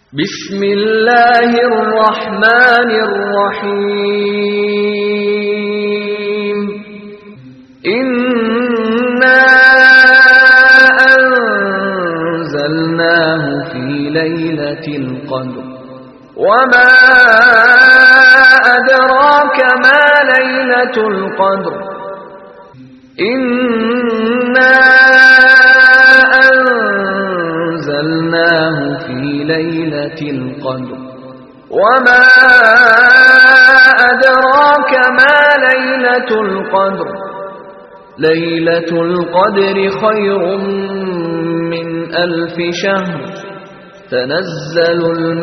بسم الله الرحمن الرحيم إنا أنزلناه في ليلة القدر وما أدراك ما ليلة القدر إنا أنزلناه في ليلة القدر وما أدراك ما ليلة القدر ليلة القدر خير من ألف شهر تنزل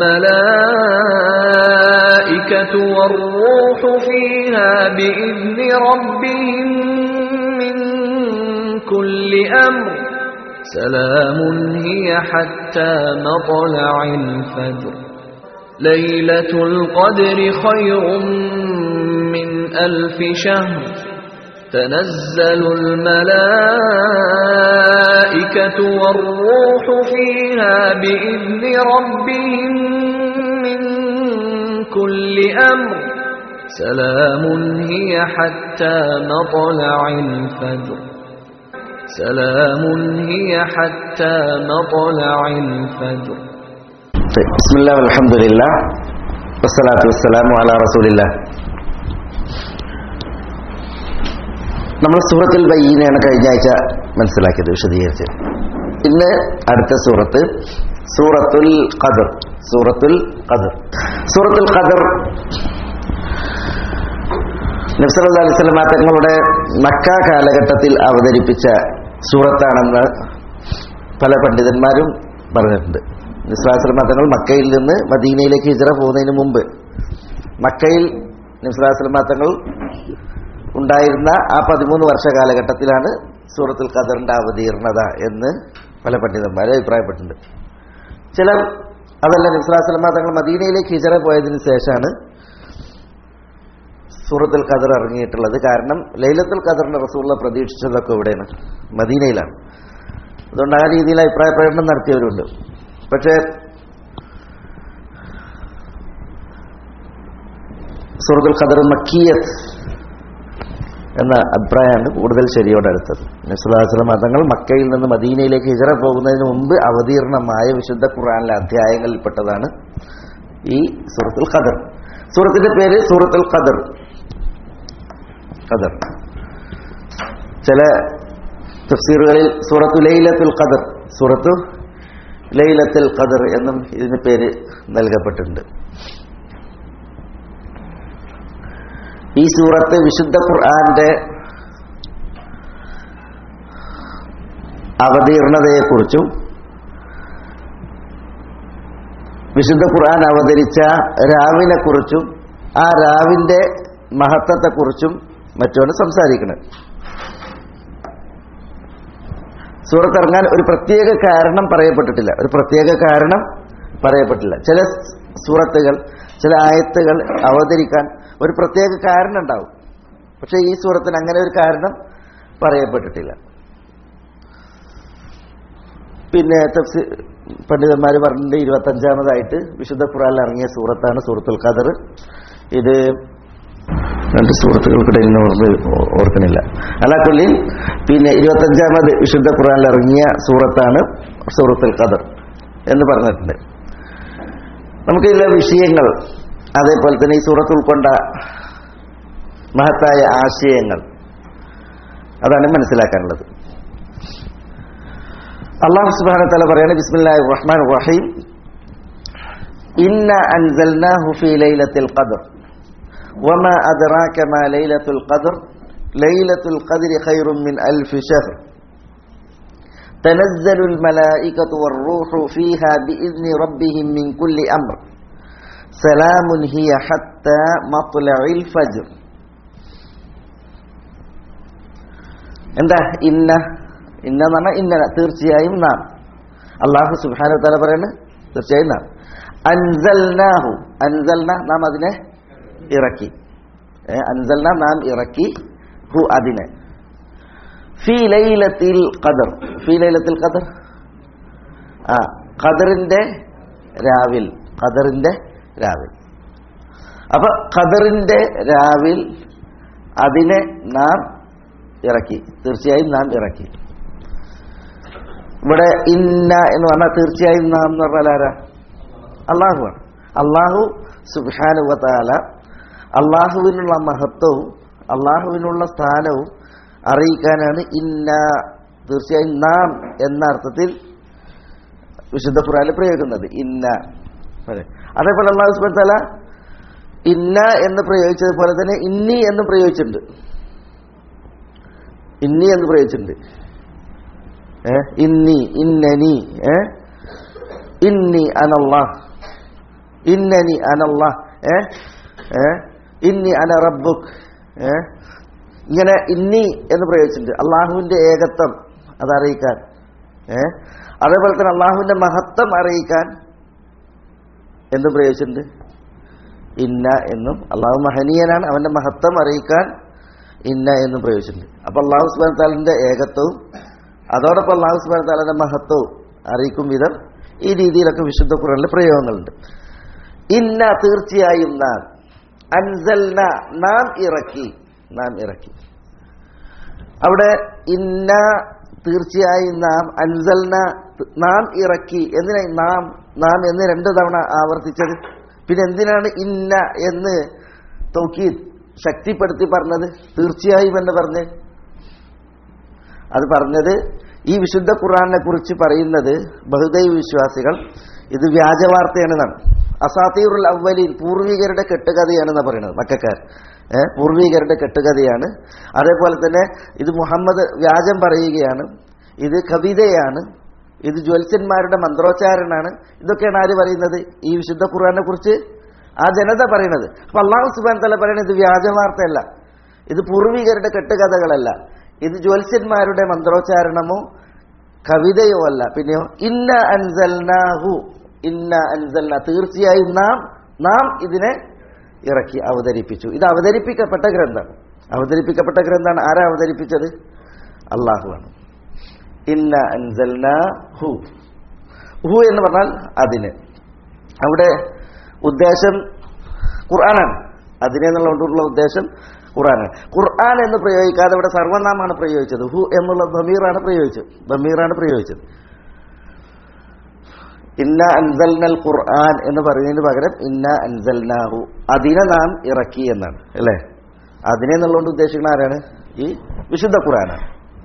الملائكة والروح فيها بإذن ربهم من كل أمر سلام هي حتى مطلع الفجر ليلة القدر خير من ألف شهر تنزل الملائكة والروح فيها بإذن ربهم من كل أمر سلام هي حتى مطلع الفجر سلام هي حتى مطلع الفجر بسم الله والحمد لله والصلاة والسلام على رسول الله നമ്മൾ സൂറത്തുൽ ബയ്യനെയാണ് കഴിഞ്ഞ ആഴ്ച മനസ്സിലാക്കിയത് വിശദീകരിച്ച് ഇന്ന് അടുത്ത സൂറത്ത് സൂറത്തുൽ ഖദർ സൂറത്തുൽ ഖദർ സൂറത്തുൽ ഖദർ നബ്സല്ലാ അലൈഹി സ്വലമ തങ്ങളുടെ മക്ക കാലഘട്ടത്തിൽ അവതരിപ്പിച്ച സൂറത്താണെന്ന് പല പണ്ഡിതന്മാരും പറഞ്ഞിട്ടുണ്ട് നിസ്ലാസ്ലമ തങ്ങൾ മക്കയിൽ നിന്ന് മദീനയിലേക്ക് ഹിജറ പോകുന്നതിന് മുമ്പ് മക്കയിൽ നിസ്ലാസ്ലമ തങ്ങൾ ഉണ്ടായിരുന്ന ആ പതിമൂന്ന് വർഷ കാലഘട്ടത്തിലാണ് സൂറത്തുൽ ഖദറിന്റെ അവതീർണത എന്ന് പല പണ്ഡിതന്മാരും അഭിപ്രായപ്പെട്ടിട്ടുണ്ട് ചിലർ അതല്ല നിസ്ലാസ്ലമ തങ്ങൾ മദീനയിലേക്ക് ഹിജറ പോയതിനു ശേഷമാണ് സൂറത്തുൽ ഖദർ ഇറങ്ങിയിട്ടുള്ളത് കാരണം ലൈലത്തുൽ ഖദറിന്റെ റസൂള്ള പ്രതീക്ഷിച്ചതൊക്കെ ഇവിടെയാണ് മദീനയിലാണ് അതുകൊണ്ട് ആ രീതിയിൽ അഭിപ്രായ പ്രകടനം നടത്തിയവരുണ്ട് പക്ഷേ സൂറത്തുൽ ഖദർ മക്കിയത്ത് എന്ന അഭിപ്രായമാണ് കൂടുതൽ ശരിയോടടുത്തത് നസുലാസ്ലം മതങ്ങൾ മക്കയിൽ നിന്ന് മദീനയിലേക്ക് ഹിജറ പോകുന്നതിന് മുമ്പ് അവതീർണമായ വിശുദ്ധ ഖുർആാനിലെ അധ്യായങ്ങളിൽപ്പെട്ടതാണ് ഈ സൂറത്തുൽ ഖദർ സൂറത്തിന്റെ പേര് സൂറത്തുൽ ഖദർ ഖദർ ചില തഫ്സീറുകളിൽ സൂറത്തു ലൈലത്തുൽ ഖദർ സൂറത്തു ലൈലത്തുൽ ഖദർ എന്നും ഇതിന് പേര് നൽകപ്പെട്ടിട്ടുണ്ട് ഈ സൂറത്ത് വിശുദ്ധ ഖുർആന്റെ അവതീർണതയെക്കുറിച്ചും വിശുദ്ധ ഖുർആൻ അവതരിച്ച രാവിനെക്കുറിച്ചും ആ രാവിന്റെ മഹത്വത്തെക്കുറിച്ചും മറ്റുമാണ് സംസാരിക്കുന്നത് സൂറത്ത് ഇറങ്ങാൻ ഒരു പ്രത്യേക കാരണം പറയപ്പെട്ടിട്ടില്ല ഒരു പ്രത്യേക കാരണം പറയപ്പെട്ടില്ല ചില സൂറത്തുകൾ ചില ആയത്തുകൾ അവതരിക്കാൻ ഒരു പ്രത്യേക കാരണം ഉണ്ടാവും പക്ഷേ ഈ സൂറത്തിന് അങ്ങനെ ഒരു കാരണം പറയപ്പെട്ടിട്ടില്ല പിന്നെ തഫ്സി പണ്ഡിതന്മാർ പറഞ്ഞിട്ടുണ്ട് ഇരുപത്തഞ്ചാമതായിട്ട് വിശുദ്ധ ഖുറാനിൽ ഇറങ്ങിയ സൂറത്താണ് സൂറത്തുൽ ഖദർ ഇത് രണ്ട് സുഹൃത്തുക്കൾക്കിടയിൽ ഓർമ്മ ഓർക്കണില്ല അലാക്കൊല്ലിൽ പിന്നെ ഇരുപത്തഞ്ചാമത് വിശുദ്ധ ഖുറാനിൽ ഇറങ്ങിയ സൂറത്താണ് സൂറത്തുൽ ഖദർ എന്ന് പറഞ്ഞിട്ടുണ്ട് നമുക്ക് ഇതിലെ വിഷയങ്ങൾ അതേപോലെ തന്നെ ഈ സൂറത്ത് ഉൾക്കൊണ്ട മഹത്തായ ആശയങ്ങൾ അതാണ് മനസ്സിലാക്കാനുള്ളത് അള്ളാഹു സുബാന തല പറയാണ് ബിസ്മില്ലാഹി റഹ്മാൻ റഹീം ഇന്ന അൻസൽനാഹു ഫീ ലൈലത്തിൽ ഖദർ وما أدراك ما ليلة القدر ليلة القدر خير من ألف شهر تنزل الملائكة والروح فيها بإذن ربهم من كل أمر سلام هي حتى مطلع الفجر എന്താ ഇന്ന ഇന്ന എന്ന് പറഞ്ഞാൽ ഇന്ന തീർച്ചയായും നാം അള്ളാഹു സുബാനു തല പറയുന്നത് തീർച്ചയായും നാം അൻസൽനാഹു അൻസൽന നാം അതിനെ ഇറക്കി അൻസൽന നാം ഇറക്കി ഹു അതിനെ ഫി ലൈലത്തിൽ ഖദർ ഫി ലൈലത്തിൽ ഖദർ ആ ഖദറിന്റെ രാവിൽ ഖദറിന്റെ രാവിൽ അപ്പൊ ഖദറിന്റെ രാവിൽ അതിനെ നാം ഇറക്കി തീർച്ചയായും നാം ഇറക്കി ഇവിടെ ഇന്ന എന്ന് പറഞ്ഞാൽ തീർച്ചയായും നാം എന്ന് പറഞ്ഞാൽ ആരാ അള്ളാഹുവാണ് അള്ളാഹു സുബാനുവതാല അള്ളാഹുവിനുള്ള മഹത്വവും അള്ളാഹുവിനുള്ള സ്ഥാനവും അറിയിക്കാനാണ് ഇന്ന തീർച്ചയായും നാം എന്ന അർത്ഥത്തിൽ വിശുദ്ധ ഖുറാനിൽ പ്രയോഗിക്കുന്നത് ഇന്ന അതെ അതേപോലെ അള്ളാഹു സുബാൻ താല ഇന്ന എന്ന് പ്രയോഗിച്ചതുപോലെ തന്നെ ഇന്നി എന്ന് പ്രയോഗിച്ചിട്ടുണ്ട് ഇന്നി എന്ന് പ്രയോഗിച്ചിട്ടുണ്ട് ഏ ഇന്നി ഇന്നനി ഏ ഇന്നി അനല്ലാഹ് ഇന്നനി അനല്ലാഹ് ഏ ഏ ഇന്നി അന റബ്ബുക് ഏ ഇങ്ങനെ ഇന്നി എന്ന് പ്രയോഗിച്ചിട്ടുണ്ട് അള്ളാഹുവിന്റെ ഏകത്വം അത് അറിയിക്കാൻ ഏ അതേപോലെ തന്നെ അള്ളാഹുവിന്റെ മഹത്വം അറിയിക്കാൻ എന്തും പ്രയോഗിച്ചിട്ടുണ്ട് ഇന്ന എന്നും അള്ളാഹു മഹനീയനാണ് അവന്റെ മഹത്വം അറിയിക്കാൻ ഇന്ന എന്നും പ്രയോഗിച്ചിട്ടുണ്ട് അപ്പൊ അള്ളാഹു സുബാൻ താലിന്റെ ഏകത്വവും അതോടൊപ്പം അള്ളാഹു സുബാൻ താലിന്റെ മഹത്വവും അറിയിക്കും വിധം ഈ രീതിയിലൊക്കെ വിശുദ്ധ ഖുറാനിലെ പ്രയോഗങ്ങളുണ്ട് ഇന്ന തീർച്ചയായും നാം അൻസൽന നാം ഇറക്കി നാം ഇറക്കി അവിടെ ഇന്ന തീർച്ചയായും നാം അൻസൽന നാം ഇറക്കി എന്തിനായി നാം നാം എന്ന് രണ്ട് തവണ ആവർത്തിച്ചത് പിന്നെ എന്തിനാണ് ഇന്ന എന്ന് തോക്കി ശക്തിപ്പെടുത്തി പറഞ്ഞത് തീർച്ചയായും എന്ന് പറഞ്ഞ് അത് പറഞ്ഞത് ഈ വിശുദ്ധ ഖുറാനെ കുറിച്ച് പറയുന്നത് ബഹുദൈവ വിശ്വാസികൾ ഇത് വ്യാജവാർത്തയാണെന്നാണ് അസാത്തീറുൽ അവലീൻ പൂർവികരുടെ കെട്ടുകഥയാണെന്ന് പറയുന്നത് മക്കാർ ഏഹ് പൂർവികരുടെ കെട്ടുകഥയാണ് അതേപോലെ തന്നെ ഇത് മുഹമ്മദ് വ്യാജം പറയുകയാണ് ഇത് കവിതയാണ് ഇത് ജ്വത്സ്യന്മാരുടെ മന്ത്രോച്ചാരണമാണ് ഇതൊക്കെയാണ് ആര് പറയുന്നത് ഈ വിശുദ്ധ ഖുർആനെ കുറിച്ച് ആ ജനത പറയുന്നത് അപ്പൊ അള്ളാഹു സുബാൻ തല പറയുന്നത് ഇത് വ്യാജവാർത്തയല്ല ഇത് പൂർവികരുടെ കെട്ടുകഥകളല്ല ഇത് ജ്വത്സ്യന്മാരുടെ മന്ത്രോച്ചാരണമോ കവിതയോ അല്ല പിന്നെയോ ഇന്ന അൻസൽനാഹു ഇന്ന അൻസൽന തീർച്ചയായും നാം നാം ഇതിനെ ഇറക്കി അവതരിപ്പിച്ചു ഇത് അവതരിപ്പിക്കപ്പെട്ട ഗ്രന്ഥമാണ് അവതരിപ്പിക്കപ്പെട്ട ഗ്രന്ഥമാണ് ആരാ അവതരിപ്പിച്ചത് അള്ളാഹുവാണ് ഇന്ന അൻസൽന ഹു ഹു എന്ന് പറഞ്ഞാൽ അതിന് അവിടെ ഉദ്ദേശം ഖുർആനാണ് അതിനെ എന്നുള്ളതുകൊണ്ടുള്ള ഉദ്ദേശം ഖുർആനാണ് ഖുർആൻ എന്ന് പ്രയോഗിക്കാതെ ഇവിടെ സർവനാമാണ് പ്രയോഗിച്ചത് ഹു എന്നുള്ള ബമീറാണ് പ്രയോഗിച്ചത് ബമീറാണ് പ്രയോഗിച്ചത് ഇന്ന അൻസൽനൽ ഖുർആൻ എന്ന് പറയുന്നതിന് പകരം ഇന്ന അൻസൽനാഹു അതിനെ നാം ഇറക്കി എന്നാണ് അല്ലേ അതിനെ എന്നുള്ളതുകൊണ്ട് ഉദ്ദേശിക്കുന്ന ആരാണ് ഈ വിശുദ്ധ ഖുർആനാണ്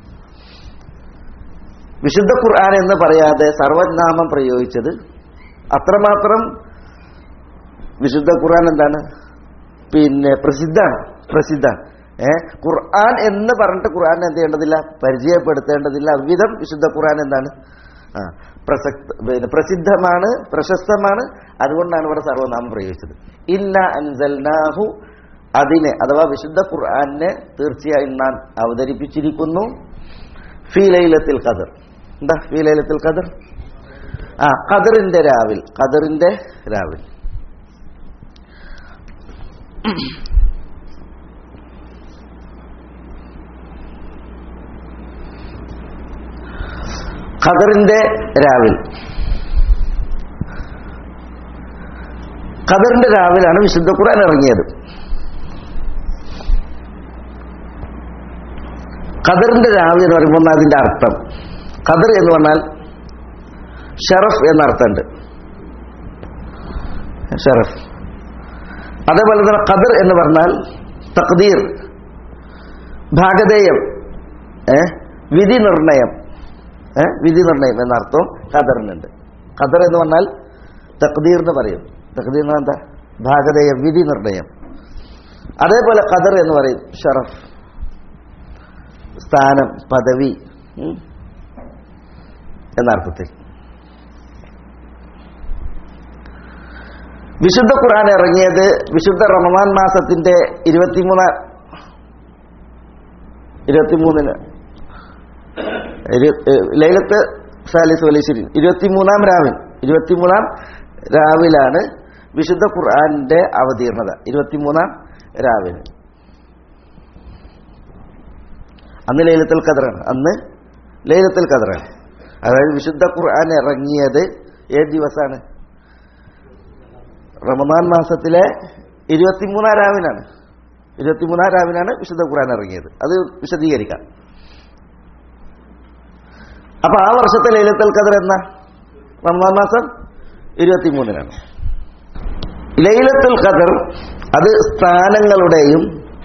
വിശുദ്ധ ഖുർആൻ എന്ന് പറയാതെ സർവനാമം പ്രയോഗിച്ചത് അത്രമാത്രം വിശുദ്ധ ഖുർആൻ എന്താണ് പിന്നെ പ്രസിദ്ധാണ് പ്രസിദ്ധാണ് ഏ ഖുർആൻ എന്ന് പറഞ്ഞിട്ട് ഖുർആൻ എന്ത് ചെയ്യേണ്ടതില്ല പരിചയപ്പെടുത്തേണ്ടതില്ല അവിധം വിശുദ്ധ ഖുർആൻ എന്താണ് ആ പ്രസക്ത പിന്നെ പ്രസിദ്ധമാണ് പ്രശസ്തമാണ് അതുകൊണ്ടാണ് ഇവിടെ സർവനാമം പ്രയോഗിച്ചത് ഇന്ന അൻസൽനാഹു അതിനെ അഥവാ വിശുദ്ധ ഖുർആനെ തീർച്ചയായും നാം അവതരിപ്പിച്ചിരിക്കുന്നു ഫീ ലൈലത്തിൽ ഖദർ എന്താ ഫീ ലൈലത്തിൽ ഖദർ ആ ഖദറിന്റെ രാവിൽ ഖദറിന്റെ രാവിൽ ഖദറിന്റെ രാവിൽ ഖദറിന്റെ രാവിലാണ് വിശുദ്ധ ഖുർആൻ ഇറങ്ങിയത് ഖദറിന്റെ രാവിലെ എന്ന് പറയുമ്പോൾ അതിന്റെ അർത്ഥം ഖദർ എന്ന് പറഞ്ഞാൽ ഷറഫ് എന്ന അർത്ഥമുണ്ട് ഷറഫ് അതേപോലെ തന്നെ ഖദർ എന്ന് പറഞ്ഞാൽ തഖ്ദീർ ഭാഗധേയം ഏ വിധി നിർണയം ഏ വിധി നിർണയം എന്ന അർത്ഥം ഖദറിനുണ്ട് ഖദർ എന്ന് പറഞ്ഞാൽ തഖ്ദീർ എന്ന് പറയും തഖ്ദീർ എന്ന് എന്താ ഭാഗധേയം വിധി നിർണയം അതേപോലെ ഖദർ എന്ന് പറയും ഷറഫ് സ്ഥാനം പദവി ഉം, എന്ന അർത്ഥത്തിൽ വിശുദ്ധ ഖുർആൻ ഇറങ്ങിയത് വിശുദ്ധ റമദാൻ മാസത്തിന്റെ ഇരുപത്തിമൂന്നാം ഇരുപത്തിമൂന്നിന് ഇരു- ഏഹ് ലൈലത്ത് സാലിസ് വലിശ്ശേരി ഇരുപത്തിമൂന്നാം രാവിൽ ഇരുപത്തിമൂന്നാം രാവിലാണ് വിശുദ്ധ ഖുർആന്റെ അവതീർണത ഇരുപത്തിമൂന്നാം രാവിലെ അന്ന് ലൈലത്തുൽ ഖദറാണ് അന്ന് ലൈലത്തുൽ ഖദറാണ് അതായത് വിശുദ്ധ ഖുർആൻ ഇറങ്ങിയത് ഏത് ദിവസമാണ് റമദാൻ മാസത്തിലെ ഇരുപത്തിമൂന്നാം രാവിനാണ് ഇരുപത്തിമൂന്നാം രാവിനാണ് വിശുദ്ധ ഖുർആൻ ഇറങ്ങിയത് അത് വിശദീകരിക്കാം അപ്പൊ ആ വർഷത്തെ ലൈലത്തുൽ ഖദർ എന്ന റമദാൻ മാസം ഇരുപത്തിമൂന്നിനാണ് ലൈലത്തുൽ ഖദർ അത് സ്ഥാനങ്ങളുടെയും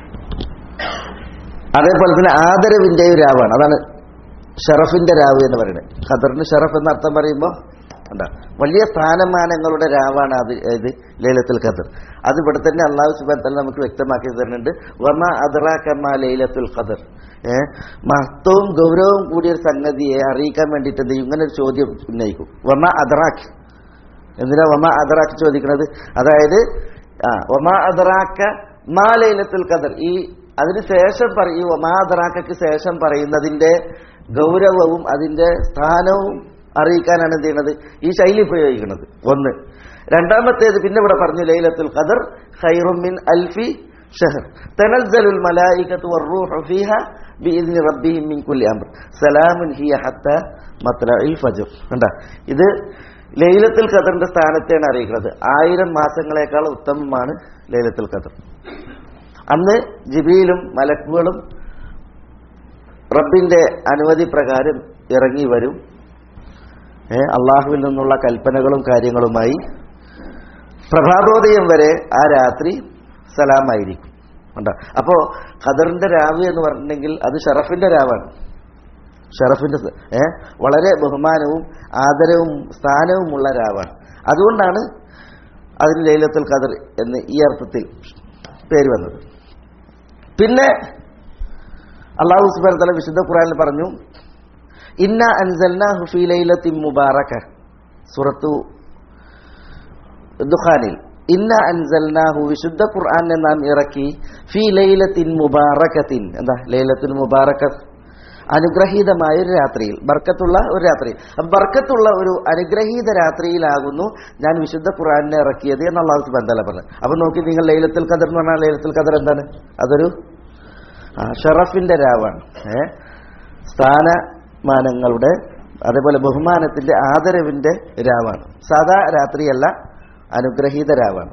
അതേപോലെ തന്നെ ആദരവിന്റെയും രാവാണ് അതാണ് ഷറഫിന്റെ രാവ് എന്ന് പറയുന്നത് ഖദറിന് ഷറഫ് എന്ന അർത്ഥം പറയുമ്പോൾ എന്താ വലിയ സ്ഥാനമാനങ്ങളുടെ രാവാണ് അത് ഇത് ലൈലത്തുൽ ഖദർ അത് ഇവിടെ തന്നെ അള്ളാഹു സുബാൻ തന്നെ നമുക്ക് വ്യക്തമാക്കി തരുന്നുണ്ട് വമ അദറാക്കമ്മ ലൈലത്തുൽ ഖദർ ഏഹ് മഹത്വവും ഗൗരവവും കൂടിയ ഒരു സംഗതിയെ അറിയിക്കാൻ വേണ്ടിയിട്ട് എന്ത് ചെയ്യും? ഇങ്ങനെ ഒരു ചോദ്യം ഉന്നയിക്കും വമ അദറാഖ് എന്തിനാ വമ അദറാഖ് ചോദിക്കുന്നത് അതായത് ആ വമ അദറാക്ക മാ ലൈലത്തുൽ ഖദർ ഈ അതിന് ശേഷം പറയും വമാ അദറാക്കയ്ക്ക് ശേഷം പറയുന്നതിന്റെ ഗൗരവവും അതിന്റെ സ്ഥാനവും അറിയിക്കാനാണ് എന്ത് ചെയ്യുന്നത് ഈ ശൈലി പ്രയോഗിക്കുന്നത് ഒന്ന് രണ്ടാമത്തേത് പിന്നെ ഇവിടെ പറഞ്ഞു ലൈലത്തുൽ ഖദർ ഖൈറും മിൻ അൽഫി ഷഹർ തനസ്സലുൽ മലായികത്തു വറൂഹു ഫീഹ ബിഇذن റബ്ബിഹിം മിൻ കുല്ലി അംർ സലാമുൻ ഹിയ ഹത്ത മത്ലഇൽ ഫജ്ർ കണ്ട ഇത് ലൈലത്തുൽ ഖദറിന്റെ സ്ഥാനത്തെയാണ് അറിയിക്കുന്നത് ആയിരം മാസങ്ങളെക്കാൾ ഉത്തമമാണ് ലൈലത്തുൽ ഖദർ അന്ന് ജിബിയിലും മലക്കുകളും റബ്ബിന്റെ അനുമതി പ്രകാരം ഇറങ്ങി വരും ഏ, അള്ളാഹുവിൽ നിന്നുള്ള കൽപ്പനകളും കാര്യങ്ങളുമായി പ്രഭാതോദയം വരെ ആ രാത്രി സലാമായിരിക്കും ഉണ്ടോ അപ്പോ ഖദറിന്റെ രാവ് എന്ന് പറഞ്ഞിട്ടുണ്ടെങ്കിൽ അത് ഷറഫിന്റെ രാവാണ് ഷറഫിന്റെ സ- ഏ വളരെ ബഹുമാനവും ആദരവും സ്ഥാനവുമുള്ള രാവാണ് അതുകൊണ്ടാണ് അതിന് ലൈലത്തുൽ ഖദർ എന്ന് ഈ അർത്ഥത്തിൽ പേര് വന്നത് പിന്നെ അള്ളാഹു സുബാൻ തല വിശുദ്ധ ഖുറാനിൽ പറഞ്ഞു ഇന്ന അൻസൽനാഹു ഫീ ലൈലത്തിൻ മുബാറക സൂറത്തു ദുഖാനിൽ ഇന്ന അൻസൽനാഹു വിശുദ്ധ ഖുർആനെ നാം ഇറക്കി ഫീ ലൈലത്തിൻ മുബാറകത്തിൻ എന്താ ലൈലത്തുൽ മുബാറകത്ത് അനുഗ്രഹീതമായ ഒരു രാത്രിയിൽ ബർക്കത്തുള്ള ഒരു രാത്രി അപ്പൊ ബർക്കത്തുള്ള ഒരു അനുഗ്രഹീത രാത്രിയിലാകുന്നു ഞാൻ വിശുദ്ധ ഖുർആനെ ഇറക്കിയത് എന്ന് അള്ളാഹു സുബാൻ തല പറഞ്ഞു അപ്പൊ നോക്കി നിങ്ങൾ ലൈലത്തുൽ ഖദർ എന്ന് പറഞ്ഞാൽ ലൈലത്തുൽ ഖദർ എന്താണ് അതൊരു ആ, ഷറഫിന്റെ രാവാണ് ഏ സ്ഥാനമാനങ്ങളുടെ അതേപോലെ ബഹുമാനത്തിന്റെ ആദരവിന്റെ രാവാണ് സാധാ രാത്രിയല്ല അനുഗ്രഹീത രാവാണ്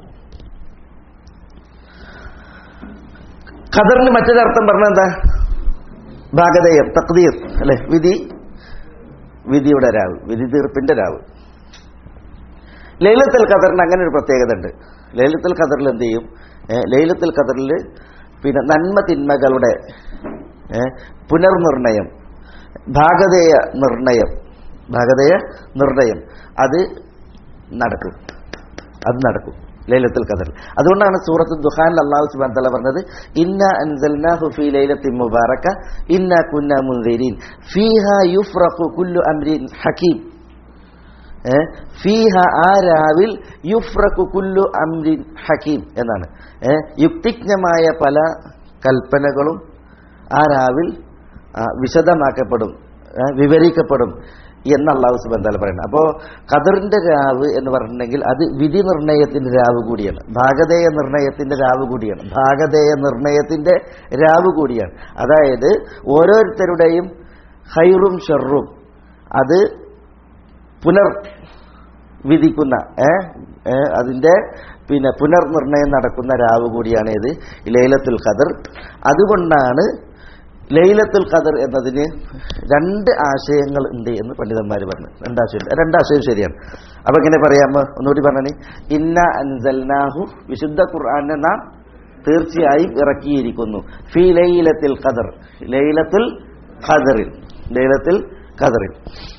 ഖദറിന് മറ്റൊരർത്ഥം പറഞ്ഞ എന്താ ഭാഗതയം തക്തീർ അല്ലെ വിധി വിധിയുടെ രാവ് വിധി തീർപ്പിന്റെ രാവ് ലൈലത്തുൽ ഖദറിന് അങ്ങനെ ഒരു പ്രത്യേകത ഉണ്ട് ലൈലത്തുൽ ഖദറിൽ എന്ത് ചെയ്യും ഏ, ലൈലത്തുൽ ഖദറിൽ പിന്നെ നന്മ തിന്മകളുടെ ഏ, പുനർനിർണയം ഭാഗതേയ നിർണയം ഭാഗതേയ നിർണയം അത് നടക്കും അത് നടക്കും ലൈലത്തുൽ ഖദർ അതുകൊണ്ടാണ് സൂറത്ത് ദുഹാൻ അള്ളാഹു സുബാൻ തല പറഞ്ഞത് ഇന്ന അൻസൽനാഹു ഫീ ലൈലത്തിൻ മുബാറക ഇന്ന കുന്ന മുൻദിരീൻ ഫീഹ യുഫ്റഖു കുല്ലു അംരിൻ ഹകീം ഏ, ഫീഹ ആ രാവിൽ യുഫ്രഖു കുല്ലു അംരിൻ ഹക്കീം എന്നാണ് ഏ, യുക്തിജ്ഞമായ പല കൽപ്പനകളും ആ രാവിൽ ആ, വിശദമാക്കപ്പെടും ഏ, വിവരിക്കപ്പെടും എന്ന് അള്ളാഹു സുബാൻ താല പറയുന്നത് അപ്പോൾ ഖദറിന്റെ രാവ് എന്ന് പറഞ്ഞിട്ടുണ്ടെങ്കിൽ അത് വിധി നിർണയത്തിന്റെ രാവ് കൂടിയാണ് ഭാഗതേയ നിർണയത്തിന്റെ രാവ് കൂടിയാണ് ഭാഗതേയ നിർണയത്തിന്റെ രാവ് കൂടിയാണ് അതായത് ഓരോരുത്തരുടെയും ഹൈറും ഷെറും അത് പുനർ വിധിക്കുന്ന ഏ ഏ, അതിന്റെ പിന്നെ പുനർനിർണയം നടക്കുന്ന രാവ് കൂടിയാണ് ഇത് ലൈലത്തുൽ ഖദർ അതുകൊണ്ടാണ് ലൈലത്തുൽ ഖദർ എന്നതിന് രണ്ട് ആശയങ്ങൾ ഉണ്ട് എന്ന് പണ്ഡിതന്മാർ പറഞ്ഞു രണ്ടാശയം രണ്ടാശയം ശരിയാണ് അപ്പൊ എങ്ങനെ പറയാമോ ഒന്നുകൂടി പറഞ്ഞേ ഇന്ന അൻസൽനാഹു വിശുദ്ധ ഖുർആനെ നാം തീർച്ചയായും ഇറക്കിയിരിക്കുന്നു ഫി ലൈലത്തിൽ ഖദർ ലൈലത്തുൽ ഖദറിൽ ലൈലത്തിൽ ഖദറിൽ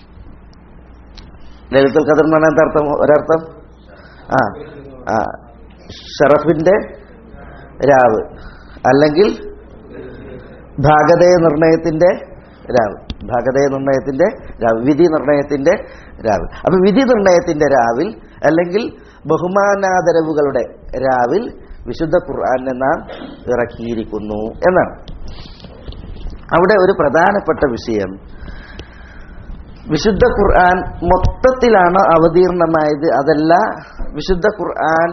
ലളിതുൽ ഖദർ എന്ന് പറഞ്ഞാൽ എന്താ അർത്ഥം ഒരർത്ഥം ആ ആ ഷറഫിന്റെ രാവ് അല്ലെങ്കിൽ ഭാഗതയ നിർണയത്തിന്റെ രാവ് ഭാഗതയ നിർണയത്തിന്റെ രാവ് വിധി നിർണയത്തിന്റെ രാവ് അപ്പൊ വിധി നിർണയത്തിന്റെ രാവിൽ അല്ലെങ്കിൽ ബഹുമാനാദരവുകളുടെ രാവിൽ വിശുദ്ധ ഖുർആനെ നാം ഇറക്കിയിരിക്കുന്നു എന്നാണ് അവിടെ ഒരു പ്രധാനപ്പെട്ട വിഷയം വിശുദ്ധ ഖുർആൻ മൊത്തത്തിലാണ് അവതീർണമായത് അതല്ല വിശുദ്ധ ഖുർആൻ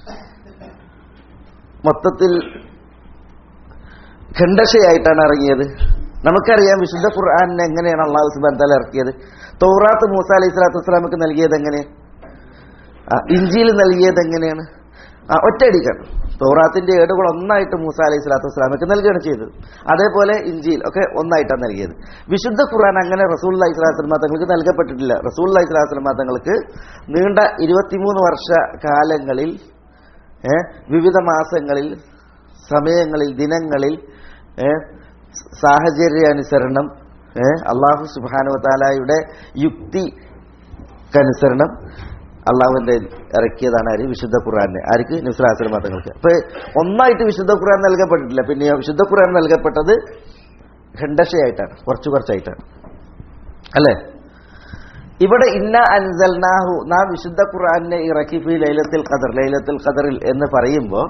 മൊത്തത്തിൽ ഖണ്ഡശയായിട്ടാണ് ഇറങ്ങിയത് നമുക്കറിയാം വിശുദ്ധ ഖുർആാനിനെ എങ്ങനെയാണ് അള്ളാഹു സുബാൻ തല ഇറക്കിയത് തൗറാത്ത് മൂസ അലൈഹി സ്വലാത്തു വസ്സലാമക്ക് നൽകിയത് എങ്ങനെ ആ, ഇഞ്ചിയിൽ നൽകിയത് എങ്ങനെയാണ് ആ ഒറ്റയടിക്കാണ് തൗറാത്തിന്റെ ഏടുകൾ ഒന്നായിട്ട് മൂസ അലൈഹി സ്വലാത്തു വസ്സലാമക്ക് നൽകുകയാണ് ചെയ്തത് അതേപോലെ ഇഞ്ചിയിൽ ഒക്കെ ഒന്നായിട്ടാണ് നൽകിയത് വിശുദ്ധ ഖുർആൻ അങ്ങനെ റസൂൽ അലൈഹി സ്വലാസ്ലമ തങ്ങൾക്ക് നൽകപ്പെട്ടിട്ടില്ല റസൂൽ അലൈഹി സ്വലാസ്ലമ തങ്ങൾക്ക് നീണ്ട ഇരുപത്തിമൂന്ന് വർഷ കാലങ്ങളിൽ ഏ, വിവിധ മാസങ്ങളിൽ സമയങ്ങളിൽ ദിനങ്ങളിൽ ഏ, സാഹചര്യാനുസരണം ഏ, അള്ളാഹു സുബാനു താലായുടെ യുക്തിക്കനുസരണം അള്ളാഹുവിന്റെ ഇറക്കിയതാണ് ആര് വിശുദ്ധ ഖുർആാനെ ആർക്ക് നുസ്രാസ്ലം മതങ്ങൾക്ക് അപ്പൊ ഒന്നായിട്ട് വിശുദ്ധ ഖുർആൻ നൽകപ്പെട്ടിട്ടില്ല പിന്നെയോ വിശുദ്ധ ഖുർആൻ നൽകപ്പെട്ടത് ഖണ്ഡശയായിട്ടാണ് കുറച്ച് കുറച്ചായിട്ടാണ് അല്ലേ ഇവിടെ ഇന്ന അൻസൽനാഹു നാം വിശുദ്ധ ഖുർആനെ ഇറക്കി ഫി ലൈലത്തിൽ ഖദർ ലൈലത്തിൽ ഖദറിൽ എന്ന് പറയുമ്പോൾ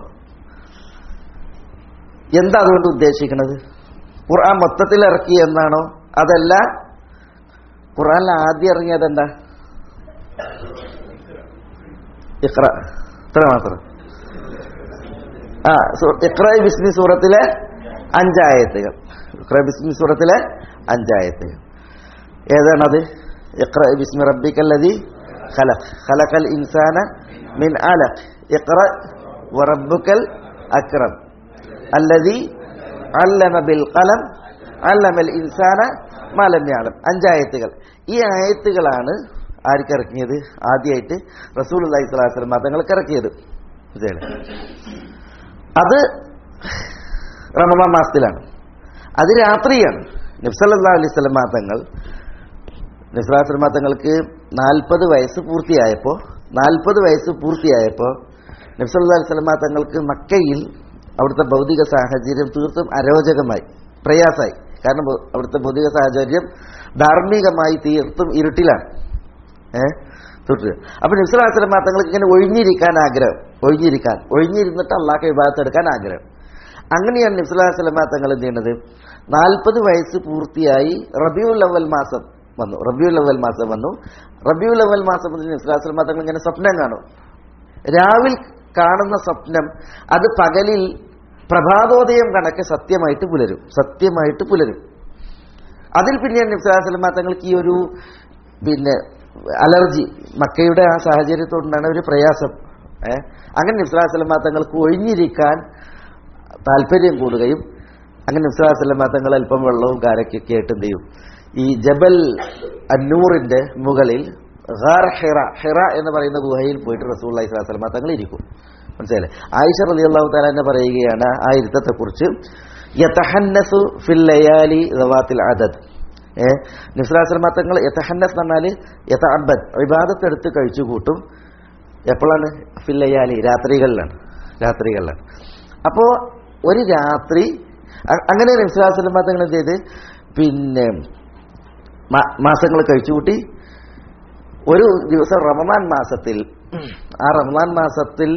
എന്താ അതുകൊണ്ട് ഉദ്ദേശിക്കുന്നത് ഖുർആൻ മൊത്തത്തിൽ ഇറക്കി എന്നാണോ അതല്ല ഖുർആനിൽ ആദ്യം ഇറങ്ങിയത് എന്താ ഇഖ്റ ഇത്ര മാത്രം ആ സൂ- ഇഖ്റ ബിസ്മി സൂറത്തിലെ അഞ്ചായത്തുകൾ ഇഖ്റ ബിസ്മി സൂറത്തിലെ അഞ്ചായത്തുകൾ ഏതാണത് ഇഖ്റ ബിസ്മി റബ്ബിക്കല്ലതി ഖലഖ് ഖലഖൽ ഇൻസാന മിൻ അലഖ് ഇഖ്റ വറബ്ബുക്കൽ അക്രം അല്ലതി അല്ലമ ബിൽ ഖലം അല്ലമൽ ഇൻസാന മാലം യാലം അഞ്ചായത്തുകൾ ഈ ആയത്തുകളാണ് ആർക്ക് ഇറക്കിയത് ആദ്യമായിട്ട് റസൂൽ അള്ളഹി സ്വലാസ്ലം മതങ്ങൾക്ക് ഇറക്കിയത് മനസ്സിലായില്ലേ? അത് റമദാൻ മാസത്തിലാണ് അത് രാത്രിയാണ് നബ്സല്ലാ അലൈഹി സ്വലം തങ്ങൾ നബ്സലാസ്ലം തങ്ങൾക്ക് നാൽപ്പത് വയസ്സ് പൂർത്തിയായപ്പോൾ നാൽപ്പത് വയസ്സ് പൂർത്തിയായപ്പോൾ നബ്സല്ലാ അലൈഹി സ്വലം തങ്ങൾക്ക് മക്കയിൽ അവിടുത്തെ ഭൗതിക സാഹചര്യം തീർത്തും അരോചകമായി പ്രയാസമായി കാരണം ഭൗ- അവിടുത്തെ ഭൗതിക സാഹചര്യം ധാർമ്മികമായി തീർത്തും ഇരുട്ടിലാണ് ഏഹ് തൊട്ട് അപ്പൊ നബ്സലാസ്ലം തങ്ങൾക്ക് ഇങ്ങനെ ഒഴിഞ്ഞിരിക്കാൻ ആഗ്രഹം ഒഴിഞ്ഞിരിക്കാൻ ഒഴിഞ്ഞിരുന്നിട്ട് അള്ളാഹ് വിഭാഗത്തെടുക്കാൻ ആഗ്രഹം അങ്ങനെയാണ് നബ്സലാസ്ലം തങ്ങൾ എന്ത് ചെയ്യുന്നത് നാൽപ്പത് വയസ്സ് പൂർത്തിയായി റബിയുൽ അവൽ മാസം വന്നു റബിയുൽ അവൽ മാസം വന്നു റബിയുൽ അവൽ മാസം മുതൽ നബ്സലാസ്ലം തങ്ങൾ ഇങ്ങനെ സ്വപ്നം കാണും രാവിൽ കാണുന്ന സ്വപ്നം അത് പകലിൽ പ്രഭാതോദയം കണക്ക് സത്യമായിട്ട് പുലരും സത്യമായിട്ട് പുലരും അതിൽ പിന്നെ നബ്സലാസ്ലം തങ്ങൾക്ക് ഈ ഒരു പിന്നെ അലർജി മക്കയുടെ ആ സാഹചര്യത്തോടുണ്ടാണ് ഒരു പ്രയാസം ഏ അങ്ങനെ നബ്സലാസ്ലം തങ്ങൾക്ക് ഒഴിഞ്ഞിരിക്കാൻ താല്പര്യം കൂടുകയും അങ്ങനെ നബ്സലാസ്ലം തങ്ങൾ അല്പം വെള്ളവും കാരക്കൊക്കെ ആയിട്ട് എന്ത് ചെയ്യും ഈ ജബൽ അന്നൂറിന്റെ മുകളിൽ ഖാർ ഹിറ ഹിറ എന്ന് പറയുന്ന ഗുഹയിൽ പോയിട്ട് റസൂൽ അലൈഹി സ്വലാസ്ലം തങ്ങൾ ഇരിക്കും മനസ്സിലായില്ലേ ആയിഷ റലി അള്ളാഹു താല തന്നെ പറയുകയാണ് ആ ഇരുത്തത്തെ കുറിച്ച് യതഹന്നസു ഫിൽ ലയാലി ദവാത്തിൽ അദദ് ഏ നിസ്ലാസ്ലം തങ്ങൾ യതഹന്നസ് എന്ന് പറഞ്ഞാൽ യത അബദ് ഇബാദത്ത് എടുത്ത് കഴിച്ചു കൂട്ടും എപ്പോഴാണ് ഫിൽ ലയാലി രാത്രികളിലാണ് രാത്രികളിലാണ് അപ്പോ ഒരു രാത്രി അ- അങ്ങനെ നിസ്ലാസ്ലം തങ്ങൾ എന്ത് ചെയ്ത് പിന്നെ മാ- മാസങ്ങൾ കഴിച്ചുകൂട്ടി ഒരു ദിവസം റമദാൻ മാസത്തിൽ ആ റമദാൻ മാസത്തിൽ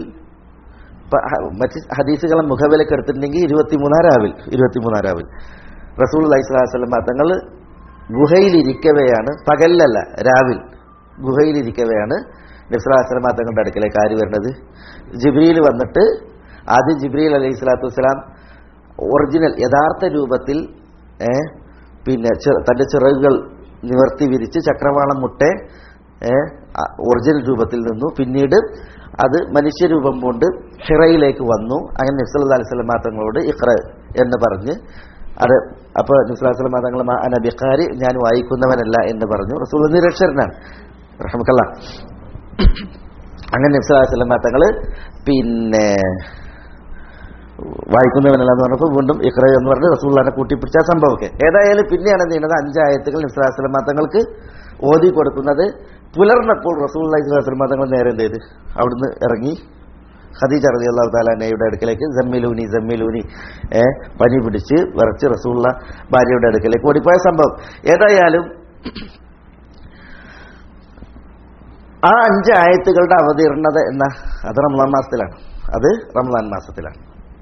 പ- ഹ- മറ്റ് ഹദീസുകളെ മുഖവിലക്ക് എടുത്തിട്ടുണ്ടെങ്കിൽ ഇരുപത്തിമൂന്നാം രാവിൽ ഇരുപത്തിമൂന്നാം രാവിൽ റസൂൽ അലൈഹി സ്വലാസ്ലം തങ്ങൾ ഗുഹയിലിരിക്കവെയാണ് പകലിലല്ല രാവിൽ ഗുഹയിലിരിക്കവെയാണ് നബ്സലാസ്ലം തങ്ങളുടെ അടുക്കലേക്ക് ആര് വരുന്നത് ജിബ്രീൽ വന്നിട്ട് ആദ്യം ജിബ്രീൽ അലൈഹി സ്വലാത്തു വസ്സലാം ഒറിജിനൽ യഥാർത്ഥ രൂപത്തിൽ ഏ, പിന്നെ ചെ- തന്റെ ചിറകുകൾ നിവർത്തി വിരിച്ച് ചക്രവാളം മുട്ടെ ഏ, ആ, ഒറിജിനൽ രൂപത്തിൽ നിന്നു പിന്നീട് അത് മനുഷ്യരൂപം കൊണ്ട് ഹിറയിലേക്ക് വന്നു അങ്ങനെ നബ്സല്ലാ അലൈഹി സ്വലം തങ്ങളോട് ഇഖ്റ എന്ന് പറഞ്ഞ് അത് അപ്പൊ നബ്സല്ലാ തങ്ങൾ അനബിഖാരി ഞാൻ വായിക്കുന്നവനല്ല എന്ന് പറഞ്ഞു റസൂൽ നിരക്ഷരനാണ് റഹ്മക്കല്ല അങ്ങനെ നബ്സല്ലാ സ്വലം തങ്ങൾ പിന്നെ വായിക്കുന്നവനല്ല എന്ന് പറഞ്ഞപ്പോൾ വീണ്ടും ഇഖ്റ എന്ന് പറഞ്ഞ് റസൂള്ളാനെ കൂട്ടിപ്പിടിച്ച ആ സംഭവമൊക്കെ ഏതായാലും പിന്നെയാണ് എന്ത് ചെയ്യുന്നത് അഞ്ചായത്തുകൾ നിസ്ലാസ്ലം തങ്ങൾക്ക് ഓതി കൊടുക്കുന്നത് പുലർന്നപ്പോൾ റസൂൽ അലൈഹിസ്ലാം തങ്ങൾ നേരെ എന്ത് ചെയ്ത് അവിടുന്ന് ഇറങ്ങി ഖദീജ റതി അള്ളാഹു താലാനയുടെ അടുക്കലേക്ക് ജമ്മിലൂനി ജമ്മിലൂനി ഏ പനി പിടിച്ച് വിറച്ച് റസൂള്ള ഭാര്യയുടെ അടുക്കലേക്ക് ഓടിപ്പോയ സംഭവം ഏതായാലും ആ അഞ്ച് ആയത്തുകളുടെ അവതീർണത എന്ന അത് റംസാൻ മാസത്തിലാണ് അത് റംസാൻ മാസത്തിലാണ്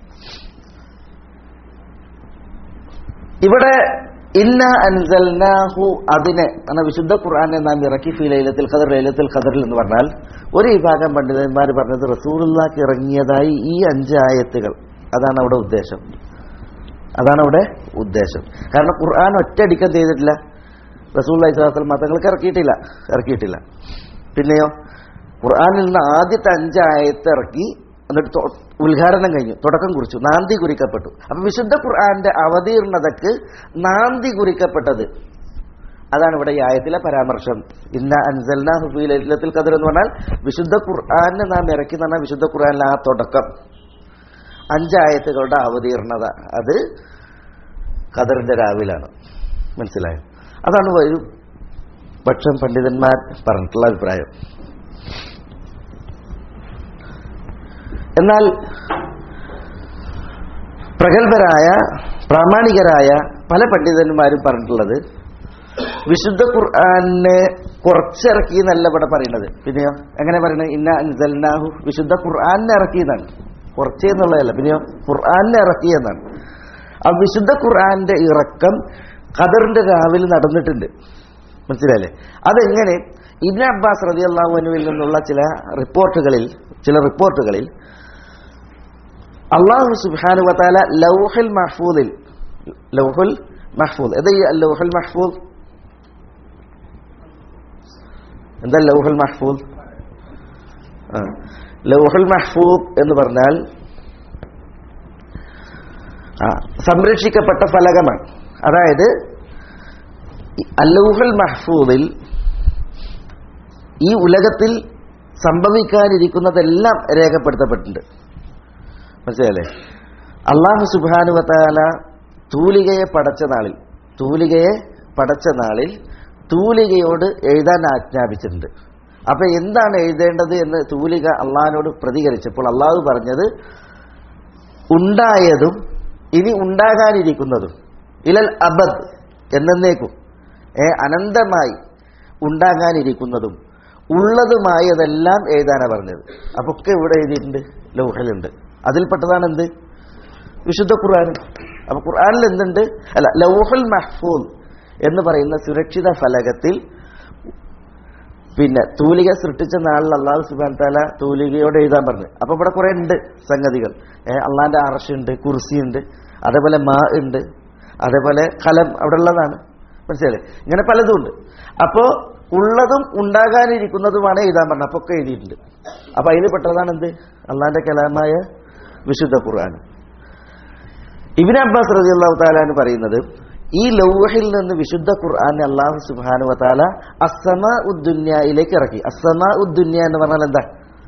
ഇവിടെ ഇന്ന അൻസൽനാഹു അതിനെ എന്ന വിശുദ്ധ ഖുർആനെ നാം ഇറക്കി ഫി ലൈലത്തിൽ ഖദർ ലൈലത്തിൽ ഖദറിൽ എന്ന് പറഞ്ഞാൽ ഒരു വിഭാഗം പണ്ഡിതന്മാർ പറഞ്ഞത് റസൂലുള്ളാക്ക് ഇറങ്ങിയതായി ഈ അഞ്ച് ആയത്തുകൾ അതാണ് അവിടെ ഉദ്ദേശം അതാണ് അവിടെ ഉദ്ദേശം കാരണം ഖുർആൻ ഒറ്റയടിക്കം ചെയ്തിട്ടില്ല റസൂൽ അലൈഹി മതങ്ങൾക്ക് ഇറക്കിയിട്ടില്ല ഇറക്കിയിട്ടില്ല പിന്നെയോ ഖുർആനിൽ നിന്ന് ആദ്യത്തെ അഞ്ചായത്ത് ഇറക്കി എന്നിട്ട് തൊ- ഉദ്ഘാടനം കഴിഞ്ഞു തുടക്കം കുറിച്ചു നാന്തി കുറിക്കപ്പെട്ടു അപ്പൊ വിശുദ്ധ ഖുർആന്റെ അവതീർണതക്ക് നാന്തി കുറിക്കപ്പെട്ടത് അതാണ് ഇവിടെ ഈ ആയത്തിലെ പരാമർശം ഇന്ന അൻസൽന ഹുഫീലത്തിൽ കദർ എന്ന് പറഞ്ഞാൽ വിശുദ്ധ ഖുർആനെ നാം ഇറക്കി എന്ന് പറഞ്ഞാൽ വിശുദ്ധ ഖുർആനിലെ ആ തുടക്കം അഞ്ചായത്തുകളുടെ അവതീർണത അത് ഖദറിന്റെ രാവിലാണ് മനസ്സിലായോ അതാണ് ഒരു പക്ഷം പണ്ഡിതന്മാർ പറഞ്ഞിട്ടുള്ള അഭിപ്രായം എന്നാൽ പ്രഗത്ഭരായ പ്രാമാണികരായ പല പണ്ഡിതന്മാരും പറഞ്ഞിട്ടുള്ളത് വിശുദ്ധ ഖുർആനെ കുറച്ചിറക്കി എന്നല്ല ഇവിടെ പറയുന്നത് പിന്നെയോ എങ്ങനെ പറയുന്നത് ഇന്ന അൻസൽനാഹു വിശുദ്ധ ഖുർആനെ ഇറക്കി എന്നാണ് കുറച്ച് എന്നുള്ളതല്ല പിന്നെയോ ഖുർആനെ ഇറക്കി എന്നാണ് ആ വിശുദ്ധ ഖുർആന്റെ ഇറക്കം ഖദറിന്റെ രാവിലെ നടന്നിട്ടുണ്ട് മനസ്സിലായില്ലേ അതെങ്ങനെ ഇബ്ന അബ്ബാസ് റതി അള്ളാഹുവിനുവിൽ നിന്നുള്ള ചില റിപ്പോർട്ടുകളിൽ ചില റിപ്പോർട്ടുകളിൽ അള്ളാഹു സുബാനു വത്താല ലൗഹൽ മഹ്ഫൂദിൽ ലൗഹുൽ മഹ്ഫൂദ് എന്താ ഈ ലൗഹുൽ മഹ്ഫൂദ് എന്താ ലൗഹുൽ മഹ്ഫൂദ് ആ ലൗഹുൽ മഹ്ഫൂദ് എന്ന് പറഞ്ഞാൽ ആ, സംരക്ഷിക്കപ്പെട്ട ഫലകമാണ് അതായത് ഈ അല്ലൗഹുൽ മഹ്ഫൂദിൽ ഈ ഉലകത്തിൽ സംഭവിക്കാനിരിക്കുന്നതെല്ലാം രേഖപ്പെടുത്തപ്പെട്ടിട്ടുണ്ട് മനസ്സിലല്ലേ അള്ളാഹു സുബാനുവത്താല തൂലികയെ പടച്ച നാളിൽ തൂലികയെ പടച്ച നാളിൽ തൂലികയോട് എഴുതാൻ ആജ്ഞാപിച്ചിട്ടുണ്ട് അപ്പൊ എന്താണ് എഴുതേണ്ടത് എന്ന് തൂലിക അള്ളാഹിനോട് പ്രതികരിച്ചപ്പോൾ അള്ളാഹു പറഞ്ഞത് ഉണ്ടായതും ഇനി ഉണ്ടാകാനിരിക്കുന്നതും ഇലൽ അബദ് എന്നേക്കും ഏ അനന്തമായി ഉണ്ടാകാനിരിക്കുന്നതും ഉള്ളതുമായതെല്ലാം എഴുതാനാണ് പറഞ്ഞത് അപ്പൊ ഒക്കെ ഇവിടെ എഴുതിയിട്ടുണ്ട് ലൗഹലുണ്ട് അതിൽപ്പെട്ടതാണ് എന്ത് വിശുദ്ധ ഖുർആൻ അപ്പൊ ഖുർആനിൽ എന്തുണ്ട് അല്ല ലൗഹുൽ മഹ്ഫൂൽ എന്ന് പറയുന്ന സുരക്ഷിത ഫലകത്തിൽ പിന്നെ തൂലിക സൃഷ്ടിച്ച നാളിൽ അള്ളാഹു സുബാൻ താല തൂലികയോട് എഴുതാൻ പറഞ്ഞു അപ്പൊ ഇവിടെ കുറെ ഉണ്ട് സംഗതികൾ ഏഹ് അള്ളാന്റെ അറശുണ്ട് കുർസിയുണ്ട് അതേപോലെ മാ ഉണ്ട് അതേപോലെ കലം അവിടെ ഉള്ളതാണ് മനസ്സിലായില്ലേ ഇങ്ങനെ പലതും ഉണ്ട് അപ്പോ ഉള്ളതും ഉണ്ടാകാനിരിക്കുന്നതുമാണ് എഴുതാൻ പറഞ്ഞത് അപ്പൊ ഒക്കെ എഴുതിയിട്ടുണ്ട് അപ്പൊ അതിൽ പെട്ടതാണ് എന്ത് അള്ളാന്റെ കലാമായ വിശുദ്ധ ഖുർആൻ ഇബിൻ അബ്ബാസ് റതി അള്ളാഹു താലാന്ന് പറയുന്നത് ഈ ലൗഹിൽ നിന്ന് വിശുദ്ധ ഖുർആൻ അള്ളാഹു സുബാനു വതാല അസമ ഉദ്ദുന്യയിലേക്ക് ഇറക്കി അസമ ഉദ്ദുന്യ എന്ന് പറഞ്ഞാൽ എന്താ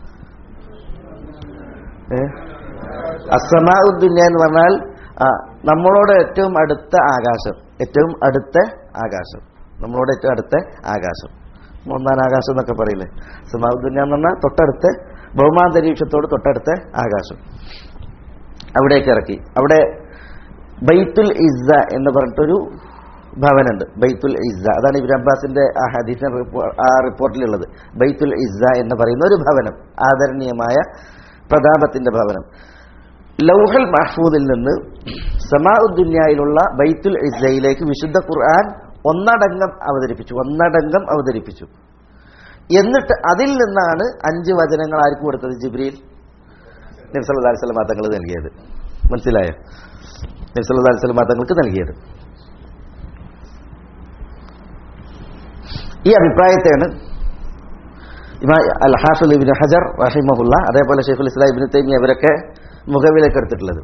ഏ? അസമ ഉദ്ദുന്യ എന്ന് പറഞ്ഞാൽ ആ നമ്മളോട് ഏറ്റവും അടുത്ത ആകാശം ഏറ്റവും അടുത്ത ആകാശം നമ്മളോട് ഏറ്റവും അടുത്ത ആകാശം മൂന്നാം ആകാശം എന്നൊക്കെ പറയില്ലേ സമാഉദ്ദുന്യ എന്ന് പറഞ്ഞാൽ തൊട്ടടുത്ത ഭൗമാന്തരീക്ഷത്തോട് തൊട്ടടുത്ത ആകാശം അവിടേക്ക് ഇറക്കി അവിടെ ബൈത്തുൽ ഇസ്സ എന്ന് പറഞ്ഞിട്ടൊരു ഭവനുണ്ട് ബൈത്തുൽ ഇസ്സ അതാണ് ഇബ്രാഹിം അബ്ബാസിന്റെ ആ ഹദീസിന്റെ റിപ്പോ- ആ റിപ്പോർട്ടിലുള്ളത് ബൈത്തുൽ ഇസ്സ എന്ന് പറയുന്ന ഒരു ഭവനം ആദരണീയമായ പ്രതാപത്തിന്റെ ഭവനം ലൗഹൽ മഹ്ഫൂദിൽ നിന്ന് സമാഉദ്ദുന്യയിലുള്ള ബൈത്തുൽ ഇസ്സയിലേക്ക് വിശുദ്ധ ഖുർആൻ ഒന്നടങ്കം അവതരിപ്പിച്ചു ഒന്നടങ്കം അവതരിപ്പിച്ചു എന്നിട്ട് അതിൽ നിന്നാണ് അഞ്ച് വചനങ്ങൾ ആർക്ക് കൊടുത്തത് ജിബ്രീൽ നബ്സല്ലാ അലിസ്ലാം തങ്ങൾ നൽകിയത് മനസ്സിലായോ നബ്സല്ലാ അലിസ്ലാം തങ്ങൾക്ക് നൽകിയത് ഈ അഭിപ്രായത്തെയാണ് ഇമാ അൽ ഹാഫിൽ ഇബിൻ ഹജർ റഹിമഹുല്ല അതേപോലെ ഷെയ്ഖുൽ ഇസ്ലാം ഇബിൻ തൈമി അവരൊക്കെ മുഖവിലേക്ക് എടുത്തിട്ടുള്ളത്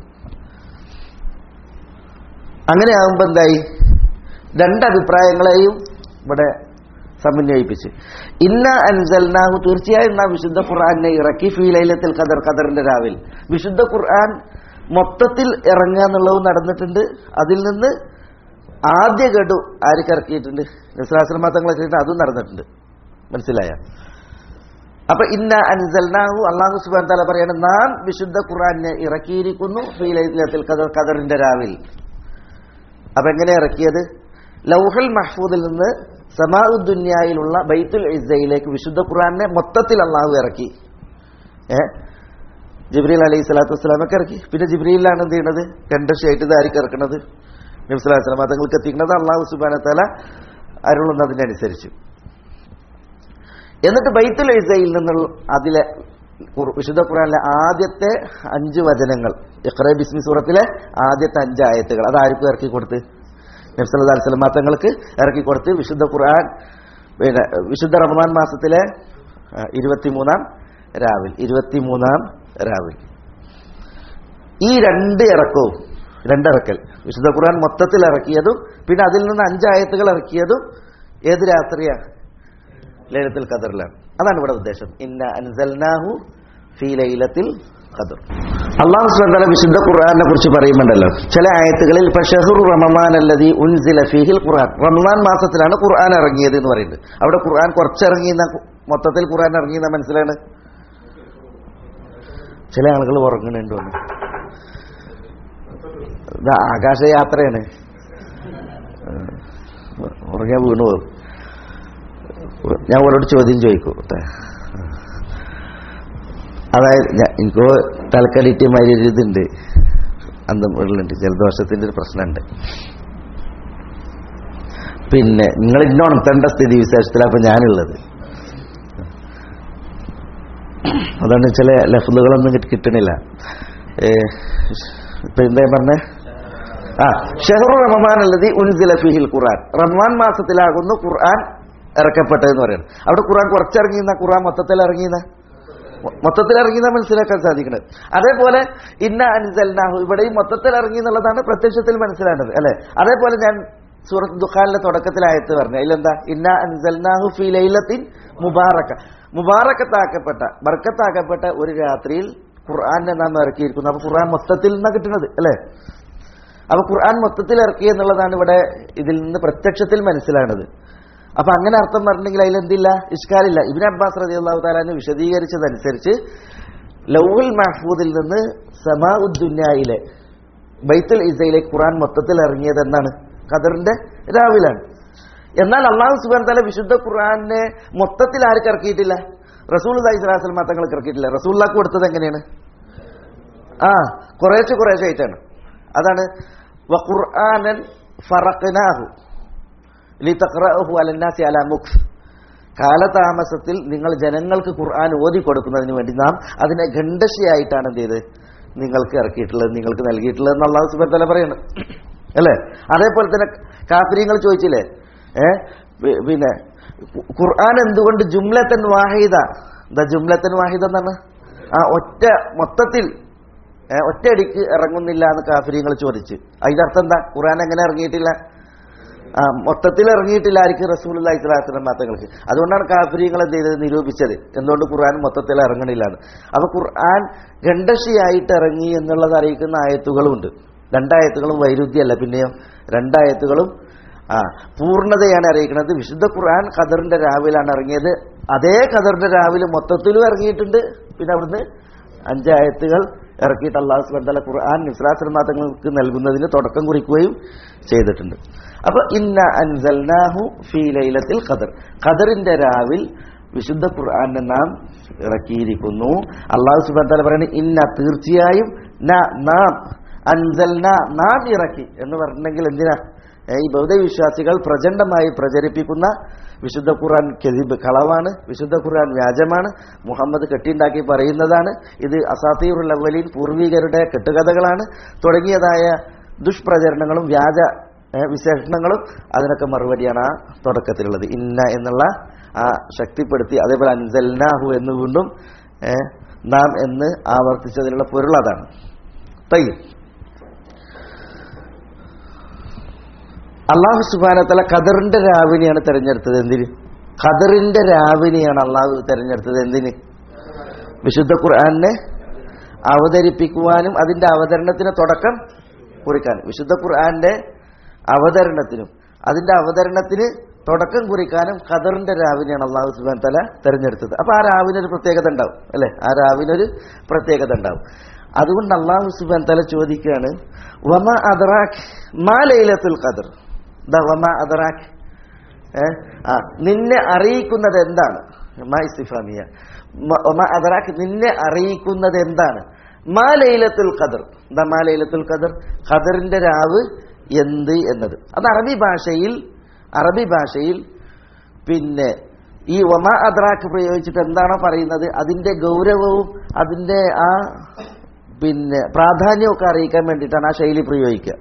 അങ്ങനെ ആകുമ്പോൾ എന്തായി രണ്ട് അഭിപ്രായങ്ങളെയും ഇവിടെ സമന്വയിപ്പിച്ച് ഇന്ന അൻസൽനാഹു തീർച്ചയായും നാം വിശുദ്ധ ഖുർആനെ ഇറക്കി ഫീ ലൈലത്തിൽ ഖദർ ഖദറിന്റെ രാവിൽ വിശുദ്ധ ഖുർആൻ മൊത്തത്തിൽ ഇറങ്ങുക എന്നുള്ളതും നടന്നിട്ടുണ്ട് അതിൽ നിന്ന് ആദ്യ ഗഡു ആർക്ക് ഇറക്കിയിട്ടുണ്ട് നിസ്ലാശ്രമാത്തങ്ങളൊക്കെ അതും നടന്നിട്ടുണ്ട് മനസ്സിലായ അപ്പൊ ഇന്ന അൻസൽനാഹു അള്ളാഹു സുബാൻ താല പറയാണ് നാം വിശുദ്ധ ഖുർആനെ ഇറക്കിയിരിക്കുന്നു ഫീ ലൈലത്തിൽ ഖദർ ഖദറിന്റെ രാവിൽ അപ്പൊ എങ്ങനെ ഇറക്കിയത് ലൗഹൽ മഹ്ഫൂദിൽ നിന്ന് സമാഉദ്ദുന്യയിലുള്ള ബൈത്തുൽ ഇസ്സയിലേക്ക് വിശുദ്ധ ഖുർആനെ മൊത്തത്തിൽ അള്ളാഹു ഇറക്കി ഏ ജിബ്രീൽ അലൈഹി സ്വലാത്തു വസ്സലാമൊക്കെ ഇറക്കി പിന്നെ ജിബ്രീലാണ് എന്ത് ചെയ്യണത് രണ്ട് ഷേറ്റ് ഇതായിരിക്കും ഇറക്കണത് നബി സ്വലാഹു വസ്ലാം തങ്ങൾക്ക് എത്തിക്കുന്നത് അള്ളാഹു സുബാന തല അരുളുന്നതിനനുസരിച്ച് എന്നിട്ട് ബൈത്തുൽ ഇസയിൽ നിന്നുള്ള അതിലെ ഖുർ- വിശുദ്ധ ഖുറാനിലെ ആദ്യത്തെ അഞ്ച് വചനങ്ങൾ ഇഖ്റ ബിസ്മി സൂറത്തിലെ ആദ്യത്തെ അഞ്ച് ആയത്തുകൾ അതാർക്കും ഇറക്കി കൊടുത്ത് നബ്സല്ലാ അലിസ്ലം തങ്ങൾക്ക് ഇറക്കി കൊടുത്ത് വിശുദ്ധ ഖുർആൻ പിന്നെ വിശുദ്ധ റമദാൻ മാസത്തിലെ ആ, ഇരുപത്തിമൂന്നാം രാവിൽ ഇരുപത്തിമൂന്നാം രാവിൽ ഈ രണ്ട് ഇറക്കവും രണ്ടിറക്കൽ വിശുദ്ധ ഖുർആൻ മൊത്തത്തിൽ ഇറക്കിയതും പിന്നെ അതിൽ നിന്ന് അഞ്ചായത്തുകൾ ഇറക്കിയതും ഏത് രാത്രിയാ ലൈലത്തുൽ ഖദറിലാണ് അതാണ് ഇവിടെ ഉദ്ദേശം ഇന്ന അൻസൽനാഹു ഫീ ലൈലത്തിൽ ഖദർ അള്ളാഹു സുബ്ഹാനഹു വിശുദ്ധ ഖുർആനെ കുറിച്ച് പറയുന്നുണ്ടല്ലോ ചില ആയത്തുകളിൽ ഫഷഹുർ റമദാൻ അല്ലദീ ഉൻസില ഫീഹിൽ ഖുർആൻ റമദാൻ മാസത്തിലാണ് ഖുർആൻ ഇറങ്ങിയത് എന്ന് പറയുന്നത് അവിടെ ഖുർആൻ കുറച്ചിറങ്ങിയെന്ന മൊത്തത്തിൽ ഖുർആൻ ഇറങ്ങിയെന്ന മനസ്സിലാണ് ചില ആളുകൾ ഉറങ്ങുന്നുണ്ട് തോന്നുന്നു ഇത് ആകാശയാത്രയാണ് ഉറങ്ങിയാൽ വീണു പോകും ഞാൻ അവരോട് ചോദ്യം ചോദിക്കും ട്ടോ. അതായത് ഞാൻ- എനിക്ക് തലക്കടിയിട്ട് മാതിരി ഒരു ഇതുണ്ട് അന്തം ഉള്ളുണ്ട് ജലദോഷത്തിന്റെ ഒരു പ്രശ്നമുണ്ട് പിന്നെ നിങ്ങൾ ഇന്നെ ഉണർത്തേണ്ട സ്ഥിതി വിശേഷത്തിലാണ് അപ്പൊ ഞാനുള്ളത് അതാണ് ചില ലഫ്ലുകളൊന്നും കിട്ടി- കിട്ടണില്ല ഏ, ഇപ്പൊ എന്താ പറഞ്ഞേ ആ ഷെഹറു റമദാൻ അല്ലതി ഉൻസില ഫിഹിൽ ഖുർആൻ റമദാൻ മാസത്തിലാകുന്നു ഖുർആൻ ഇറക്കപ്പെട്ടതെന്ന് പറയുന്നത് അവിടെ ഖുർആൻ കുറച്ചിറങ്ങിയെന്ന ഖുർആൻ മൊത്തത്തിൽ ഇറങ്ങിയെന്ന മൊത്തത്തിൽ ഇറങ്ങിയെന്ന മനസ്സിലാക്കാൻ സാധിക്കുന്നത് അതേപോലെ ഇന്ന അൻസൽനാഹു ഇവിടെയും മൊത്തത്തിൽ ഇറങ്ങി എന്നുള്ളതാണ് പ്രത്യക്ഷത്തിൽ മനസ്സിലാകുന്നത് അല്ലെ അതേപോലെ ഞാൻ സൂറത്ത് ദുഖാനിലെ തുടക്കത്തിലായത്ത് പറഞ്ഞു അതിലെന്താ ഇന്ന അൻസൽനാഹു ഫി ലൈലത്തിൻ മുബാറക്ക മുബാറക്കത്താക്കപ്പെട്ട ബർക്കത്താക്കപ്പെട്ട ഒരു രാത്രിയിൽ ഖുർആനെ നാം ഇറക്കിയിരിക്കുന്നു അപ്പൊ ഖുർആൻ മൊത്തത്തിൽ നിന്നാണ് കിട്ടുന്നത് അല്ലേ അപ്പൊ ഖുർആൻ മൊത്തത്തിൽ ഇറക്കി എന്നുള്ളതാണ് ഇവിടെ ഇതിൽ നിന്ന് പ്രത്യക്ഷത്തിൽ മനസ്സിലാകുന്നത് അപ്പൊ അങ്ങനെ അർത്ഥം പറഞ്ഞെങ്കിൽ അതിലെന്തില്ല ഇഷ്കാലില്ല ഇബിൻ അബ്ബാസ് റതി അള്ളാഹു താലാന് വിശദീകരിച്ചതനുസരിച്ച് ലൗഹുൽ മഹ്ഫൂദിൽ നിന്ന് സമാ ഉദ്ദുന്യായിലെ ബൈത്തുൽ ഇസയിലെ ഖുർആൻ മൊത്തത്തിൽ ഇറങ്ങിയത് എന്നാണ് ഖദറിന്റെ രാവിലാണ് എന്നാൽ അള്ളാഹു സുബാൻ തല വിശുദ്ധ ഖുർആനെ മൊത്തത്തിൽ ആർക്ക് ഇറക്കിയിട്ടില്ല റസൂൽ അലൈഹിസ്ലാം തങ്ങൾക്ക് ഇറക്കിയിട്ടില്ല റസൂല്ലാക്ക് കൊടുത്തത് എങ്ങനെയാണ് ആ കുറേശ്ശെ കുറേശ്ശെ ആയിട്ടാണ് അതാണ് വഖുർആനൻ ഫറഖ്നാഹു ലിതഖറഅഹു അലന്നാസി അലാ മുക്സ് കാലതാമസത്തിൽ നിങ്ങൾ ജനങ്ങൾക്ക് ഖുർആൻ ഓതി കൊടുക്കുന്നതിന് വേണ്ടി നാം അതിനെ ഖണ്ഡശിയായിട്ടാണ് എന്ത് ചെയ്ത് നിങ്ങൾക്ക് ഇറക്കിയിട്ടുള്ളത് നിങ്ങൾക്ക് നൽകിയിട്ടുള്ളത് എന്ന് അള്ളാഹു സുബാൻ തല പറയുന്നത് അല്ലേ അതേപോലെ തന്നെ കാഫര്യങ്ങൾ ചോദിച്ചില്ലേ ഏ പി- പിന്നെ ഖു- ഖുർആൻ എന്തുകൊണ്ട് ജുംലത്തൻ വാഹിദ എന്താ ജുംലത്തൻ വാഹിദ എന്നാണ് ആ ഒറ്റ മൊത്തത്തിൽ ഏ, ഒറ്റയടിക്ക് ഇറങ്ങുന്നില്ല എന്ന് കാഫര്യങ്ങൾ ചോദിച്ചു അതിന്റെ അർത്ഥം എന്താ ഖുർആൻ എങ്ങനെ ഇറങ്ങിയിട്ടില്ല ആ മൊത്തത്തിൽ ഇറങ്ങിയിട്ടില്ല ആർക്ക് റസൂൽ ഇസ്ലാസ്ലം മാത്രങ്ങൾക്ക് അതുകൊണ്ടാണ് കാഫര്യങ്ങൾ എന്ത് ചെയ്തത് നിരൂപിച്ചത് എന്തുകൊണ്ട് ഖുർആൻ മൊത്തത്തിൽ ഇറങ്ങണില്ല എന്ന് അപ്പൊ ഖുർആൻ ഖണ്ഡശിയായിട്ട് ഇറങ്ങി എന്നുള്ളത് അറിയിക്കുന്ന ആയത്തുകളുണ്ട് രണ്ടായത്തുകളും വൈരുദ്ധ്യമല്ല പിന്നെയോ രണ്ടായത്തുകളും ആ പൂർണ്ണതയാണ് അറിയിക്കുന്നത് വിശുദ്ധ ഖുർആൻ ഖദറിന്റെ രാവിലാണ് ഇറങ്ങിയത് അതേ ഖദറിന്റെ രാവിലെ മൊത്തത്തിലും ഇറങ്ങിയിട്ടുണ്ട് പിന്നെ അവിടുന്ന് അഞ്ചായത്തുകൾ ഇറക്കിയിട്ട് അള്ളാഹു സുബന്ധല ഖുർആൻ നിസ്ലാശ്രമാതങ്ങൾക്ക് നൽകുന്നതിന് തുടക്കം കുറിക്കുകയും ചെയ്തിട്ടുണ്ട് അപ്പൊ ഇന്ന അൻസൽനാഹു ഫീ ലൈലത്തിൽ ഖദർ ഖദറിന്റെ രാവിൽ വിശുദ്ധ ഖുർആനെ നാം ഇറക്കിയിരിക്കുന്നു അള്ളാഹു സുബന്ധല പറയുന്നത് ഇന്ന തീർച്ചയായും ന നാം അൻസൽന നാം ഇറക്കി എന്ന് പറഞ്ഞിട്ടുണ്ടെങ്കിൽ എന്തിനാ ഏ, ഈ ബൗദ്ധവിശ്വാസികൾ പ്രചണ്ഡമായി പ്രചരിപ്പിക്കുന്ന വിശുദ്ധ ഖുർആൻ കെതിബ് കളവാണ് വിശുദ്ധ ഖുർആൻ വ്യാജമാണ് മുഹമ്മദ് കെട്ടിണ്ടാക്കി പറയുന്നതാണ് ഇത് അസാത്തീറുൽ അവലീൻ പൂർവികരുടെ കെട്ടുകഥകളാണ് തുടങ്ങിയതായ ദുഷ്പ്രചരണങ്ങളും വ്യാജ ഏ, വിശേഷണങ്ങളും അതിനൊക്കെ മറുപടിയാണ് ആ തുടക്കത്തിലുള്ളത് ഇന്ന എന്നുള്ള ആ ശക്തിപ്പെടുത്തി അതേപോലെ അൻസൽനാഹു എന്ന് വീണ്ടും ഏ, നാം എന്ന് ആവർത്തിച്ചതിനുള്ള പൊരുൾ അതാണ് തയ്യം അള്ളാഹു സുബാനത്തല ഖദറിന്റെ രാവിനെയാണ് തെരഞ്ഞെടുത്തത് എന്തിന് ഖദറിന്റെ രാവിനെയാണ് അള്ളാഹു തെരഞ്ഞെടുത്തത് എന്തിന് വിശുദ്ധ ഖുർആനെ അവതരിപ്പിക്കുവാനും അതിന്റെ അവതരണത്തിന് തുടക്കം കുറിക്കാനും വിശുദ്ധ ഖുർആന്റെ അവതരണത്തിനും അതിന്റെ അവതരണത്തിന് തുടക്കം കുറിക്കാനും ഖദറിന്റെ രാവിനെയാണ് അള്ളാഹു സുബാൻ തല തെരഞ്ഞെടുത്തത് അപ്പൊ ആ രാവിനൊരു പ്രത്യേകത ഉണ്ടാവും അല്ലെ ആ രാവിനൊരു പ്രത്യേകത ഉണ്ടാവും അതുകൊണ്ട് അള്ളാഹു സുബാൻ തല ചോദിക്കുകയാണ് വമ അദറാഖ് മാ ലൈലത്തുൽ ഖദർ ദാ വമ അദറാഖ് ഏ? ആ നിന്നെ അറിയിക്കുന്നത് എന്താണ് മാ ഇസ്തിഫാമിയ മ- വമ അദറാഖ് നിന്നെ അറിയിക്കുന്നത് എന്താണ് മാ ലൈലത്തുൽ ഖദർ എന്താ മാ ലൈലത്തുൽ ഖദർ ഖദറിന്റെ രാവ് എന്ത് എന്നത് അത് അറബി ഭാഷയിൽ അറബി ഭാഷയിൽ പിന്നെ ഈ വമ അദ്രാക്ക് പ്രയോഗിച്ചിട്ട് എന്താണോ പറയുന്നത് അതിന്റെ ഗൗരവവും അതിന്റെ ആ പിന്നെ പ്രാധാന്യമൊക്കെ അറിയിക്കാൻ വേണ്ടിയിട്ടാണ് ആ ശൈലി പ്രയോഗിക്കുക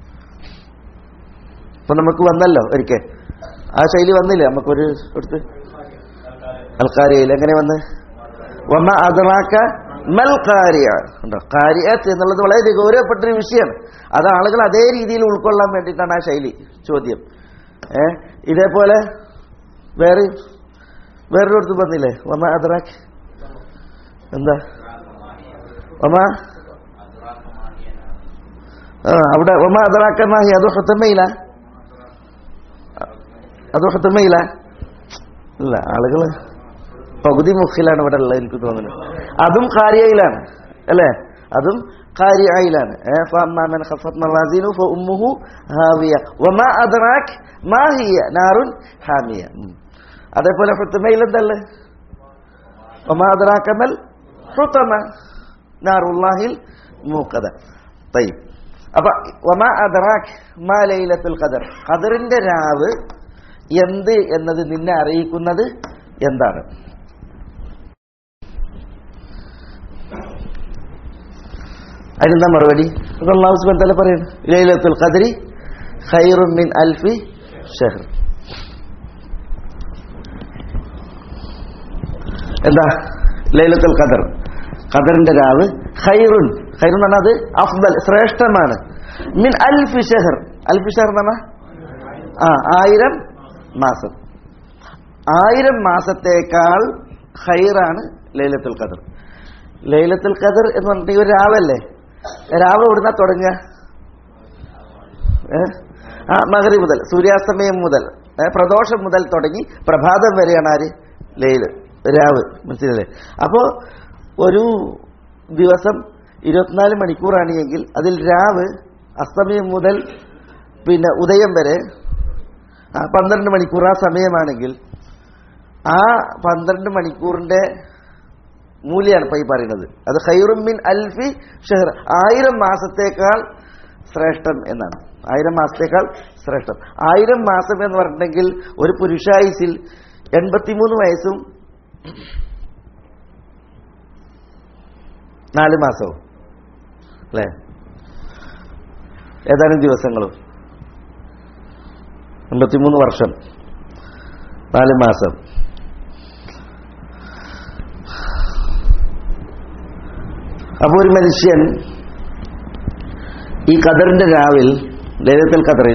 ഇപ്പൊ നമുക്ക് വന്നല്ലോ ഒരിക്കൽ ആ ശൈലി വന്നില്ലേ നമുക്കൊരു എടുത്ത് ആൾക്കാരിയിൽ എങ്ങനെ വന്ന് വമ അദ്രാക്ക മൽ കാരിയ ഉണ്ടോ കാരിയത്ത് എന്നുള്ളത് വളരെ ഗൗരവപ്പെട്ടൊരു വിഷയമാണ് അത് ആളുകൾ അതേ രീതിയിൽ ഉൾക്കൊള്ളാൻ വേണ്ടിയിട്ടാണ് ആ ശൈലി ചോദ്യം ഏ ഇതേപോലെ വേറെ വേറൊരിടത്ത് വന്നില്ലേ ഒമ അതറാക്ക് എന്താ ഒമ ആ അവിടെ ഒമ അതറാക്കന്നാഹി അത് ഹത്തമ്മയില്ല അത് ഹത്തമ്മയില്ല ഇല്ല ആളുകള് പകുതി മുഖിലാണ് ഇവിടെ ഉള്ളത് എനിക്ക് തോന്നുന്നത് അതും കാരിയയിലാണ് അല്ലേ അതും കാരിയയിലാണ് ഫഅമ്മാമൻ ഖഫത് മവാസിനു ഫഉമ്മുഹു ഹാവിയ വമാ അദ്റാക് മാ ഹിയ നാറുൻ ഹാമിയ ഉം. അതേപോലെ ഹുത്തമയിൽ എന്തല്ലേ വമാ അദ്റാക മൽ ഹുതമ നാറുല്ലാഹിൽ മൂഖദ തയ്യബ് അപ്പൊ വമാ അദ്റാക് മാ ലൈലത്തുൽ ഖദർ ഖദറിന്റെ രാവ് എന്ത് എന്നത് നിന്നെ അറിയിക്കുന്നത് എന്താണ് അതിനെന്താ മറുപടി അത് അള്ളാഹു സുബ്ഹാനഹു വ തആല പറയുന്നു ലൈലത്തുൽ ഖദ്രി ഖൈറും മിൻ അൽഫി ഷഹർ എന്താ ലൈലത്തുൽ ഖദർ ഖദറിന്റെ രാവ് ഖൈറുൻ ഖൈറുൻ എന്ന് പറഞ്ഞാൽ അത് അഫ്ദൽ ശ്രേഷ്ഠമാണ് മിൻ അൽഫി ഷഹർ അൽഫി ഷഹർ എന്ന് പറഞ്ഞാൽ ആ ആയിരം മാസം ആയിരം മാസത്തേക്കാൾ ഖൈറാണ് ലൈലത്തുൽ ഖദർ ലൈലത്തുൽ ഖദർ എന്ന് പറഞ്ഞിട്ട് ഒരു രാവല്ലേ രാവ് എവിടുന്ന തുടങ്ങുക ഏ? ആ മകരി മുതൽ സൂര്യാസ്തമയം മുതൽ ഏ, പ്രദോഷം മുതൽ തുടങ്ങി പ്രഭാതം വരെയാണ് ആര് ലൈല് രാവ് മനസ്സിലല്ലേ അപ്പോ ഒരു ദിവസം ഇരുപത്തിനാല് മണിക്കൂറാണ് എങ്കിൽ അതിൽ രാവ് അസ്തമയം മുതൽ പിന്നെ ഉദയം വരെ ആ, പന്ത്രണ്ട് മണിക്കൂർ ആ സമയമാണെങ്കിൽ ആ പന്ത്രണ്ട് മണിക്കൂറിന്റെ മൂല്യമാണ് ഇപ്പൊ ഈ പറയുന്നത് അത് ഖൈറുമിൻ അൽഫി ഷെഹർ ആയിരം മാസത്തേക്കാൾ ശ്രേഷ്ഠം എന്നാണ് ആയിരം മാസത്തേക്കാൾ ശ്രേഷ്ഠം ആയിരം മാസം എന്ന് പറഞ്ഞിട്ടുണ്ടെങ്കിൽ ഒരു പുരുഷായുസിൽ എൺപത്തിമൂന്ന് വയസ്സും നാല് മാസവും അല്ലേ ഏതാനും ദിവസങ്ങളും എൺപത്തിമൂന്ന് വർഷം നാല് മാസം അപ്പോൾ ഒരു മനുഷ്യൻ ഈ കദറിന്റെ രാവിൽ ലളിതൽ കദറിൽ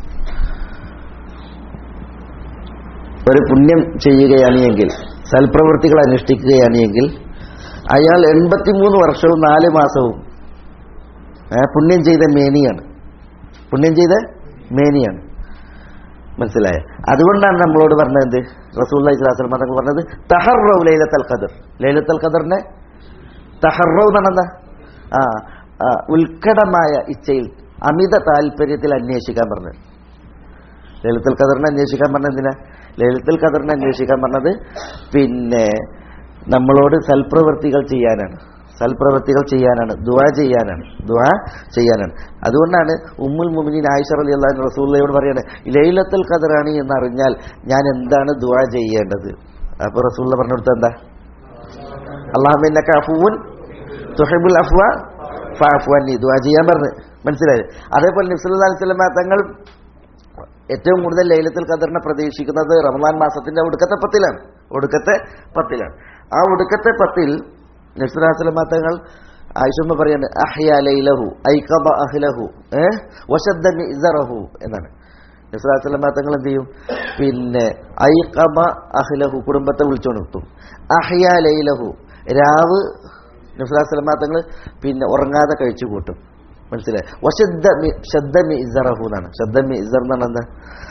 ഒരു പുണ്യം ചെയ്യുകയാണ് എങ്കിൽ സൽപ്രവൃത്തികൾ അനുഷ്ഠിക്കുകയാണ് എങ്കിൽ അയാൾ എൺപത്തിമൂന്ന് വർഷവും നാല് മാസവും ഏ, പുണ്യം ചെയ്ത മേനിയാണ് പുണ്യം ചെയ്ത മേനിയാണ് മനസ്സിലായ അതുകൊണ്ടാണ് നമ്മളോട് പറഞ്ഞത് എന്ത് റസൂൽ ഇസ്ലാസ്ലം തങ്ങൾ പറഞ്ഞത് തഹറവ് ലൈലത്തൽ ഖദർ ലൈലത്തൽ ഖദറിനെ തഹറവ് എന്ന് പറഞ്ഞാ ആ ആ, ഉത്കടമായ ഇച്ഛയിൽ അമിത താല്പര്യത്തിൽ അന്വേഷിക്കാൻ പറഞ്ഞത് ലളിതൽ ഖദറിനെ അന്വേഷിക്കാൻ പറഞ്ഞത് എന്തിനാ ലളിതൽ ഖദറിനെ അന്വേഷിക്കാൻ പറഞ്ഞത് പിന്നെ നമ്മളോട് സൽപ്രവൃത്തികൾ ചെയ്യാനാണ് സൽപ്രവൃത്തികൾ ചെയ്യാനാണ് ദുആ ചെയ്യാനാണ് ദുആ ചെയ്യാനാണ് അതുകൊണ്ടാണ് ഉമ്മുൽ മുമിനീൻ ആയിഷ അലി അള്ളാഹു റസൂള്ളയോട് പറയാണ് ലൈലത്തുൽ ഖദറാണ് എന്ന് അറിഞ്ഞാൽ ഞാൻ എന്താണ് ദുആ ചെയ്യേണ്ടത് അപ്പൊ റസൂള്ള പറഞ്ഞു കൊടുത്ത എന്താ അള്ളാഹുവിന്റെ അഫൂൻ തുഹബുൽ അഫ്വ ഫഅഫ്വന്നി ദുആ ചെയ്യാൻ പറഞ്ഞു മനസ്സിലായത് അതേപോലെ നബ്സല്ലാ അലൈഹി സ്വലമ തങ്ങൾ ഏറ്റവും കൂടുതൽ ലൈലത്തുൽ ഖദറിനെ പ്രതീക്ഷിക്കുന്നത് റമദാൻ മാസത്തിന്റെ ഒടുക്കത്തെ പത്തിലാണ് ഒടുക്കത്തെ പത്തിലാണ് ആ ഒടുക്കത്തെ പത്തിൽ നബ്സല്ലാ സ്വലമ തങ്ങൾ ആയിഷമ്മ പറയാണ് അഹ്യ ലൈലഹു ഐഖബ അഹ്ലഹു ഏ വശദ്ദ മിസറഹു എന്നാണ് നബ്സല്ലാ സ്വലമ തങ്ങൾ എന്ത് ചെയ്യും പിന്നെ ഐഖബ അഹ്ലഹു കുടുംബത്തെ വിളിച്ചോണിർത്തും അഹ്യ ലൈലഹു രാവ് നബ്സല്ലാ സ്വലമ തങ്ങൾ പിന്നെ ഉറങ്ങാതെ കഴിച്ചു കൂട്ടും മനസ്സിലായി വശദ്ദ മി- ശദ്ദ മിസറഹു എന്നാണ് ശദ്ദ മിസർ എന്നാണ് എന്താ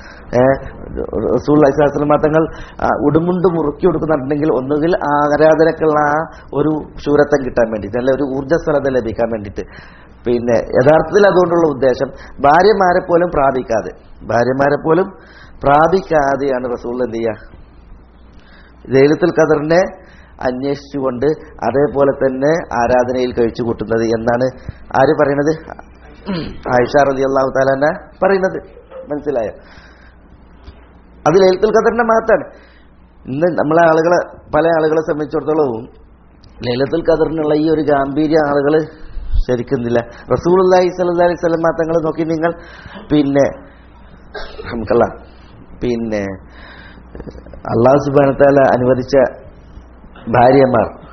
റസൂൽ അലൈഹിസ്ലാം തങ്ങൾ ആ, ഉടുമുണ്ട് മുറുക്കി കൊടുക്കുന്നുണ്ടെങ്കിൽ ഒന്നുകിൽ ആ ആരാധനക്കുള്ള ആ ഒരു ശൂരത്വം കിട്ടാൻ വേണ്ടിയിട്ട് അല്ലെ ഒരു ഊർജ്ജസ്വലത ലഭിക്കാൻ വേണ്ടിയിട്ട് പിന്നെ യഥാർത്ഥത്തിൽ അതുകൊണ്ടുള്ള ഉദ്ദേശം ഭാര്യമാരെ പോലും പ്രാപിക്കാതെ ഭാര്യമാരെ പോലും പ്രാപിക്കാതെയാണ് റസൂൽ എന്ത് ചെയ്യുക ലൈലത്തുൽ ഖദറിനെ അന്വേഷിച്ചുകൊണ്ട് അതേപോലെ തന്നെ ആരാധനയിൽ കഴിച്ചു കൂട്ടുന്നത് എന്നാണ് ആര് പറയണത് ആയിഷ റലി അള്ളാഹു താലാന പറയുന്നത് മനസ്സിലായോ അത് ലൈലത്തുൽ ഖദറിന്റെ മാത്രമാണ് ഇന്ന് നമ്മളെ ആളുകളെ പല ആളുകളെ സംബന്ധിച്ചിടത്തോളവും ലൈലത്തുൽ ഖദറിനുള്ള ഈ ഒരു ഗാംഭീര്യ ആളുകൾ ശരിക്കുന്നില്ല റസൂൽ അള്ളാഹി സ്വല്ലി അലൈഹി സ്വലം തങ്ങൾ നോക്കി നിങ്ങൾ പിന്നെ നമുക്കല്ല പിന്നെ അള്ളാഹു സുബാനത്താല അനുവദിച്ച ഭാര്യമാർ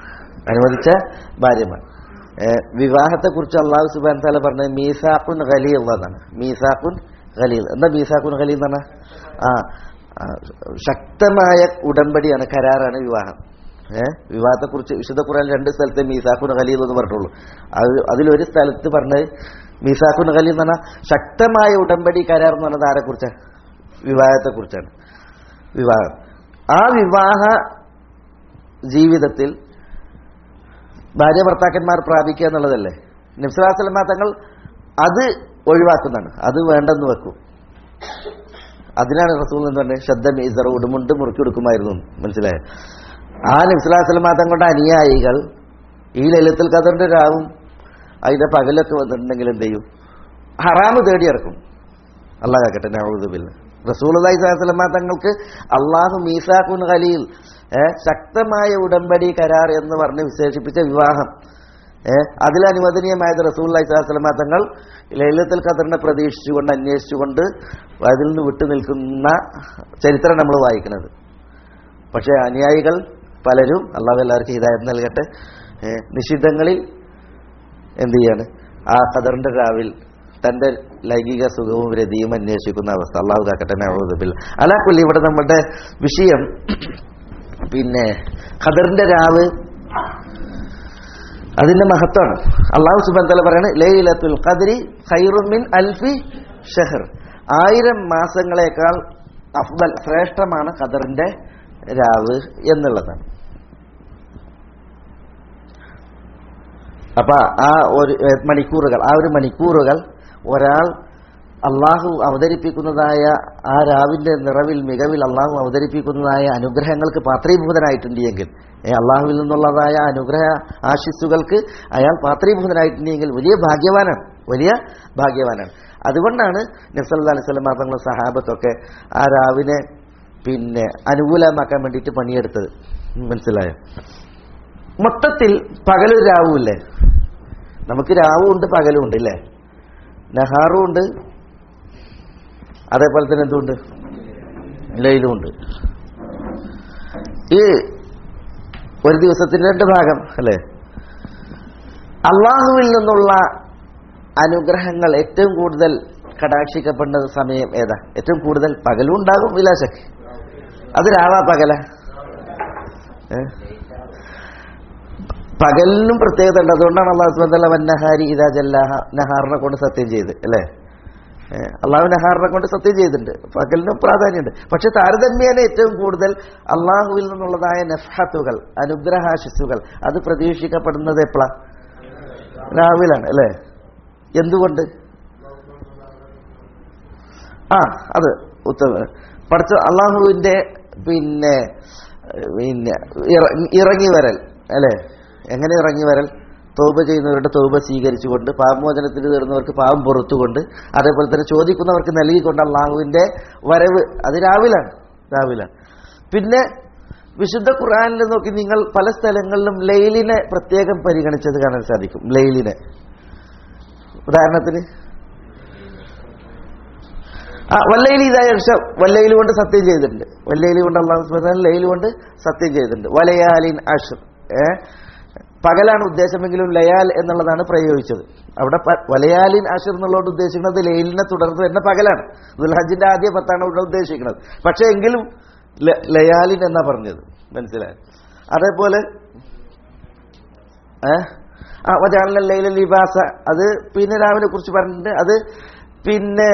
അനുവദിച്ച ഭാര്യമാർ ഏഹ് വിവാഹത്തെക്കുറിച്ച് അള്ളാഹു സുബാൻ താല പറഞ്ഞത് മീസാഖുൻ ഖലീൽ എന്നാണ് മീസാഖുൻ ഖലീൽ എന്താ മീസാഖുൻ ഖലീൽ എന്നാണ് ആ ആ, ശക്തമായ ഉടമ്പടിയാണ് കരാറാണ് വിവാഹം ഏഹ് വിവാഹത്തെക്കുറിച്ച് വിശുദ്ധ ഖുറാൻ രണ്ട് സ്ഥലത്തെ മീസാഖുൻ ഖലീൽ എന്ന് പറഞ്ഞിട്ടുള്ളൂ അത് അതിലൊരു സ്ഥലത്ത് പറഞ്ഞത് മീസാഖുൻ ഖലീൽ എന്ന് പറഞ്ഞാൽ ശക്തമായ ഉടമ്പടി കരാർ എന്ന് പറഞ്ഞത് ആരെക്കുറിച്ചാണ് വിവാഹത്തെക്കുറിച്ചാണ് വിവാഹം ആ വിവാഹ ജീവിതത്തിൽ ഭാര്യ ഭർത്താക്കന്മാർ പ്രാപിക്കുക എന്നുള്ളതല്ലേ നിഫ്സലാസ്ലമ തങ്ങൾ അത് ഒഴിവാക്കുന്നതാണ് അത് വേണ്ടെന്ന് വെക്കും അതിനാണ് റസൂൽ എന്ന് പറഞ്ഞത് ശബ്ദ മീസർ ഉടുമുണ്ട് മുറുക്കി കൊടുക്കുമായിരുന്നു എന്ന്. മനസ്സിലായോ ആ നിഫ്സലാസ്ലമ തങ്ങളുടെ അനുയായികൾ ഈ ലളിതൽ കഥറിന്റെ രാവും അതിന്റെ പകലൊക്കെ വന്നിട്ടുണ്ടെങ്കിൽ എന്ത് ചെയ്യും ഹറാമ് തേടി ഇറക്കും അള്ളാഹ് കാക്കട്ടെ നവൂദുബില്ല റസൂലി സ്വലമ തങ്ങൾക്ക് അള്ളാഹു മീസാഖുൻ ഖലീൽ ഏ, ശക്തമായ ഉടമ്പടി കരാർ എന്ന് പറഞ്ഞ് വിശേഷിപ്പിച്ച വിവാഹം ഏ, അതിലനുവദനീയമായത് റസൂല്ലി സ്വലമ തങ്ങൾ ലളിതത്തിൽ ഖദറിനെ പ്രതീക്ഷിച്ചുകൊണ്ട് അന്വേഷിച്ചുകൊണ്ട് അതിൽ നിന്ന് വിട്ടു നിൽക്കുന്ന ചരിത്രം നമ്മൾ വായിക്കുന്നത് പക്ഷേ അനുയായികൾ പലരും അള്ളാഹു എല്ലാവർക്കും ഹിദായത് നൽകട്ടെ ഏ, നിഷിദ്ധങ്ങളിൽ എന്ത് ചെയ്യാണ് ആ ഖദറിന്റെ രാവിൽ തന്റെ ലൈംഗിക സുഖവും രതിയും അന്വേഷിക്കുന്ന അവസ്ഥ അള്ളാഹു കാക്കട്ടെ നവതുബിൽ അലാക്കുല്ലി ഇവിടെ നമ്മുടെ വിഷയം പിന്നെ ഖദറിന്റെ രാവ് അതിന്റെ മഹത്വമാണ് അള്ളാഹു സുബാൻ തല പറയാണ് ലൈലത്തുൽ ഖദരി ഖൈറുൻ മിൻ അൽഫി ഷഹർ ആയിരം മാസങ്ങളെക്കാൾ അഫ്ദൽ ശ്രേഷ്ഠമാണ് ഖദറിന്റെ രാവ് എന്നുള്ളതാണ് അപ്പൊ ആ ഒരു ഏഹ്, മണിക്കൂറുകൾ ആ ഒരു മണിക്കൂറുകൾ ഒരാൾ അള്ളാഹു അവതരിപ്പിക്കുന്നതായ ആ രാവിന്റെ നിറവിൽ മികവിൽ അള്ളാഹു അവതരിപ്പിക്കുന്നതായ അനുഗ്രഹങ്ങൾക്ക് പാത്രീഭൂതനായിട്ടുണ്ട് എങ്കിൽ ഏ, അള്ളാഹുവിൽ നിന്നുള്ളതായ അനുഗ്രഹ ആശിസ്സുകൾക്ക് അയാൾ പാത്രീഭൂതനായിട്ടുണ്ടെങ്കിൽ വലിയ ഭാഗ്യവാനാണ് വലിയ ഭാഗ്യവാനാണ് അതുകൊണ്ടാണ് നബ്സല്ലാ അലൈഹി സ്വലം തങ്ങളും സഹാബത്തൊക്കെ ആ രാവിനെ പിന്നെ അനുകൂലമാക്കാൻ വേണ്ടിയിട്ട് പണിയെടുത്തത് മനസ്സിലായോ മൊത്തത്തിൽ പകലും രാവും ഇല്ലേ നമുക്ക് രാവും ഉണ്ട് പകലും ഉണ്ട് ഇല്ലേ നഹാറും ഉണ്ട് അതേപോലെ തന്നെ എന്തുണ്ട് ലൈലും ഉണ്ട് ഈ ഒരു ദിവസത്തിന്റെ രണ്ട് ഭാഗം അല്ലേ അള്ളാഹുവിൽ നിന്നുള്ള അനുഗ്രഹങ്ങൾ ഏറ്റവും കൂടുതൽ കടാക്ഷിക്കപ്പെടുന്ന സമയം ഏതാ ഏറ്റവും കൂടുതൽ പകലും ഉണ്ടാകും വിലാസക്ക് അത് രാവാ പകല ഏ? പകലിനും പ്രത്യേകത ഉണ്ട് അതുകൊണ്ടാണ് അള്ളാഹു സുബന്ധ വന്നഹാരി ഇതാ ജല്ലാഹ നഹാറിനെ കൊണ്ട് സത്യം ചെയ്ത് അല്ലേ ഏഹ് അള്ളാഹു നഹാറിനെ കൊണ്ട് സത്യം ചെയ്തിട്ടുണ്ട് പകലിനും പ്രാധാന്യമുണ്ട് പക്ഷെ താരതമ്യേന ഏറ്റവും കൂടുതൽ അള്ളാഹുവിൽ നിന്നുള്ളതായ നഫ്ഹത്തുകൾ അനുഗ്രഹാശിസുകൾ അത് പ്രതീക്ഷിക്കപ്പെടുന്നത് എപ്പോഴാ രാവിലാണ് അല്ലേ എന്തുകൊണ്ട് ആ അത് ഉത്തമ പഠിച്ച അള്ളാഹുവിന്റെ പിന്നെ പിന്നെ ഇറ- ഇറങ്ങി വരൽ അല്ലേ എങ്ങനെ ഇറങ്ങി വരൽ തോപ ചെയ്യുന്നവരുടെ തോപ സ്വീകരിച്ചുകൊണ്ട് പാപമോചനത്തിന് തീർന്നവർക്ക് പാപം പുറത്തുകൊണ്ട് അതേപോലെ തന്നെ ചോദിക്കുന്നവർക്ക് നൽകിക്കൊണ്ട് അള്ളാഹുവിന്റെ വരവ് അത് രാവിലാണ് രാവിലാണ് പിന്നെ വിശുദ്ധ ഖുർആനിൽ നോക്കി നിങ്ങൾ പല സ്ഥലങ്ങളിലും ലൈലിനെ പ്രത്യേകം പരിഗണിച്ചത് കാണാൻ സാധിക്കും ലൈലിനെ ഉദാഹരണത്തിന് ആ വല്ലയിലി ഇതായ വല്ലയിൽ കൊണ്ട് സത്യം ചെയ്തിട്ടുണ്ട് വല്ലയിൽ കൊണ്ട് അള്ളാഹു സുബ്ഹാനഹു ലൈൽ കൊണ്ട് സത്യം ചെയ്തിട്ടുണ്ട് വലയാലിൻ അഷർ ഏ പകലാണ് ഉദ്ദേശമെങ്കിലും ലയാൽ എന്നുള്ളതാണ് പ്രയോഗിച്ചത് അവിടെ പ- വലയാലിൻ അഷർ എന്നുള്ളതുകൊണ്ട് ഉദ്ദേശിക്കുന്നത് ലൈലിനെ തുടർന്ന് തന്നെ പകലാണ് ദുൽഹജിന്റെ ആദ്യ പത്താണ് ഇവിടെ ഉദ്ദേശിക്കുന്നത് പക്ഷേ എങ്കിലും ല- ലയാലിൻ എന്നാ പറഞ്ഞത് മനസ്സിലായി അതേപോലെ ഏ ആ വജാല ലൈല ലിബാസ അത് പിന്നെ രാവിനെ കുറിച്ച് പറഞ്ഞിട്ടുണ്ട് അത് പിന്നെ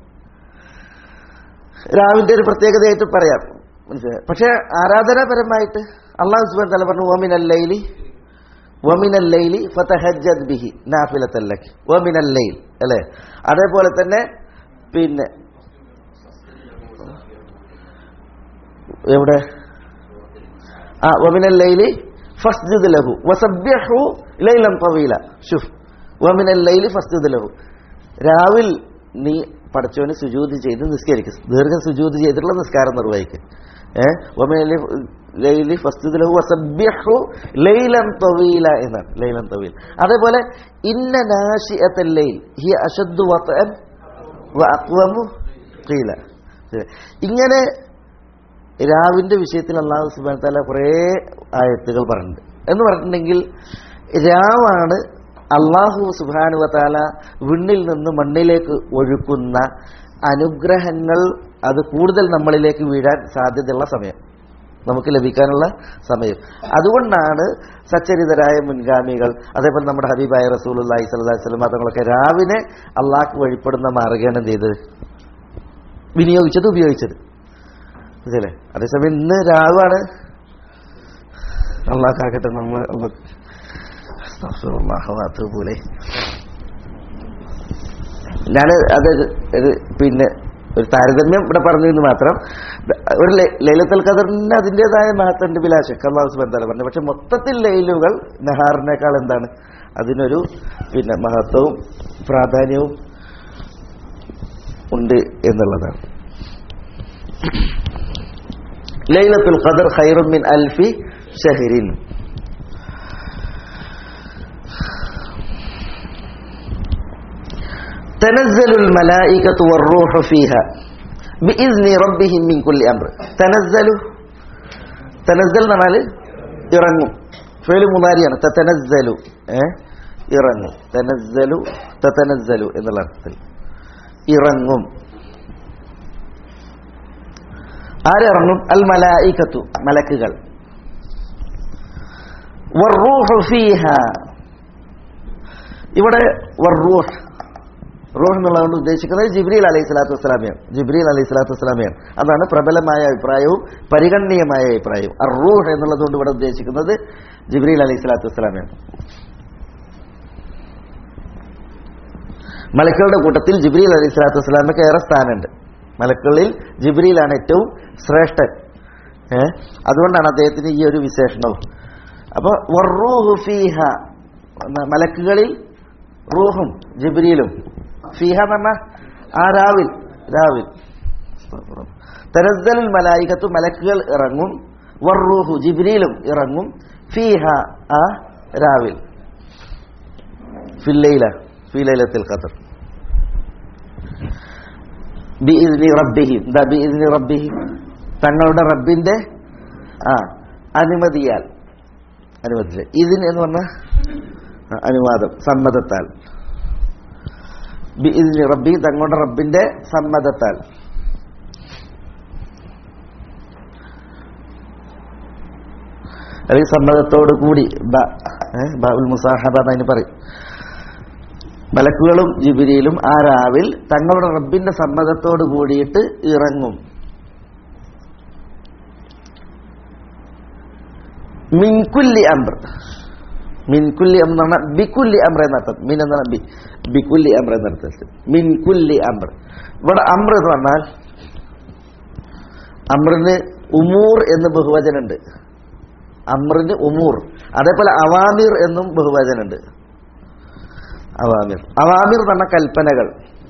രാവിന്റെ ഒരു പ്രത്യേകതയായിട്ട് പറയാം മനസ്സിലായി പക്ഷെ ആരാധനാപരമായിട്ട് അള്ളാഹു സുബാൻ തല പറഞ്ഞു ഓമിനൽ ലൈലി വമിനൽ ലൈലി ഫതഹജ്ജദ് ബിഹി നാഫിലത്തല്ലക്ക് വമിനൽ ലൈൽ അല്ലേ അതേപോലെ തന്നെ പിന്നെ എവിടെ ആ വമിനൽ ലൈലി ഫസ്ജുദ് ലഹു വസബ്യഹു ലൈലൻ തവീല ഷുഫ് വമിനൽ ലൈലി ഫസ്ജുദ് ലഹു രാവിൽ നീ പടച്ചവന് സുജൂത് ചെയ്ത് നിസ്കരിക്കും ദീർഘം സുജൂത് ചെയ്തിട്ടുള്ള നിസ്കാരം നിർവഹിക്കും ഏഹ് വമിനൽ ലൈലി ഫസ്ജുദ് ലഹു വസബ്യഹു ലൈലൻ തവീല എന്നാണ് ലൈലൻ തവീൽ അതേപോലെ ഇന്ന നാശിഅത്തൽ ലൈൽ ഹിയ അശദ്ദു വതഅൻ വഅഖ്വമു ഖീല ഇങ്ങനെ രാവിന്റെ വിഷയത്തിൽ അള്ളാഹു സുബാൻ താല കുറേ ആയത്തുകൾ പറഞ്ഞിട്ടുണ്ട് എന്ന് പറഞ്ഞിട്ടുണ്ടെങ്കിൽ രാവാണ് അള്ളാഹു സുബാനുവതാല വിണ്ണിൽ നിന്ന് മണ്ണിലേക്ക് ഒഴുക്കുന്ന അനുഗ്രഹങ്ങൾ അത് കൂടുതൽ നമ്മളിലേക്ക് വീഴാൻ സാധ്യതയുള്ള സമയം നമുക്ക് ലഭിക്കാനുള്ള സമയം അതുകൊണ്ടാണ് സച്ചരിതരായ മുൻഗാമികൾ അതേപോലെ നമ്മുടെ ഹബീബായ റസൂലി സ്വല്ലി സ്വലം തങ്ങളൊക്കെ രാവിലെ അള്ളാഹ്ക്ക് വഴിപ്പെടുന്ന മാർഗ്ഗമാണ് എന്ത് ചെയ്തത് വിനിയോഗിച്ചത് ഉപയോഗിച്ചത് മനസ്സിലെ അതേസമയം ഇന്ന് രാവാണ് അള്ളാഹ്ക്കാക്കട്ടെ നമ്മൾ പോലെ ഞാൻ അത് ഒരു പിന്നെ ഒരു താരതമ്യം ഇവിടെ പറഞ്ഞതിന് മാത്രം ഒരു ലൈലത്തൽ ഖദറിന് അതിൻ്റെതായ മഹത്തുണ്ട് ബിലാശക്ക് അള്ളാഹു സുബന്താല പറഞ്ഞു പക്ഷെ മൊത്തത്തിൽ ലൈലുകൾ നെഹാറിനേക്കാൾ എന്താണ് അതിനൊരു പിന്നെ മഹത്വവും പ്രാധാന്യവും ഉണ്ട് എന്നുള്ളതാണ് ലൈലത്തുൽ ഖദർ ഖൈറും മിൻ അൽഫി ഷഹരിൻ تنزل الملائكة والروح فيها بإذن ربهم من كل أمر تنزل تنزل എന്നാൽ ഇറങ്ങും ഫേല് മുതാരിയാണ് തനസ്സലു ഏ ഇറങ്ങും തനസ്സലു തനസ്സലു എന്നുള്ള അർത്ഥത്തിൽ ഇറങ്ങും ആരിറങ്ങും അൽ മലായിക്കത്തു മലക്കുകൾ വറൂഹു ഫീഹ ഇവിടെ വറൂഹ് റൂഹ് എന്നുള്ളതുകൊണ്ട് ഉദ്ദേശിക്കുന്നത് ജിബ്രീൽ അലൈഹി സ്വലാത്തു വസ്സലാമിയാണ് ജിബ്രീൽ അലൈഹി സ്വലാത്തു വസ്സലാമിയാണ് അതാണ് പ്രബലമായ അഭിപ്രായവും പരിഗണനീയമായ അഭിപ്രായവും അർ റൂഹ് എന്നുള്ളതുകൊണ്ട് ഇവിടെ ഉദ്ദേശിക്കുന്നത് ജിബ്രീൽ അലൈഹി സ്വലാത്തു വസ്സലാമിയാണ് മലക്കുകളുടെ കൂട്ടത്തിൽ ജിബ്രീൽ അലൈഹി സ്വലാത്തു വസ്സലാമയ്ക്ക് ഏറെ സ്ഥാനമുണ്ട് മലക്കുകളിൽ ജിബ്രീലാണ് ഏറ്റവും ശ്രേഷ്ഠൻ ഏ അതുകൊണ്ടാണ് അദ്ദേഹത്തിന് ഈ ഒരു വിശേഷണവും അപ്പോൾ വറൂഹു ഫീഹ മലക്കുകളിൽ റൂഹും ജിബ്രീലും ഫീഹ എന്ന് പറഞ്ഞാൽ ആ രാവിൽ രാവിൽ തനസ്സലുൽ മലായികത്തു മലക്കുകൾ ഇറങ്ങും വറൂഹു ജിബ്രീലും ഇറങ്ങും ഫീഹ ആ രാവിൽ ഫില്ലയില ഫിലൈലത്തിൽ ഖദർ ബിഇസ്നി റബ്ബിഹിം ദാ ബിഇസ്നി റബ്ബിഹിം തങ്ങളുടെ റബ്ബിന്റെ ആ അനുമതിയാൽ അനുമതി ഇതിന് എന്ന് പറഞ്ഞ അനുവാദം സമ്മതത്താൽ ബിഇസ്നി റബ്ബി തങ്ങളുടെ റബ്ബിന്റെ സമ്മതത്താൽ അല്ലെങ്കിൽ സമ്മതത്തോടു കൂടി ബാബുൽ മുസാഹബ എന്നതിന് പറയും മലക്കുകളും ജിബിരിയിലും ആ രാവിൽ തങ്ങളുടെ റബ്ബിന്റെ സമ്മതത്തോട് കൂടിയിട്ട് ഇറങ്ങും മിൻകുല്ലി അംർ മിൻകുല്ലി അംർ എന്ന് പറഞ്ഞാൽ ബിക്കുല്ലി അമ്ര എന്നർത്ഥം മിൻ എന്ന് പറഞ്ഞാൽ ബി ബിക്കുല്ലി അമ്ര എന്നർത്ഥത്തിൽ മിൻകുല്ലി അമ്ര ഇവിടെ അമ്ര എന്ന് പറഞ്ഞാൽ അമ്രിന് ഉമൂർ എന്ന് ബഹുവചനുണ്ട് അമ്രിന് ഉമൂർ അതേപോലെ അവാമിർ എന്നും ബഹുവചനുണ്ട് അവാമിർ അവാമിർ എന്ന് പറഞ്ഞ കൽപ്പനകൾ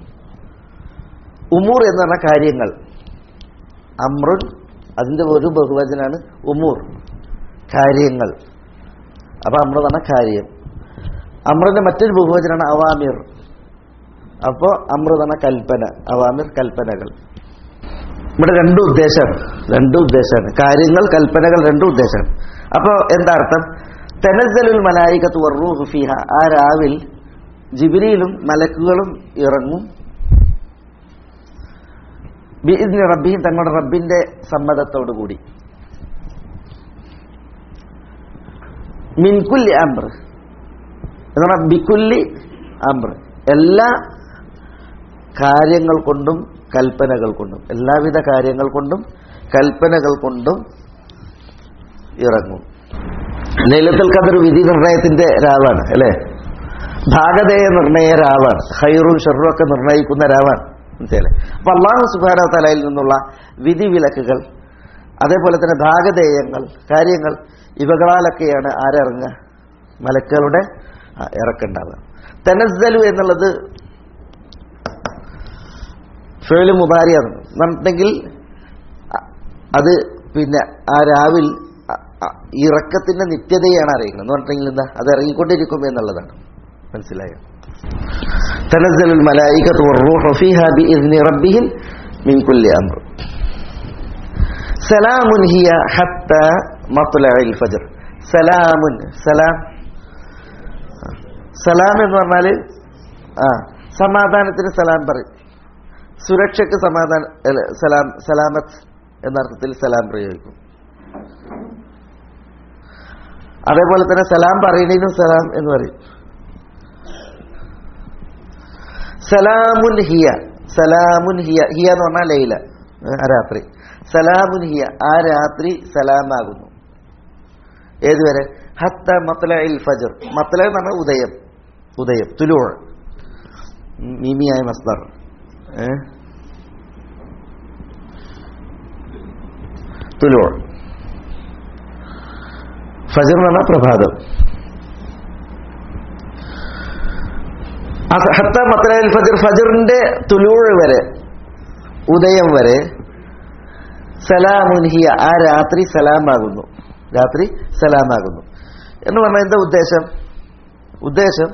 ഉമൂർ എന്ന് പറഞ്ഞ കാര്യങ്ങൾ അമ്രുൻ അതിന്റെ ഒരു ബഹുവചനാണ് ഉമൂർ കാര്യങ്ങൾ അപ്പൊ അമ്ര എന്ന് പറഞ്ഞ കാര്യം അമ്രന്റെ മറ്റൊരു ബഹുവചനാണ് അവാമിർ അപ്പോ അമ്ര എന്ന് പറഞ്ഞ കൽപ്പന അവാമിർ കൽപ്പനകൾ ഇവിടെ രണ്ടു ഉദ്ദേശമാണ് രണ്ടു ഉദ്ദേശമാണ് കാര്യങ്ങൾ കൽപ്പനകൾ രണ്ടു ഉദ്ദേശമാണ് അപ്പോ എന്താ അർത്ഥം തെനസലുൽ മലായികത്ത് വർറൂഹു ഫിഹ ആ രാവിൽ ജിബിരിയിലും മലക്കുകളും ഇറങ്ങും ബിഇദ്നി റബ്ബിയും തങ്ങളുടെ റബ്ബിന്റെ സമ്മതത്തോടു കൂടി മിൻകുല്ലി അംർ എന്ന് പറഞ്ഞാൽ ബിക്കുല്ലി അംർ എല്ലാ കാര്യങ്ങൾ കൊണ്ടും കൽപ്പനകൾ കൊണ്ടും എല്ലാവിധ കാര്യങ്ങൾ കൊണ്ടും കൽപ്പനകൾ കൊണ്ടും ഇറങ്ങും ലൈലത്തുൽ ഖദർ വിധി നിർണയത്തിന്റെ രാവാണ് അല്ലേ ഭാഗതേയ നിർണയ രാവാണ് ഹൈറും ഷെറും ഒക്കെ നിർണയിക്കുന്ന രാവാണ് മനസ്സിലെ അപ്പൊ അള്ളാഹു സുബാന തലയിൽ നിന്നുള്ള വിധി വിലക്കുകൾ അതേപോലെ തന്നെ ഭാഗധേയങ്ങൾ കാര്യങ്ങൾ ഇവകളാലൊക്കെയാണ് ആരിറങ്ങുക മലക്കുകളുടെ ഇറക്കുണ്ടാവുക തെനസ്സലു എന്നുള്ളത് ഫേല് മുതാരിയാണ് എന്നുണ്ടെങ്കിൽ അത് പിന്നെ ആ രാവിൽ ഇറക്കത്തിന്റെ നിത്യതയാണ് അറിയിക്കുന്നത് എന്ന് പറഞ്ഞിട്ടുണ്ടെങ്കിൽ എന്താ അത് ഇറങ്ങിക്കൊണ്ടിരിക്കും എന്നുള്ളതാണ് മനസ്സിലായോ تنزل الملائكة والروح فيها بإذن ربهم من كل أمر سلام هي حتى مطلع الفجر സലാമുൻ സലാം സലാം എന്ന് പറഞ്ഞാല് ആ സമാധാനത്തിന് സലാം പറയും സുരക്ഷയ്ക്ക് സമാധാന അല്ല, സലാം സലാമത്ത് എന്ന അർത്ഥത്തിൽ സലാം പ്രയോഗിക്കും അതേപോലെ തന്നെ സലാം പറയുന്നതിനും സലാം എന്ന് പറയും സലാമുൻ ഹിയ സലാമുൻ ഹിയ ഹിയ എന്ന് പറഞ്ഞാൽ ലൈല ആ രാത്രി സലാമുൻ ഹിയ ആ രാത്രി സലാമാകുന്നു ഏതുവരെ ഹത്ത മത്തലയിൽ ഫജർ മത്തല എന്ന് പറഞ്ഞാൽ ഉദയം ഉദയം തുലൂൾ മീമിയായ മസ്ദർ ഏ തുലൂൾ ഫജർ എന്ന് പറഞ്ഞാൽ പ്രഭാതം ആ ഹത്ത മത്തലയിൽ ഫജർ ഫജറിന്റെ തുലൂഴ് വരെ ഉദയം വരെ സലാമുൻഹിയ ആ രാത്രി സലാമാകുന്നു രാത്രി സലാമാകുന്നു എന്ന് പറഞ്ഞാൽ എന്താ ഉദ്ദേശം ഉദ്ദേശം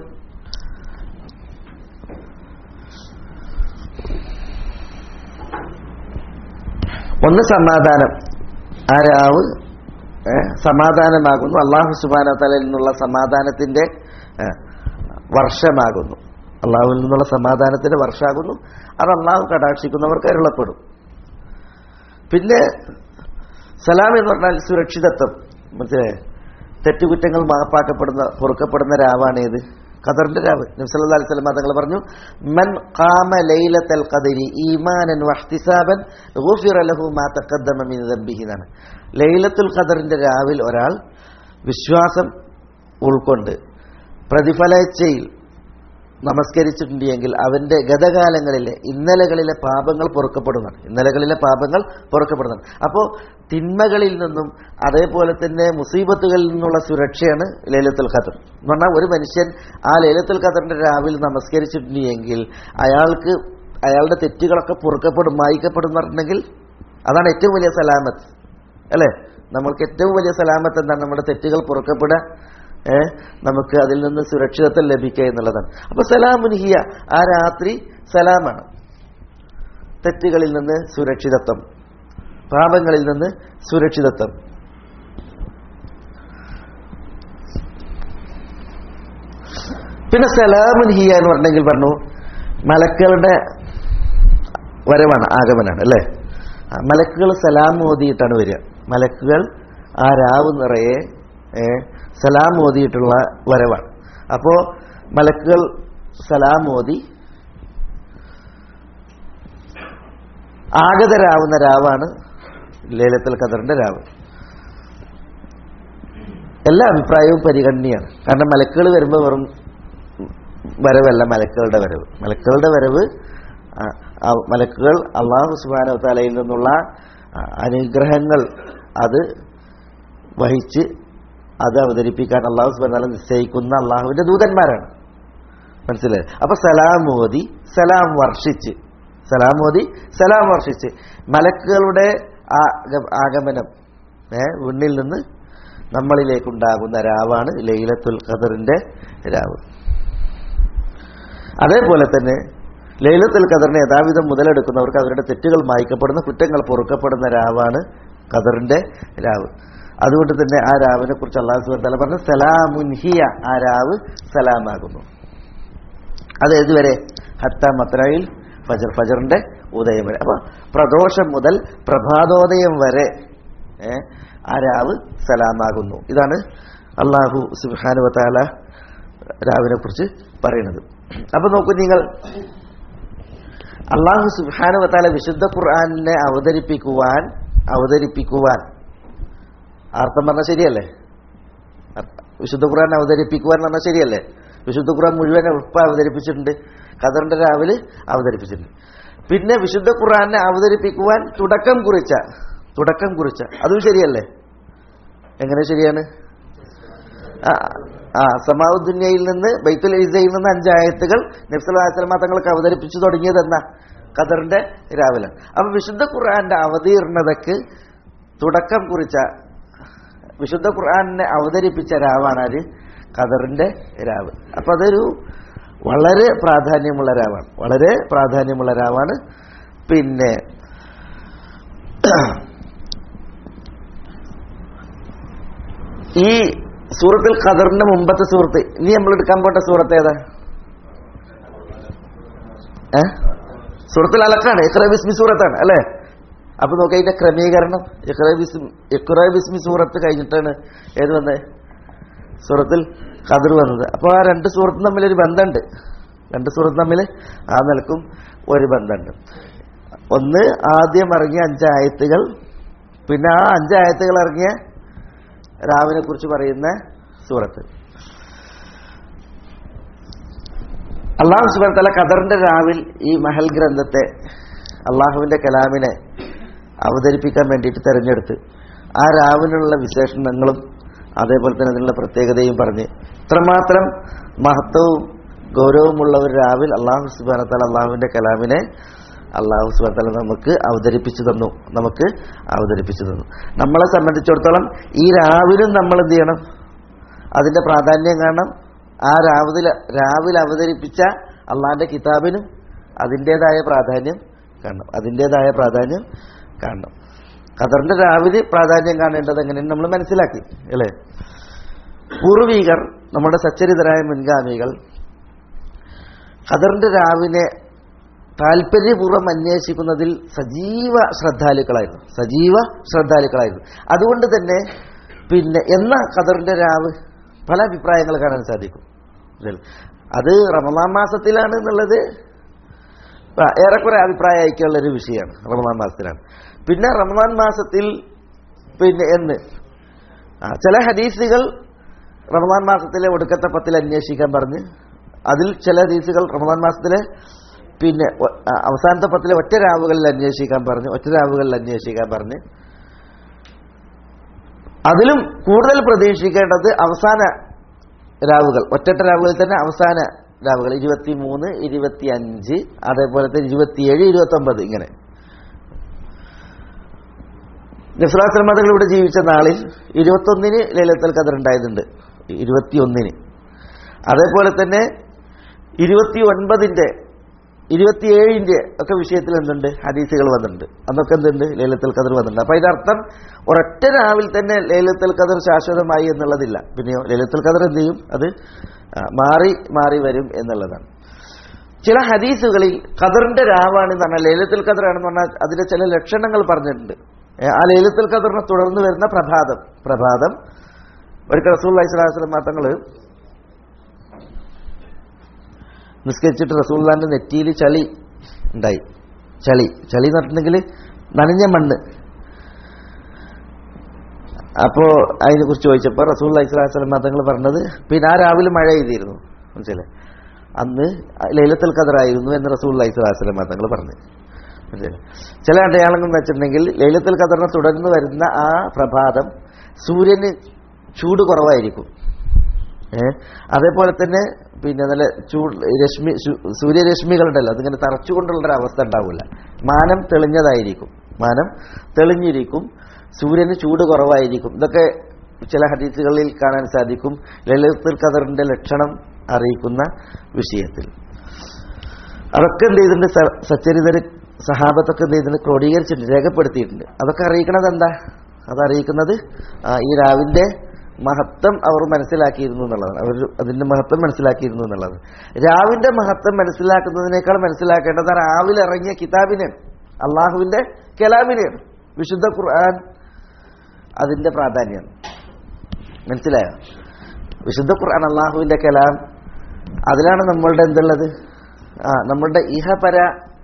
ഒന്ന് സമാധാനം ആ രാവ് ഏ, സമാധാനമാകുന്നു അള്ളാഹു സുബാന തലയിൽ നിന്നുള്ള സമാധാനത്തിന്റെ ഏ, വർഷമാകുന്നു അള്ളാഹുവിൽ നിന്നുള്ള സമാധാനത്തിന്റെ വർഷമാകുന്നു അത് അള്ളാഹു കടാക്ഷിക്കുന്നവർക്ക് അരുളപ്പെടും പിന്നെ സലാം എന്ന് പറഞ്ഞാൽ സുരക്ഷിതത്വം മറ്റേ തെറ്റുകുറ്റങ്ങൾ മാപ്പാക്കപ്പെടുന്ന പൊറുക്കപ്പെടുന്ന രാവാണ് ഏത് ഖദറിന്റെ രാവ് നബ്സല്ലാ അലൈഹി സ്വലം തങ്ങൾ പറഞ്ഞു മൻ ഖാമ ലൈലത്തൽ ഖദരി ഈമാനൻ വഹ്തിസാബൻ ഗുഫിറ ലഹു മാ തഖദ്ദമ മിൻ ദംബിഹി എന്നാണ് ലൈലത്തുൽ ഖദറിന്റെ രാവിൽ ഒരാൾ വിശ്വാസം ഉൾക്കൊണ്ട് പ്രതിഫലേച്ഛയിൽ നമസ്കരിച്ചിട്ടുണ്ട് എങ്കിൽ അവന്റെ ഗതകാലങ്ങളിലെ ഇന്നലകളിലെ പാപങ്ങൾ പൊറുക്കപ്പെടുന്നതാണ് ഇന്നലകളിലെ പാപങ്ങൾ പൊറുക്കപ്പെടുന്നതാണ് അപ്പോൾ തിന്മകളിൽ നിന്നും അതേപോലെ തന്നെ മുസീബത്തുകളിൽ നിന്നുള്ള സുരക്ഷയാണ് ലൈലത്തുൽ ഖദർ എന്ന് പറഞ്ഞാൽ ഒരു മനുഷ്യൻ ആ ലൈലത്തുൽ ഖദറിന്റെ രാവിലെ നമസ്കരിച്ചിട്ടുണ്ട് എങ്കിൽ അയാൾക്ക് അയാളുടെ തെറ്റുകളൊക്കെ പൊറുക്കപ്പെടും മായിക്കപ്പെടും എന്ന് പറഞ്ഞിട്ടുണ്ടെങ്കിൽ അതാണ് ഏറ്റവും വലിയ സലാമത്ത് അല്ലേ നമ്മൾക്ക് ഏറ്റവും വലിയ സലാമത്ത് എന്താണ് നമ്മുടെ തെറ്റുകൾ പൊറുക്കപ്പെടുക ഏ നമുക്ക് അതിൽ നിന്ന് സുരക്ഷിതത്വം ലഭിക്കുക എന്നുള്ളതാണ് അപ്പൊ സലാമുൻഹിയ ആ രാത്രി സലാമാണ് തെറ്റുകളിൽ നിന്ന് സുരക്ഷിതത്വം പാപങ്ങളിൽ നിന്ന് സുരക്ഷിതത്വം പിന്നെ സലാമുൻഹിയ എന്ന് പറഞ്ഞെങ്കിൽ പറഞ്ഞു മലക്കളുടെ വരവാണ് ആഗമനാണ് അല്ലേ ആ, മലക്കുകൾ സലാം ഓതിയിട്ടാണ് വരിക മലക്കുകൾ ആ രാവ് നിറയെ ഏ, സലാം ഓതിയിട്ടുള്ള വരവാണ് അപ്പോ മലക്കുകൾ സലാം ഓതി ആഗതരാവുന്ന രാവാണ് ലേലത്തുൽ ഖദറിന്റെ രാവ് എല്ലാ അഭിപ്രായവും പരിഗണനയാണ് കാരണം മലക്കുകൾ വരുമ്പോൾ വെറും വരവല്ല മലക്കുകളുടെ വരവ് മലക്കുകളുടെ വരവ് ആ, ആ മലക്കുകൾ അള്ളാഹു സുബാന തലയിൽ നിന്നുള്ള ആ, അനുഗ്രഹങ്ങൾ അത് വഹിച്ച് അത് അവതരിപ്പിക്കാൻ അള്ളാഹു സുബാന തല നിശ്ചയിക്കുന്ന അള്ളാഹുവിന്റെ ദൂതന്മാരാണ് മനസ്സിലായി അപ്പൊ സലാം ഓതി സലാം വർഷിച്ച് സലാം ഓതി സലാം വർഷിച്ച് മലക്കുകളുടെ ആഗ- ആഗമനം ഏ വിണ്ണിൽ നിന്ന് നമ്മളിലേക്കുണ്ടാകുന്ന രാവാണ് ലൈലത്തുൽ ഖദറിന്റെ രാവ് അതേപോലെ തന്നെ ലൈലത്തുൽ ഖദറിനെ യഥാവിധം മുതലെടുക്കുന്നവർക്ക് അവരുടെ തെറ്റുകൾ മായ്ക്കപ്പെടുന്ന കുറ്റങ്ങൾ പൊറുക്കപ്പെടുന്ന രാവാണ് ഖദറിന്റെ രാവ് അതുകൊണ്ട് തന്നെ ആ രാവിനെ കുറിച്ച് അള്ളാഹു സുബ്ഹാനഹു വ തആല പറഞ്ഞു സലാമുൻഹിയ ആ രാവ് സലാമാകുന്നു അത് ഏതുവരെ ഹത്ത മത്രയിൽ ഫജർ ഫജറിന്റെ ഉദയം വരെ അപ്പൊ പ്രദോഷം മുതൽ പ്രഭാതോദയം വരെ ഏ, ആ രാവ് സലാമാകുന്നു ഇതാണ് അള്ളാഹു സുബാനു താല രാവിനെ കുറിച്ച് പറയുന്നത് അപ്പൊ നോക്കൂ നിങ്ങൾ അള്ളാഹു സുബാനു താല വിശുദ്ധ ഖുർആാനിനെ അവതരിപ്പിക്കുവാൻ അവതരിപ്പിക്കുവാൻ അർത്ഥം പറഞ്ഞാൽ ശരിയല്ലേ വിശുദ്ധ ഖുർആൻ അവതരിപ്പിക്കുവാൻ പറഞ്ഞാൽ ശരിയല്ലേ വിശുദ്ധ ഖുർആൻ മുഴുവൻ ഉപ്പ അവതരിപ്പിച്ചിട്ടുണ്ട് ഖദറിന്റെ രാവിലെ അവതരിപ്പിച്ചിട്ടുണ്ട് പിന്നെ വിശുദ്ധ ഖുർആനെ അവതരിപ്പിക്കുവാൻ തുടക്കം കുറിച്ച തുടക്കം കുറിച്ച അതും ശരിയല്ലേ എങ്ങനെ ശരിയാണ് ആ, ആ സമാവുദ്ദുന്യയിൽ നിന്ന് ബൈത്തുൽ ഇസയിൽ നിന്ന് അഞ്ചായത്തുകൾ നബ്സലാസ്ലമ തങ്ങൾക്ക് അവതരിപ്പിച്ചു തുടങ്ങിയത് എന്നാ ഖദറിന്റെ രാവിലെ അപ്പൊ വിശുദ്ധ ഖുർആന്റെ അവതീർണതക്ക് തുടക്കം കുറിച്ച വിശുദ്ധ ഖുർആാനിനെ അവതരിപ്പിച്ച രാവാണ് അത് ഖദറിന്റെ രാവ് അപ്പൊ അതൊരു വളരെ പ്രാധാന്യമുള്ള രാവാണ് വളരെ പ്രാധാന്യമുള്ള രാവാണ് പിന്നെ ഈ സൂറത്തുൽ ഖദറിന്റെ മുമ്പത്തെ സൂറത്ത് ഇനി നമ്മൾ എടുക്കാൻ പോട്ട സൂറത്ത് ഏതാ ഏ സൂറത്തുൽ അലക്കാണ് ഇഖ്റ ബിസ്മി സൂറത്താണ് അല്ലേ അപ്പൊ നോക്കി അതിന്റെ ക്രമീകരണം ഇഖ്റ ബിസ്മി ഇഖ്റ ബിസ്മി സൂറത്ത് കഴിഞ്ഞിട്ടാണ് ഏത് വന്നത് സൂറത്തിൽ ഖദർ വന്നത് അപ്പോൾ ആ രണ്ട് സൂറത്തും തമ്മിൽ ഒരു ബന്ധമുണ്ട് രണ്ട് സൂറത്തും തമ്മിൽ ആ നിലക്കും ഒരു ബന്ധമുണ്ട് ഒന്ന് ആദ്യം ഇറങ്ങിയ അഞ്ചായത്തുകൾ പിന്നെ ആ അഞ്ചായത്തുകൾ ഇറങ്ങിയ രാവിനെ കുറിച്ച് പറയുന്ന സൂറത്ത് അള്ളാഹു സുബർത്തല ഖദറിന്റെ രാവിൽ ഈ മഹൽ ഗ്രന്ഥത്തെ അള്ളാഹുവിന്റെ കലാമിനെ അവതരിപ്പിക്കാൻ വേണ്ടിയിട്ട് തെരഞ്ഞെടുത്ത് ആ രാവിനുള്ള വിശേഷണങ്ങളും അതേപോലെ തന്നെ അതിനുള്ള പ്രത്യേകതയും പറഞ്ഞ് ഇത്രമാത്രം മഹത്വവും ഗൗരവമുള്ള ഒരു രാവിൽ അള്ളാഹു സുബാനത്താൽ അള്ളാഹുവിന്റെ കലാമിനെ അള്ളാഹു സുബാനത്താല നമുക്ക് അവതരിപ്പിച്ചു തന്നു നമുക്ക് അവതരിപ്പിച്ചു തന്നു നമ്മളെ സംബന്ധിച്ചിടത്തോളം ഈ രാവിലും നമ്മൾ എന്ത് ചെയ്യണം അതിന്റെ പ്രാധാന്യം കാണണം ആ രാവിലെ രാവിലെ അവതരിപ്പിച്ച അള്ളാഹിന്റെ കിതാബിനും അതിൻ്റെതായ പ്രാധാന്യം കാണണം അതിൻ്റെതായ പ്രാധാന്യം കാണണം ഖദറിന്റെ രാവിലെ പ്രാധാന്യം കാണേണ്ടത് എങ്ങനെയാണ് നമ്മൾ മനസ്സിലാക്കി അല്ലേ പൂർവീകർ നമ്മുടെ സച്ചരിതരായ മുൻഗാമികൾ ഖദറിന്റെ രാവിനെ താല്പര്യപൂർവ്വം അന്വേഷിക്കുന്നതിൽ സജീവ ശ്രദ്ധാലുക്കളായിരുന്നു സജീവ ശ്രദ്ധാലുക്കളായിരുന്നു അതുകൊണ്ട് തന്നെ പിന്നെ എന്ന ഖദറിന്റെ രാവ് പല അഭിപ്രായങ്ങൾ കാണാൻ സാധിക്കും ഇതിൽ. അത് റമദാൻ മാസത്തിലാണ് എന്നുള്ളത് ആ, ഏറെക്കുറെ അഭിപ്രായ ഐക്യമുള്ള ഒരു വിഷയമാണ് റമദാൻ മാസത്തിലാണ് പിന്നെ റമദാൻ മാസത്തിൽ പിന്നെ എന്ന് ആ, ചില ഹദീസുകൾ റമദാൻ മാസത്തിലെ ഒടുക്കത്തെ പത്തിൽ അന്വേഷിക്കാൻ പറഞ്ഞ് അതിൽ ചില ഹദീസുകൾ റമദാൻ മാസത്തിലെ പിന്നെ ഒ- ആ, അവസാനത്തെ പത്തിലെ ഒറ്റ രാവുകളിൽ അന്വേഷിക്കാൻ പറഞ്ഞു ഒറ്റ രാവുകളിൽ അന്വേഷിക്കാൻ പറഞ്ഞ് അതിലും കൂടുതൽ പ്രതീക്ഷിക്കേണ്ടത് അവസാന രാവുകൾ ഒറ്റട്ട രാവുകളിൽ തന്നെ അവസാന രാവുകൾ ഇരുപത്തി മൂന്ന് ഇരുപത്തി അഞ്ച് അതേപോലെ തന്നെ ഇരുപത്തിയേഴ് ഇരുപത്തി ഒമ്പത് ഇങ്ങനെ നസ്രാശ്രമതകൾ ഇവിടെ ജീവിച്ച നാളിൽ ഇരുപത്തൊന്നിന് ലളിതൽ കഥർ ഉണ്ടായതുണ്ട് ഇരുപത്തിയൊന്നിന് അതേപോലെ തന്നെ ഇരുപത്തി ഒൻപതിന്റെ ഇരുപത്തിയേഴിന്റെ ഒക്കെ വിഷയത്തിൽ എന്തുണ്ട് ഹദീസുകൾ വന്നിട്ടുണ്ട് അന്നൊക്കെ എന്തുണ്ട് ലളിതൽ കദർ വന്നിട്ടുണ്ട് അപ്പൊ അതിനർത്ഥം ഒരൊറ്റ രാവിൽ തന്നെ ലളിതൽ കദർ ശാശ്വതമായി എന്നുള്ളതില്ല പിന്നെയോ ലളിതൽ കദർ എന്ത് ചെയ്യും അത് ആ, മാറി മാറി വരും എന്നുള്ളതാണ് ചില ഹദീസുകളിൽ ഖദറിന്റെ രാവാണെന്ന് പറഞ്ഞാൽ ലേലത്തിൽ ഖദറാണെന്ന് പറഞ്ഞാൽ അതിന്റെ ചില ലക്ഷണങ്ങൾ പറഞ്ഞിട്ടുണ്ട് ഏ, ആ ലേലത്തിൽ ഖദറിനെ തുടർന്ന് വരുന്ന പ്രഭാതം പ്രഭാതം ഒരിക്കൽ റസൂൽ അലൈഹിസ്ലാം തങ്ങൾ നിസ്കരിച്ചിട്ട് റസൂല്ലാന്റെ നെറ്റിയിൽ ചളി ഉണ്ടായി ചളി ചളി എന്ന് പറഞ്ഞിട്ടുണ്ടെങ്കിൽ നനഞ്ഞ മണ്ണ് അപ്പോ അതിനെ കുറിച്ച് ചോദിച്ചപ്പോൾ റസൂൽ അലൈഹിസ്ലാം തങ്ങൾ പറഞ്ഞത് പിന്നെ ആ രാവിലെ മഴ ചെയ്തിരുന്നു മനസ്സിലെ അന്ന് ലൈലത്തുൽ ഖദറായിരുന്നു എന്ന് റസൂൽ അലൈഹിസ്ലാം തങ്ങൾ പറഞ്ഞു മനസ്സിലായോ? ചില അടയാളങ്ങൾ എന്ന് വെച്ചിട്ടുണ്ടെങ്കിൽ ലൈലത്തുൽ ഖദറിനെ തുടർന്ന് വരുന്ന ആ പ്രഭാതം സൂര്യന് ചൂട് കുറവായിരിക്കും ഏ അതേപോലെ തന്നെ പിന്നെ നല്ല ചൂട് രശ്മി സു- സൂര്യരശ്മികളുണ്ടല്ലോ അതിങ്ങനെ തറച്ചുകൊണ്ടുള്ള ഒരു അവസ്ഥ ഉണ്ടാവില്ല മാനം തെളിഞ്ഞതായിരിക്കും മാനം തെളിഞ്ഞിരിക്കും സൂര്യന് ചൂട് കുറവായിരിക്കും ഇതൊക്കെ ചില ഹദീസുകളിൽ കാണാൻ സാധിക്കും ലളിതുൽ ഖദറിന്റെ ലക്ഷണം അറിയിക്കുന്ന വിഷയത്തിൽ അതൊക്കെ എന്ത് ചെയ്തിട്ടുണ്ട് സ- സച്ചരിതര് സഹാബത്തൊക്കെ എന്ത് ചെയ്തിട്ടുണ്ട് ക്രോഡീകരിച്ചിട്ടുണ്ട് രേഖപ്പെടുത്തിയിട്ടുണ്ട് അതൊക്കെ അറിയിക്കണത് എന്താ അത് അറിയിക്കുന്നത് ആ, ഈ രാവിന്റെ മഹത്വം അവർ മനസ്സിലാക്കിയിരുന്നു എന്നുള്ളതാണ് അവർ അതിന്റെ മഹത്വം മനസ്സിലാക്കിയിരുന്നു എന്നുള്ളത് രാവിന്റെ മഹത്വം മനസ്സിലാക്കുന്നതിനേക്കാൾ മനസ്സിലാക്കേണ്ടത് ആ രാവിലെ ഇറങ്ങിയ കിതാബിനെയാണ് അള്ളാഹുവിന്റെ കലാമിനെയാണ് വിശുദ്ധ ഖുർആൻ അതിന്റെ പ്രാധാന്യമാണ് മനസ്സിലായോ വിശുദ്ധ ഖുർആൻ അള്ളാഹുവിന്റെ കലാം അതിലാണ് നമ്മളുടെ എന്തുള്ളത് ആ നമ്മളുടെ ഇഹപര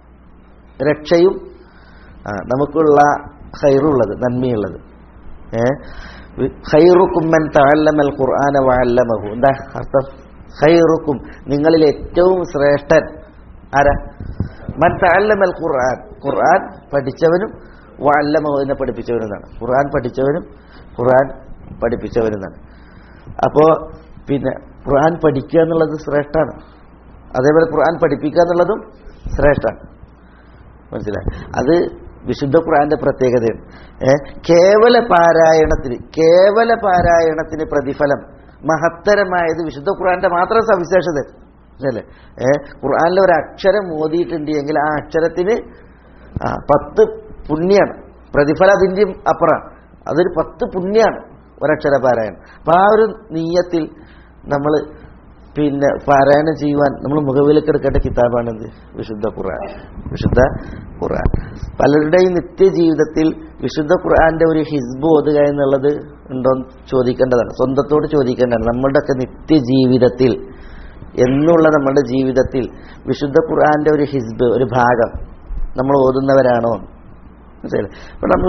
രക്ഷയും ആ, നമുക്കുള്ള ഹൈറുള്ളത് നന്മയുള്ളത് ഏ ഹൈറുക്കുമ്മൻ തഅല്ലമൽ ഖുർആന വഅല്ലമഹു എന്താ അർത്ഥം ഹൈറുക്കും നിങ്ങളിൽ ഏറ്റവും ശ്രേഷ്ഠൻ ആരാ മൻ തഅല്ലമൽ ഖുർആൻ ഖുർആൻ പഠിച്ചവനും വഅല്ലമഹു എന്നെ പഠിപ്പിച്ചവനും എന്നാണ് ഖുർആൻ പഠിച്ചവനും ഖുർആൻ പഠിപ്പിച്ചവനും എന്നാണ് അപ്പോ പിന്നെ ഖുർആൻ പഠിക്കുക എന്നുള്ളത് ശ്രേഷ്ഠാണ് അതേപോലെ ഖുർആൻ പഠിപ്പിക്കുക എന്നുള്ളതും ശ്രേഷ്ഠാണ് മനസ്സിലായി അത് വിശുദ്ധ ഖുർആന്റെ പ്രത്യേകതയാണ് ഏ, കേവല പാരായണത്തിന് കേവല പാരായണത്തിന് പ്രതിഫലം മഹത്തരമായത് വിശുദ്ധ ഖുർആന്റെ മാത്രം സവിശേഷത അല്ലേ ഏ ഖുർആനിലെ ഒരു അക്ഷരം മോദിയിട്ടുണ്ട് എങ്കിൽ ആ അക്ഷരത്തിന് ആ, പത്ത് പുണ്യാണ് പ്രതിഫലം അതിൻ്റെയും അപ്പുറം അതൊരു പത്ത് പുണ്യാണ് ഒരക്ഷര പാരായണം അപ്പൊ ആ ഒരു നീയത്തിൽ നമ്മൾ പിന്നെ പാരായണം ചെയ്യുവാൻ നമ്മൾ മുഖവിലേക്ക് എടുക്കേണ്ട കിതാബാണെന്ത് വിശുദ്ധ ഖുർആൻ വിശുദ്ധ ഖുർആൻ പലരുടെയും നിത്യജീവിതത്തിൽ വിശുദ്ധ ഖുർആന്റെ ഒരു ഹിസ്ബ് ഓതുക എന്നുള്ളത് ഉണ്ടോന്ന് ചോദിക്കേണ്ടതാണ് സ്വന്തത്തോട് ചോദിക്കേണ്ടതാണ് നമ്മളുടെയൊക്കെ നിത്യജീവിതത്തിൽ എന്നുള്ള നമ്മുടെ ജീവിതത്തിൽ വിശുദ്ധ ഖുർആന്റെ ഒരു ഹിസ്ബ് ഒരു ഭാഗം നമ്മൾ ഓതുന്നവരാണോ മനസ്സിലായില്ലേ അപ്പൊ നമ്മൾ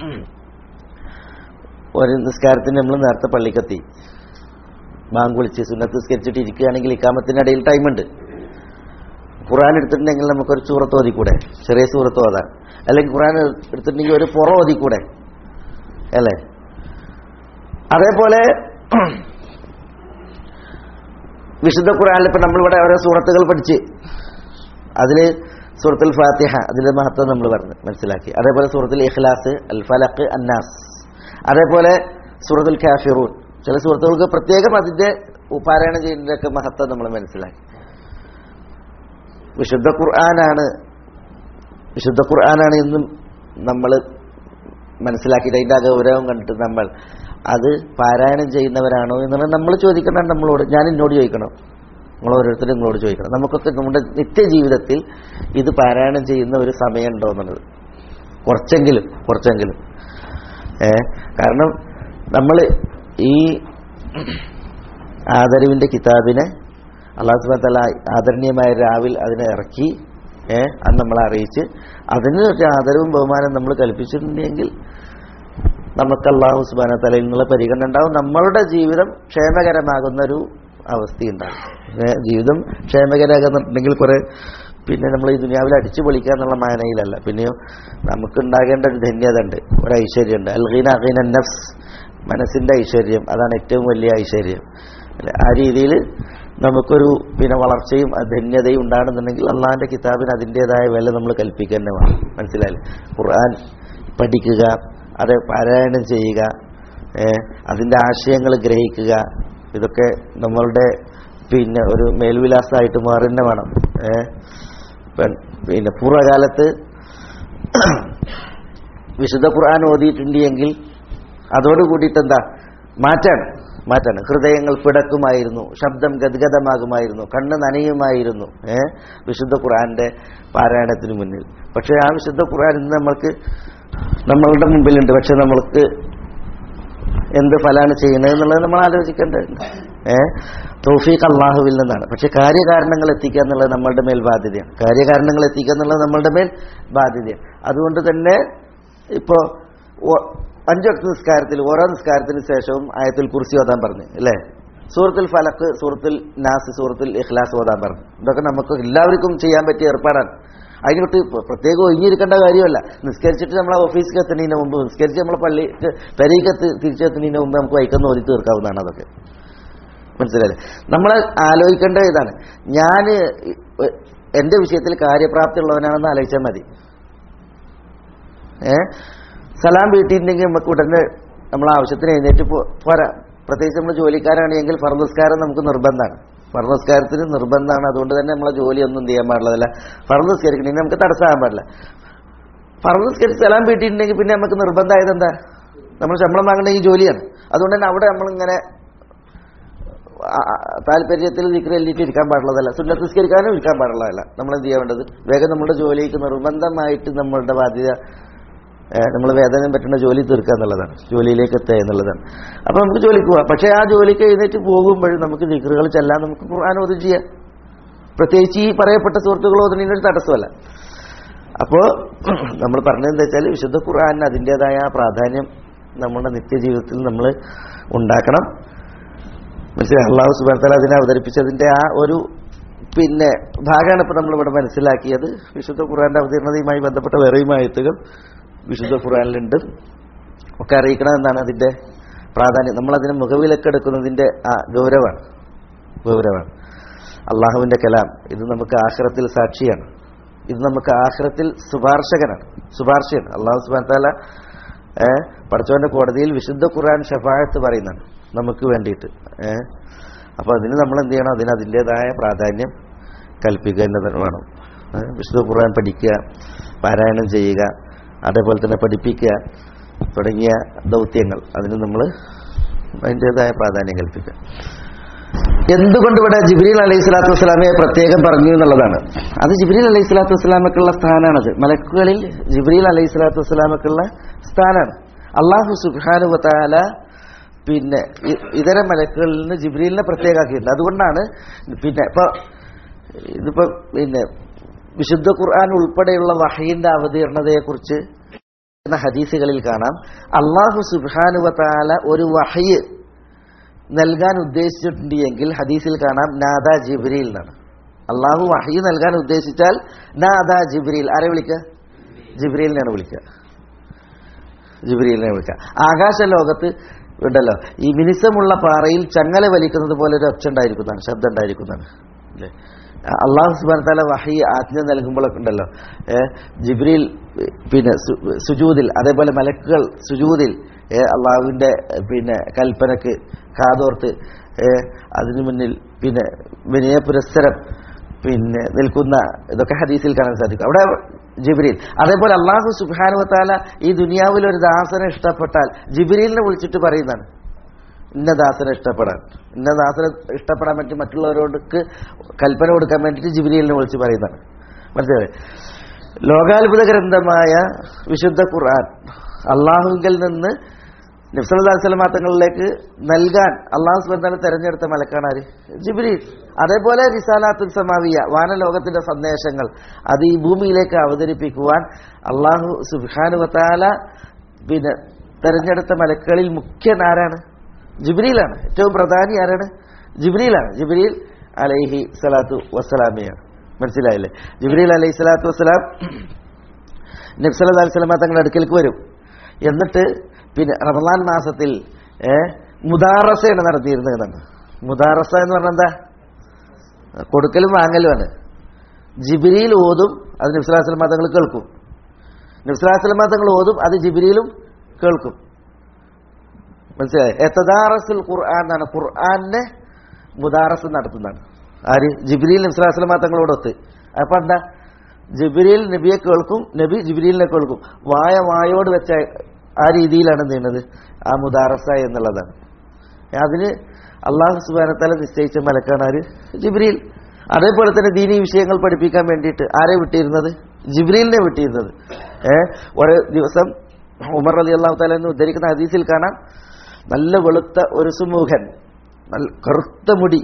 ഒരു നിസ്കാരത്തിന് നമ്മൾ നേരത്തെ പള്ളിക്കെത്തി ബാങ്ക് വിളിച്ച് സുന്നത്ത് നിസ്കരിച്ചിട്ട് ഇരിക്കുകയാണെങ്കിൽ ഇക്കാമത്തിന്റെ ഇടയിൽ ടൈമുണ്ട് ഖുറാൻ എടുത്തിട്ടുണ്ടെങ്കിൽ നമുക്കൊരു സൂറത്ത് ഓതിക്കൂടെ ചെറിയ സൂറത്ത് ഓതാൻ അല്ലെങ്കിൽ ഖുറാൻ എടുത്തിട്ടുണ്ടെങ്കിൽ ഒരു പുറ ഓതിക്കൂടെ അല്ലേ അതേപോലെ വിശുദ്ധ ഖുറാനിൽ ഇപ്പൊ നമ്മളിവിടെ ഓരോ സൂറത്തുകൾ പഠിച്ച് അതില് സൂറത്തുൽ ഫാത്തിഹ അതിന്റെ മഹത്വം നമ്മൾ പറഞ്ഞു മനസ്സിലാക്കി അതേപോലെ സൂറത്തുൽ ഇഖ്ലാസ് അൽ ഫലഖ് അന്നാസ് അതേപോലെ സൂറത്തുൽ കാഫിറൂൻ ചില സുഹൃത്തുക്കൾക്ക് പ്രത്യേകം അതിന്റെ പാരായണം ചെയ്യുന്നതിന്റെയൊക്കെ മഹത്വം നമ്മൾ മനസ്സിലാക്കി വിശുദ്ധ ഖുർആനാണ് വിശുദ്ധ ഖുർആനാണ് ഇന്നും നമ്മൾ മനസ്സിലാക്കിയിട്ട് അതിന്റെ ആ ഗൗരവം കണ്ടിട്ട് നമ്മൾ അത് പാരായണം ചെയ്യുന്നവരാണോ എന്നുള്ളത് നമ്മൾ ചോദിക്കണം നമ്മളോട് ഞാൻ എന്നോട് ചോദിക്കണം നിങ്ങൾ ഓരോരുത്തരും നിങ്ങളോട് ചോദിക്കണം നമുക്കൊക്കെ നമ്മുടെ നിത്യജീവിതത്തിൽ ഇത് പാരായണം ചെയ്യുന്ന ഒരു സമയമുണ്ടോ എന്നുള്ളത് കുറച്ചെങ്കിലും കുറച്ചെങ്കിലും ഏ കാരണം നമ്മൾ ഈ ആദരവിന്റെ കിതാബിനെ അള്ളാഹു സുബാൻ തല ആദരണീയമായ രാവിൽ അതിനെ ഇറക്കി ഏ അത് നമ്മളെ അറിയിച്ച് അതിന് ഒരു ആദരവും ബഹുമാനം നമ്മൾ കൽപ്പിച്ചിട്ടുണ്ടെങ്കിൽ നമുക്ക് അള്ളാഹു സുബാന തലയിൽ നിന്നുള്ള പരിഗണന ഉണ്ടാവും നമ്മളുടെ ജീവിതം ക്ഷേമകരമാകുന്ന ഒരു അവസ്ഥയുണ്ടാകും ഏ, ജീവിതം ക്ഷേമകരമാകുന്നുണ്ടെങ്കിൽ കുറെ പിന്നെ നമ്മൾ ഈ ദുനിയാവിൽ അടിച്ചു പൊളിക്കുക എന്നുള്ള മാനയിലല്ല പിന്നെയോ നമുക്ക് ഉണ്ടാകേണ്ട ഒരു ധന്യത ഉണ്ട് ഒരു ഐശ്വര്യമുണ്ട് അൽഗീന അഗീന നഫ്സ് മനസ്സിന്റെ ഐശ്വര്യം അതാണ് ഏറ്റവും വലിയ ഐശ്വര്യം അല്ലേ? ആ രീതിയിൽ നമുക്കൊരു പിന്നെ വളർച്ചയും ആ ധന്യതയും ഉണ്ടാകുന്നുണ്ടെങ്കിൽ അള്ളാഹിന്റെ കിതാബിന് അതിൻ്റെതായ വില നമ്മൾ കൽപ്പിക്കുക തന്നെ വേണം മനസ്സിലായില്ലേ ഖുർആൻ പഠിക്കുക അത് പാരായണം ചെയ്യുക ഏ, അതിന്റെ ആശയങ്ങൾ ഗ്രഹിക്കുക ഇതൊക്കെ നമ്മളുടെ പിന്നെ ഒരു മേൽവിലാസമായിട്ട് മാറി തന്നെ വേണം ഏ, പെ- പിന്നെ പൂർവ്വകാലത്ത് വിശുദ്ധ ഖുർആൻ ഓതിയിട്ടുണ്ട് എങ്കിൽ അതോട് കൂടിയിട്ട് എന്താ മാറ്റാണ് മാറ്റാണ് ഹൃദയങ്ങൾ പിടക്കുമായിരുന്നു ശബ്ദം ഗദ്ഗതമാകുമായിരുന്നു കണ്ണ് നനയുമായിരുന്നു ഏ വിശുദ്ധ ഖുർആന്റെ പാരായണത്തിന് മുന്നിൽ പക്ഷേ ആ വിശുദ്ധ ഖുർആൻ ഇന്ന് നമ്മൾക്ക് നമ്മളുടെ മുമ്പിലുണ്ട് പക്ഷെ നമ്മൾക്ക് എന്ത് ഫലാണ് ചെയ്യുന്നത് എന്നുള്ളത് നമ്മൾ ആലോചിക്കേണ്ടതുണ്ട് ഏ തൗഫീഖ് അള്ളാഹുവിൽ നിന്നാണ് പക്ഷെ കാര്യകാരണങ്ങൾ എത്തിക്കുക എന്നുള്ളത് നമ്മളുടെ മേൽ ബാധ്യതയാണ് കാര്യകാരണങ്ങൾ എത്തിക്കുക എന്നുള്ളത് നമ്മളുടെ മേൽ ബാധ്യതയാണ് അതുകൊണ്ട് തന്നെ ഇപ്പോ ഒ- അഞ്ചു വക്ത നിസ്കാരത്തിൽ ഓരോ നിസ്കാരത്തിന് ശേഷവും ആയത്തിൽ കുറിച്ച് ഓതാൻ പറഞ്ഞു അല്ലേ സൂറത്തുൽ ഫലക്ക് സൂറത്തുൽ നാസ് സൂറത്തുൽ ഇഖ്ലാസ് ഓതാൻ പറഞ്ഞു ഇതൊക്കെ നമുക്ക് എല്ലാവർക്കും ചെയ്യാൻ പറ്റിയ ഏർപ്പാടാണ് അതിനൊട്ട് പ്രത്യേകം ഒഴിഞ്ഞിരിക്കേണ്ട കാര്യമല്ല നിസ്കരിച്ചിട്ട് നമ്മളെ ഓഫീസിൽ എത്തുന്നതിന് മുമ്പ് നിസ്കരിച്ച് നമ്മളെ പള്ളി പെരയ്ക്ക് തിരിച്ചെത്തുന്നതിന് മുമ്പ് നമുക്ക് വൈക്കുന്ന ഓതി തീർക്കാവുന്നതാണ് അതൊക്കെ മനസ്സിലായില്ലേ നമ്മൾ ആലോചിക്കേണ്ട ഇതാണ് ഞാൻ എന്റെ വിഷയത്തിൽ കാര്യപ്രാപ്തി ഉള്ളവനാണെന്ന് ആലോചിച്ചാൽ മതി ഏ സലാം വീട്ടിയിട്ടുണ്ടെങ്കിൽ നമുക്ക് ഉടനെ നമ്മൾ ആവശ്യത്തിന് എഴുന്നേറ്റ് പോ- പോരാ പ്രത്യേകിച്ച് നമ്മൾ ജോലിക്കാരാണെങ്കിൽ ഫർദസ്കാരം നമുക്ക് നിർബന്ധമാണ് ഫർദസ്കാരത്തിന് നിർബന്ധമാണ് അതുകൊണ്ട് തന്നെ നമ്മളെ ജോലിയൊന്നും ചെയ്യാൻ പാടില്ല ഫർദസ്കരിക്കണമെങ്കിൽ നമുക്ക് തടസ്സമാകാൻ പാടില്ല ഫർദസ്കരിച്ച് സലാം വീട്ടിയിട്ടുണ്ടെങ്കിൽ പിന്നെ നമുക്ക് നിർബന്ധമായത് എന്താ നമ്മൾ ശമ്പളം വാങ്ങേണ്ട ഈ ജോലിയാണ് അതുകൊണ്ട് തന്നെ അവിടെ നമ്മളിങ്ങനെ ആ, ആ, താല്പര്യത്തിൽ ദിക്രല്ലിട്ട് ഇരിക്കാൻ പാടുള്ളതല്ല സുന്നത്തിസ്കരിക്കാനും ഇരിക്കാൻ പാടുള്ളതല്ല നമ്മൾ എന്ത് ചെയ്യാൻ വേണ്ടത് വേഗം നമ്മുടെ ജോലിക്ക് നിർബന്ധമായിട്ട് നമ്മളുടെ ബാധ്യത നമ്മൾ വേതനം പറ്റുന്ന ജോലി തീർക്കുക എന്നുള്ളതാണ് ജോലിയിലേക്ക് എത്തുക എന്നുള്ളതാണ് അപ്പൊ നമുക്ക് ജോലിക്ക് പോവാം പക്ഷേ ആ ജോലിക്ക് എഴുന്നേറ്റ് പോകുമ്പോഴും നമുക്ക് ദിക്റുകൾ ചെല്ലാൻ നമുക്ക് ഖുർആൻ ഓതി ചെയ്യാം പ്രത്യേകിച്ച് ഈ പറയപ്പെട്ട സുഹൃത്തുക്കൾ ഓതുന്നതിന് ഒരു തടസ്സമല്ല അപ്പോ നമ്മൾ പറഞ്ഞതെന്താ വെച്ചാൽ വിശുദ്ധ ഖുർആാനിന് അതിൻ്റെതായ ആ പ്രാധാന്യം നമ്മുടെ നിത്യജീവിതത്തിൽ നമ്മൾ ഉണ്ടാക്കണം മനസ്സിലായി അള്ളാഹു സുബാർത്തല അതിനെ അവതരിപ്പിച്ചതിന്റെ ആ ഒരു പിന്നെ ഭാഗമാണ് ഇപ്പൊ നമ്മളിവിടെ മനസ്സിലാക്കിയത് വിശുദ്ധ ഖുർആന്റെ അവതീർണതയുമായി ബന്ധപ്പെട്ട വേറെയും ആയത്തുകൾ വിശുദ്ധ ഖുർആനിലുണ്ട് ഒക്കെ അറിയിക്കണം എന്നാണ് അതിന്റെ പ്രാധാന്യം നമ്മൾ അതിനെ മുഖവിലക്കെടുക്കുന്നതിന്റെ ആ ഗൗരവമാണ് ഗൗരവമാണ് അള്ളാഹുവിന്റെ കലാം ഇത് നമുക്ക് ആഖിറത്തിൽ സാക്ഷിയാണ് ഇത് നമുക്ക് ആഖിറത്തിൽ ശുപാർശകനാണ് ശുപാർശയാണ് അള്ളാഹു സുബാൻ താല ഏഹ് പഠിച്ചവന്റെ കോടതിയിൽ വിശുദ്ധ ഖുർആൻ ഷഫായത്ത് പറയുന്നതാണ് നമുക്ക് വേണ്ടിയിട്ട് ഏഹ് അപ്പൊ അതിന് നമ്മൾ എന്ത് ചെയ്യണം അതിന് അതിൻ്റെതായ പ്രാധാന്യം കൽപ്പിക്കുക എന്നത് വേണം ഏഹ് വിശുദ്ധ ഖുർആൻ പഠിക്കുക പാരായണം ചെയ്യുക അതേപോലെ തന്നെ പഠിപ്പിക്കുക തുടങ്ങിയ ദൗത്യങ്ങൾ അതിന് നമ്മൾ അതിൻ്റെതായ പ്രാധാന്യം കൽപ്പിക്കുക എന്തുകൊണ്ട് ഇവിടെ ജിബ്രീൽ അലൈഹി സ്വലാത്തു വസ്സലാമയെ പ്രത്യേകം പറഞ്ഞു എന്നുള്ളതാണ് അത് ജിബ്രീൽ അലൈഹി സ്വലാത്തു വസ്സലാമക്കുള്ള സ്ഥാനമാണത് മലക്കുകളിൽ ജിബ്രീൽ അലൈഹി സ്വലാത്തു വസ്സലാമക്കുള്ള സ്ഥാനമാണ് അള്ളാഹു സുബാനുവത്താല പിന്നെ ഇ- ഇതര മലക്കുകളിൽ നിന്ന് ജിബ്രീലിനെ പ്രത്യേകമാക്കിയിട്ടുണ്ട് അതുകൊണ്ടാണ് പിന്നെ ഇപ്പൊ ഇതിപ്പോ പിന്നെ വിശുദ്ധ ഖുർആൻ ഉൾപ്പെടെയുള്ള വഹീന്റെ അവതീർണതയെക്കുറിച്ച് എന്ന ഹദീസുകളിൽ കാണാം അള്ളാഹു സുബാനുവത്താല ഒരു വഹയ് നൽകാൻ ഉദ്ദേശിച്ചിട്ടുണ്ട് എങ്കിൽ ഹദീസിൽ കാണാം നാദ ജിബ്രീൽ എന്നാണ് അള്ളാഹു വഹയ് നൽകാൻ ഉദ്ദേശിച്ചാൽ നാദ ജിബ്രീൽ ആരെ വിളിക്കുക ജിബ്രീലിനെയാണ് വിളിക്കുക ജിബ്രീലിനെ വിളിക്കുക ആകാശ ലോകത്ത് ഉണ്ടല്ലോ ഈ മിനിസമുള്ള പാറയിൽ ചങ്ങല വലിക്കുന്നത് പോലെ ഒരു ഒച്ച ഉണ്ടായിരിക്കുന്നതാണ് ശബ്ദം ഉണ്ടായിരിക്കുന്നതാണ് അല്ലേ അള്ളാഹു സുബാൻ താല വഹി ആജ്ഞ നൽകുമ്പോഴൊക്കെ ഉണ്ടല്ലോ ഏ, ജിബ്രീൽ പിന്നെ സു- സുജൂദിൽ അതേപോലെ മലക്കുകൾ സുജൂദിൽ ഏ, അള്ളാഹുവിന്റെ പിന്നെ കൽപ്പനക്ക് കാതോർത്ത് ഏ, അതിനു മുന്നിൽ പിന്നെ വിനയ പുരസ്സരം പിന്നെ നിൽക്കുന്ന ഇതൊക്കെ ഹദീസിൽ കാണാൻ സാധിക്കും അവിടെ ജിബ്രീൽ അതേപോലെ അള്ളാഹു സുബാനുവത്താല ഈ ദുനിയാവിൽ ഒരു ദാസനെ ഇഷ്ടപ്പെട്ടാൽ ജിബ്രീലിനെ വിളിച്ചിട്ട് പറയുന്നതാണ് ഇന്ന ദാസനെ ഇഷ്ടപ്പെടാൻ ഇന്ന ദാസനെ ഇഷ്ടപ്പെടാൻ പറ്റി മറ്റുള്ളവരോടക്ക് കൽപ്പന കൊടുക്കാൻ വേണ്ടിയിട്ട് ജിബ്രീലിനെ വിളിച്ച് പറയുന്നതാണ് മനസ്സിലായി ലോകാത്ഭുത ഗ്രന്ഥമായ വിശുദ്ധ ഖുർആൻ അള്ളാഹുവിൽ നിന്ന് നിഫ്സലാസ്ലമാ തങ്ങളിലേക്ക് നൽകാൻ അള്ളാഹു സുബന്ധാനെ തെരഞ്ഞെടുത്ത മലക്കാണ് ആര് ജിബ്രീൽ അതേപോലെ റിസാലാത്തുൽ സമാവിയ വാനലോകത്തിന്റെ സന്ദേശങ്ങൾ അത് ഈ ഭൂമിയിലേക്ക് അവതരിപ്പിക്കുവാൻ അള്ളാഹു സുബാനുവത്താല പിന്നെ തെരഞ്ഞെടുത്ത മലക്കുകളിൽ മുഖ്യനാരാണ് ജിബ്രീലാണ് ഏറ്റവും പ്രധാനി ആരാണ് ജിബ്രീലാണ് ജിബ്രീൽ അലൈഹി സ്വലാത്തു വസ്സലാമിയാണ് മനസ്സിലായില്ലേ ജിബ്രീൽ അലൈഹി സ്വലാത്തു വസ്സലാം നബ്സല്ലാ അലിസ്ലാമ തങ്ങളുടെ അടുക്കലേക്ക് വരും എന്നിട്ട് പിന്നെ റമദാൻ മാസത്തിൽ ഏ, മുദാറസയാണ് നടത്തിയിരുന്നതാണ് മുദാറസ എന്ന് പറഞ്ഞാൽ എന്താ കൊടുക്കലും വാങ്ങലുമാണ് ജിബിരിയിൽ ഓതും അത് നബ്സലാസ്ലമ തങ്ങൾ കേൾക്കും നബ്സലാസ്ലമ തങ്ങൾ ഓതും അത് ജിബിരിയിലും കേൾക്കും മനസ്സിലായി എത്തദാറസുൽ ഖുർആൻ എന്നാണ് ഖുർആാനെ മുദാറസ് നടത്തുന്നതാണ് ആര് ജിബിരിയിൽ നബ്സലാസ്ലമ തങ്ങളോടൊത്ത് അപ്പൊ എന്താ ജിബിരിയിൽ നബിയെ കേൾക്കും നബി ജിബിരിലിനെ കേൾക്കും വായ വായോട് വെച്ച ആ രീതിയിലാണ് എന്ത് ചെയ്യുന്നത് ആ മുദാറസ എന്നുള്ളതാണ് അതിന് അള്ളാഹു സുബാനത്തല നിശ്ചയിച്ച മലക്കാണ് ആര് ജിബ്രീൽ അതേപോലെ തന്നെ ദീനീ വിഷയങ്ങൾ പഠിപ്പിക്കാൻ വേണ്ടിയിട്ട് ആരെ വിട്ടിരുന്നത് ജിബ്രീലിനെ വിട്ടിരുന്നത് ഏ ഒരു ദിവസം ഉമർ അലി അള്ളാഹു താലെന്ന് ഉദ്ധരിക്കുന്ന ഹദീസിൽ കാണാം നല്ല വെളുത്ത ഒരു സുമുഖൻ നല്ല കറുത്ത മുടി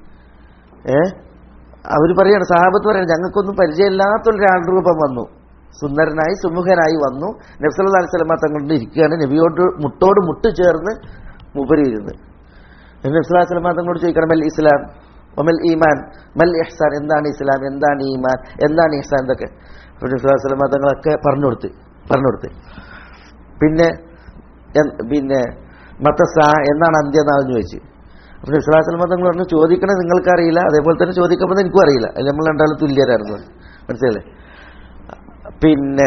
ഏ അവർ പറയാണ് സഹാബത്ത് പറയാണ് ഞങ്ങൾക്കൊന്നും പരിചയമില്ലാത്തൊരു രൂപം വന്നു സുന്ദരനായി സുമുഖനായി വന്നു നബ്സല്ലാ അലിസ്ലമ തങ്ങളുടെ ഇരിക്കുകയാണ് നബിയോട് മുട്ടോട് മുട്ട് ചേർന്ന് മുപരി ഇരുന്ന് നബ്സല്ലാ തങ്ങളോട് ചോദിക്കണം മൽ ഇസ്ലാം ഒമൽ ഈമാൻ മൽ ഇഹ്സാൻ എന്താണ് ഇസ്ലാം എന്താണ് ഈമാൻ എന്താണ് ഇഹ്സാൻ ഇതൊക്കെ അപ്പോൾ നബ്സല്ലാ തങ്ങളൊക്കെ പറഞ്ഞു കൊടുത്ത് പറഞ്ഞു കൊടുത്ത് പിന്നെ എൻ- പിന്നെ മത്തസ എന്നാണ് അന്ത്യം എന്നാണെന്ന് ചോദിച്ചു അപ്പോൾ ഇസ്ലാസ്ലമ തങ്ങൾ പറഞ്ഞു ചോദിക്കണേ നിങ്ങൾക്കറിയില്ല അതേപോലെ തന്നെ ചോദിക്കുമ്പോൾ എനിക്കും അറിയില്ല അതിൽ നമ്മൾ രണ്ടാളും തുല്യരായിരുന്നു മനസ്സിലല്ലേ പിന്നെ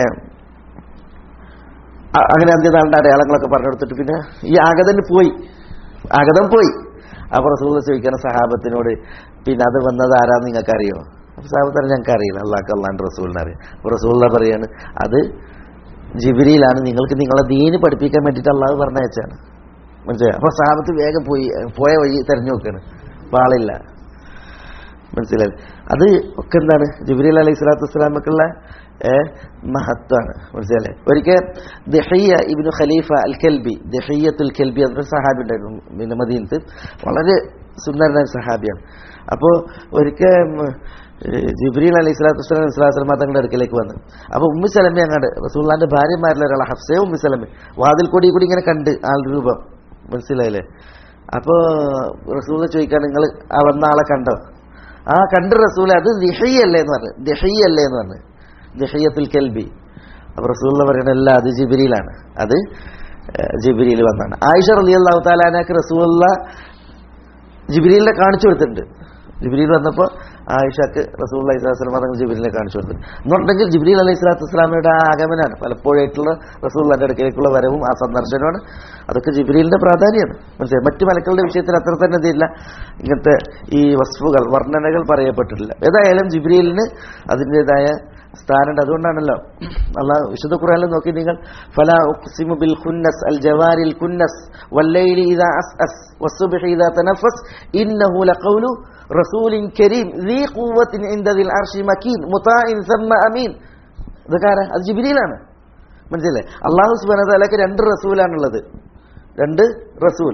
അ- അങ്ങനെ അന്ത്യനാളിന്റെ അടയാളങ്ങളൊക്കെ പറഞ്ഞു കൊടുത്തിട്ട് പിന്നെ ഈ ആഗതന് പോയി ആഗതം പോയി അപ്പൊ റസൂൽ ചോദിക്കണം സഹാബത്തിനോട് പിന്നെ അത് വന്നത് ആരാന്ന് നിങ്ങൾക്ക് അറിയോ അപ്പൊ സഹാബത്ത് പറഞ്ഞു ഞങ്ങൾക്ക് അറിയില്ല അള്ളാഹ് അള്ളാന്റെ റസൂലിനെ അറിയാം അപ്പൊ റസൂലിനെ പറയാണ് അത് ജിബിരിയിലാണ് നിങ്ങൾക്ക് നിങ്ങളെ ദീന് പഠിപ്പിക്കാൻ വേണ്ടിയിട്ട് അള്ളാഹ് പറഞ്ഞയച്ചാണ് മനസ്സിലായി അപ്പൊ സഹാബത്ത് വേഗം പോയി പോയ വഴി തെരഞ്ഞു നോക്കാണ് അപ്പൊ ആളില്ല മനസ്സിലായി അത് ഒക്കെ എന്താണ് ജിബ്രീൽ അലൈഹി സ്വലാത്തു വസ്സലാമക്കുള്ള മഹത്വമാണ് മനസ്സിലായി ഒരിക്കൽ ദഹിയ ഇബ്നു ഖലീഫ അൽ കെൽബി ദഹിയത്തുൽ കെൽബി എന്നൊരു സഹാബി ഉണ്ടായിരുന്നു പിന്നെ മദീനത്ത് വളരെ സുന്ദരനായ സഹാബിയാണ് അപ്പോൾ ഒരിക്കൽ ജിബ്രീൽ അലൈഹി സ്വലാത്തു വസ്സലാം ഇസ്ലാസ്ലമ തങ്ങളുടെ അടുക്കലേക്ക് വന്നു അപ്പോൾ ഉമ്മി സലമി അങ്ങാണ്ട് റസൂള്ളാന്റെ ഭാര്യമാരിൽ ഒരാൾ ഹഫ്സേ ഉമ്മി സലമി വാതിൽ കൂടി കൂടി ഇങ്ങനെ കണ്ട് ആൾ രൂപം മനസ്സിലായില്ലേ അപ്പോൾ റസൂൽ ചോദിക്കാൻ നിങ്ങൾ ആ വന്ന ആളെ കണ്ടോ ആ കണ്ട് റസൂൽ അത് ദിഹയ്യല്ലേ എന്ന് പറഞ്ഞു ദിഹയ്യല്ലേ എന്ന് പറഞ്ഞു ദിഹയ്യത്തുൽ കെൽബി അപ്പൊ റസൂൽ പറയണല്ല അത് ജിബിരിയിലാണ് അത് ജിബിരിയിൽ വന്നാണ് ആയിഷ റലി അള്ളാഹു താലാനക്ക് റസൂള്ള ജിബിരിലിനെ കാണിച്ചു കൊടുത്തിട്ടുണ്ട് ജിബിരിയിൽ വന്നപ്പോൾ ആയിഷക്ക് റസൂൽ അലൈഹി സ്വലാം തങ്ങൾ ജിബിരിലിനെ കാണിച്ചു കൊടുത്തു എന്നുണ്ടെങ്കിൽ ജിബിരിൽ അലൈഹി സ്വലാത്തു വസ്സലാമയുടെ ആ ആഗമനാണ് പലപ്പോഴായിട്ടുള്ള റസൂള്ളന്റെ അടുക്കലേക്കുള്ള വരവും ആ സന്ദർശനമാണ് അതൊക്കെ ജിബിരിലിന്റെ പ്രാധാന്യമാണ് മനസ്സിലായി മറ്റു മലക്കളുടെ വിഷയത്തിൽ അത്ര തന്നെ ഇതില്ല ഇങ്ങനത്തെ ഈ വസ്തുക്കൾ വർണ്ണനകൾ പറയപ്പെട്ടിട്ടില്ല ഏതായാലും ജിബ്രീലിന് അതിൻ്റെതായ സ്ഥാനമുണ്ട് അതുകൊണ്ടാണല്ലോ അള്ളാഹ് വിശുദ്ധ ഖുർആനിൽ നോക്കി നിങ്ങൾ ഫലാ ഉഖ്സിമു ബിൽ ഖുന്നസ് അൽ ജവാരിൽ ഖുന്നസ് വല്ലൈലി ഇദാ അസ്അസ് വസ്സുബ്ഹി ഇദാ തനഫസ് ഇന്നഹു ലഖൗലു റസൂലിൻ കരീം ذي قوة عند ذي العرش مكين مطاع ثم أمين ഇതൊക്കെ ആരാ അത് ജിബിരിയിലാണ് മനസ്സിലല്ലേ അള്ളാഹു സുബാന താലക്ക് രണ്ട് റസൂലാണുള്ളത് രണ്ട് റസൂൽ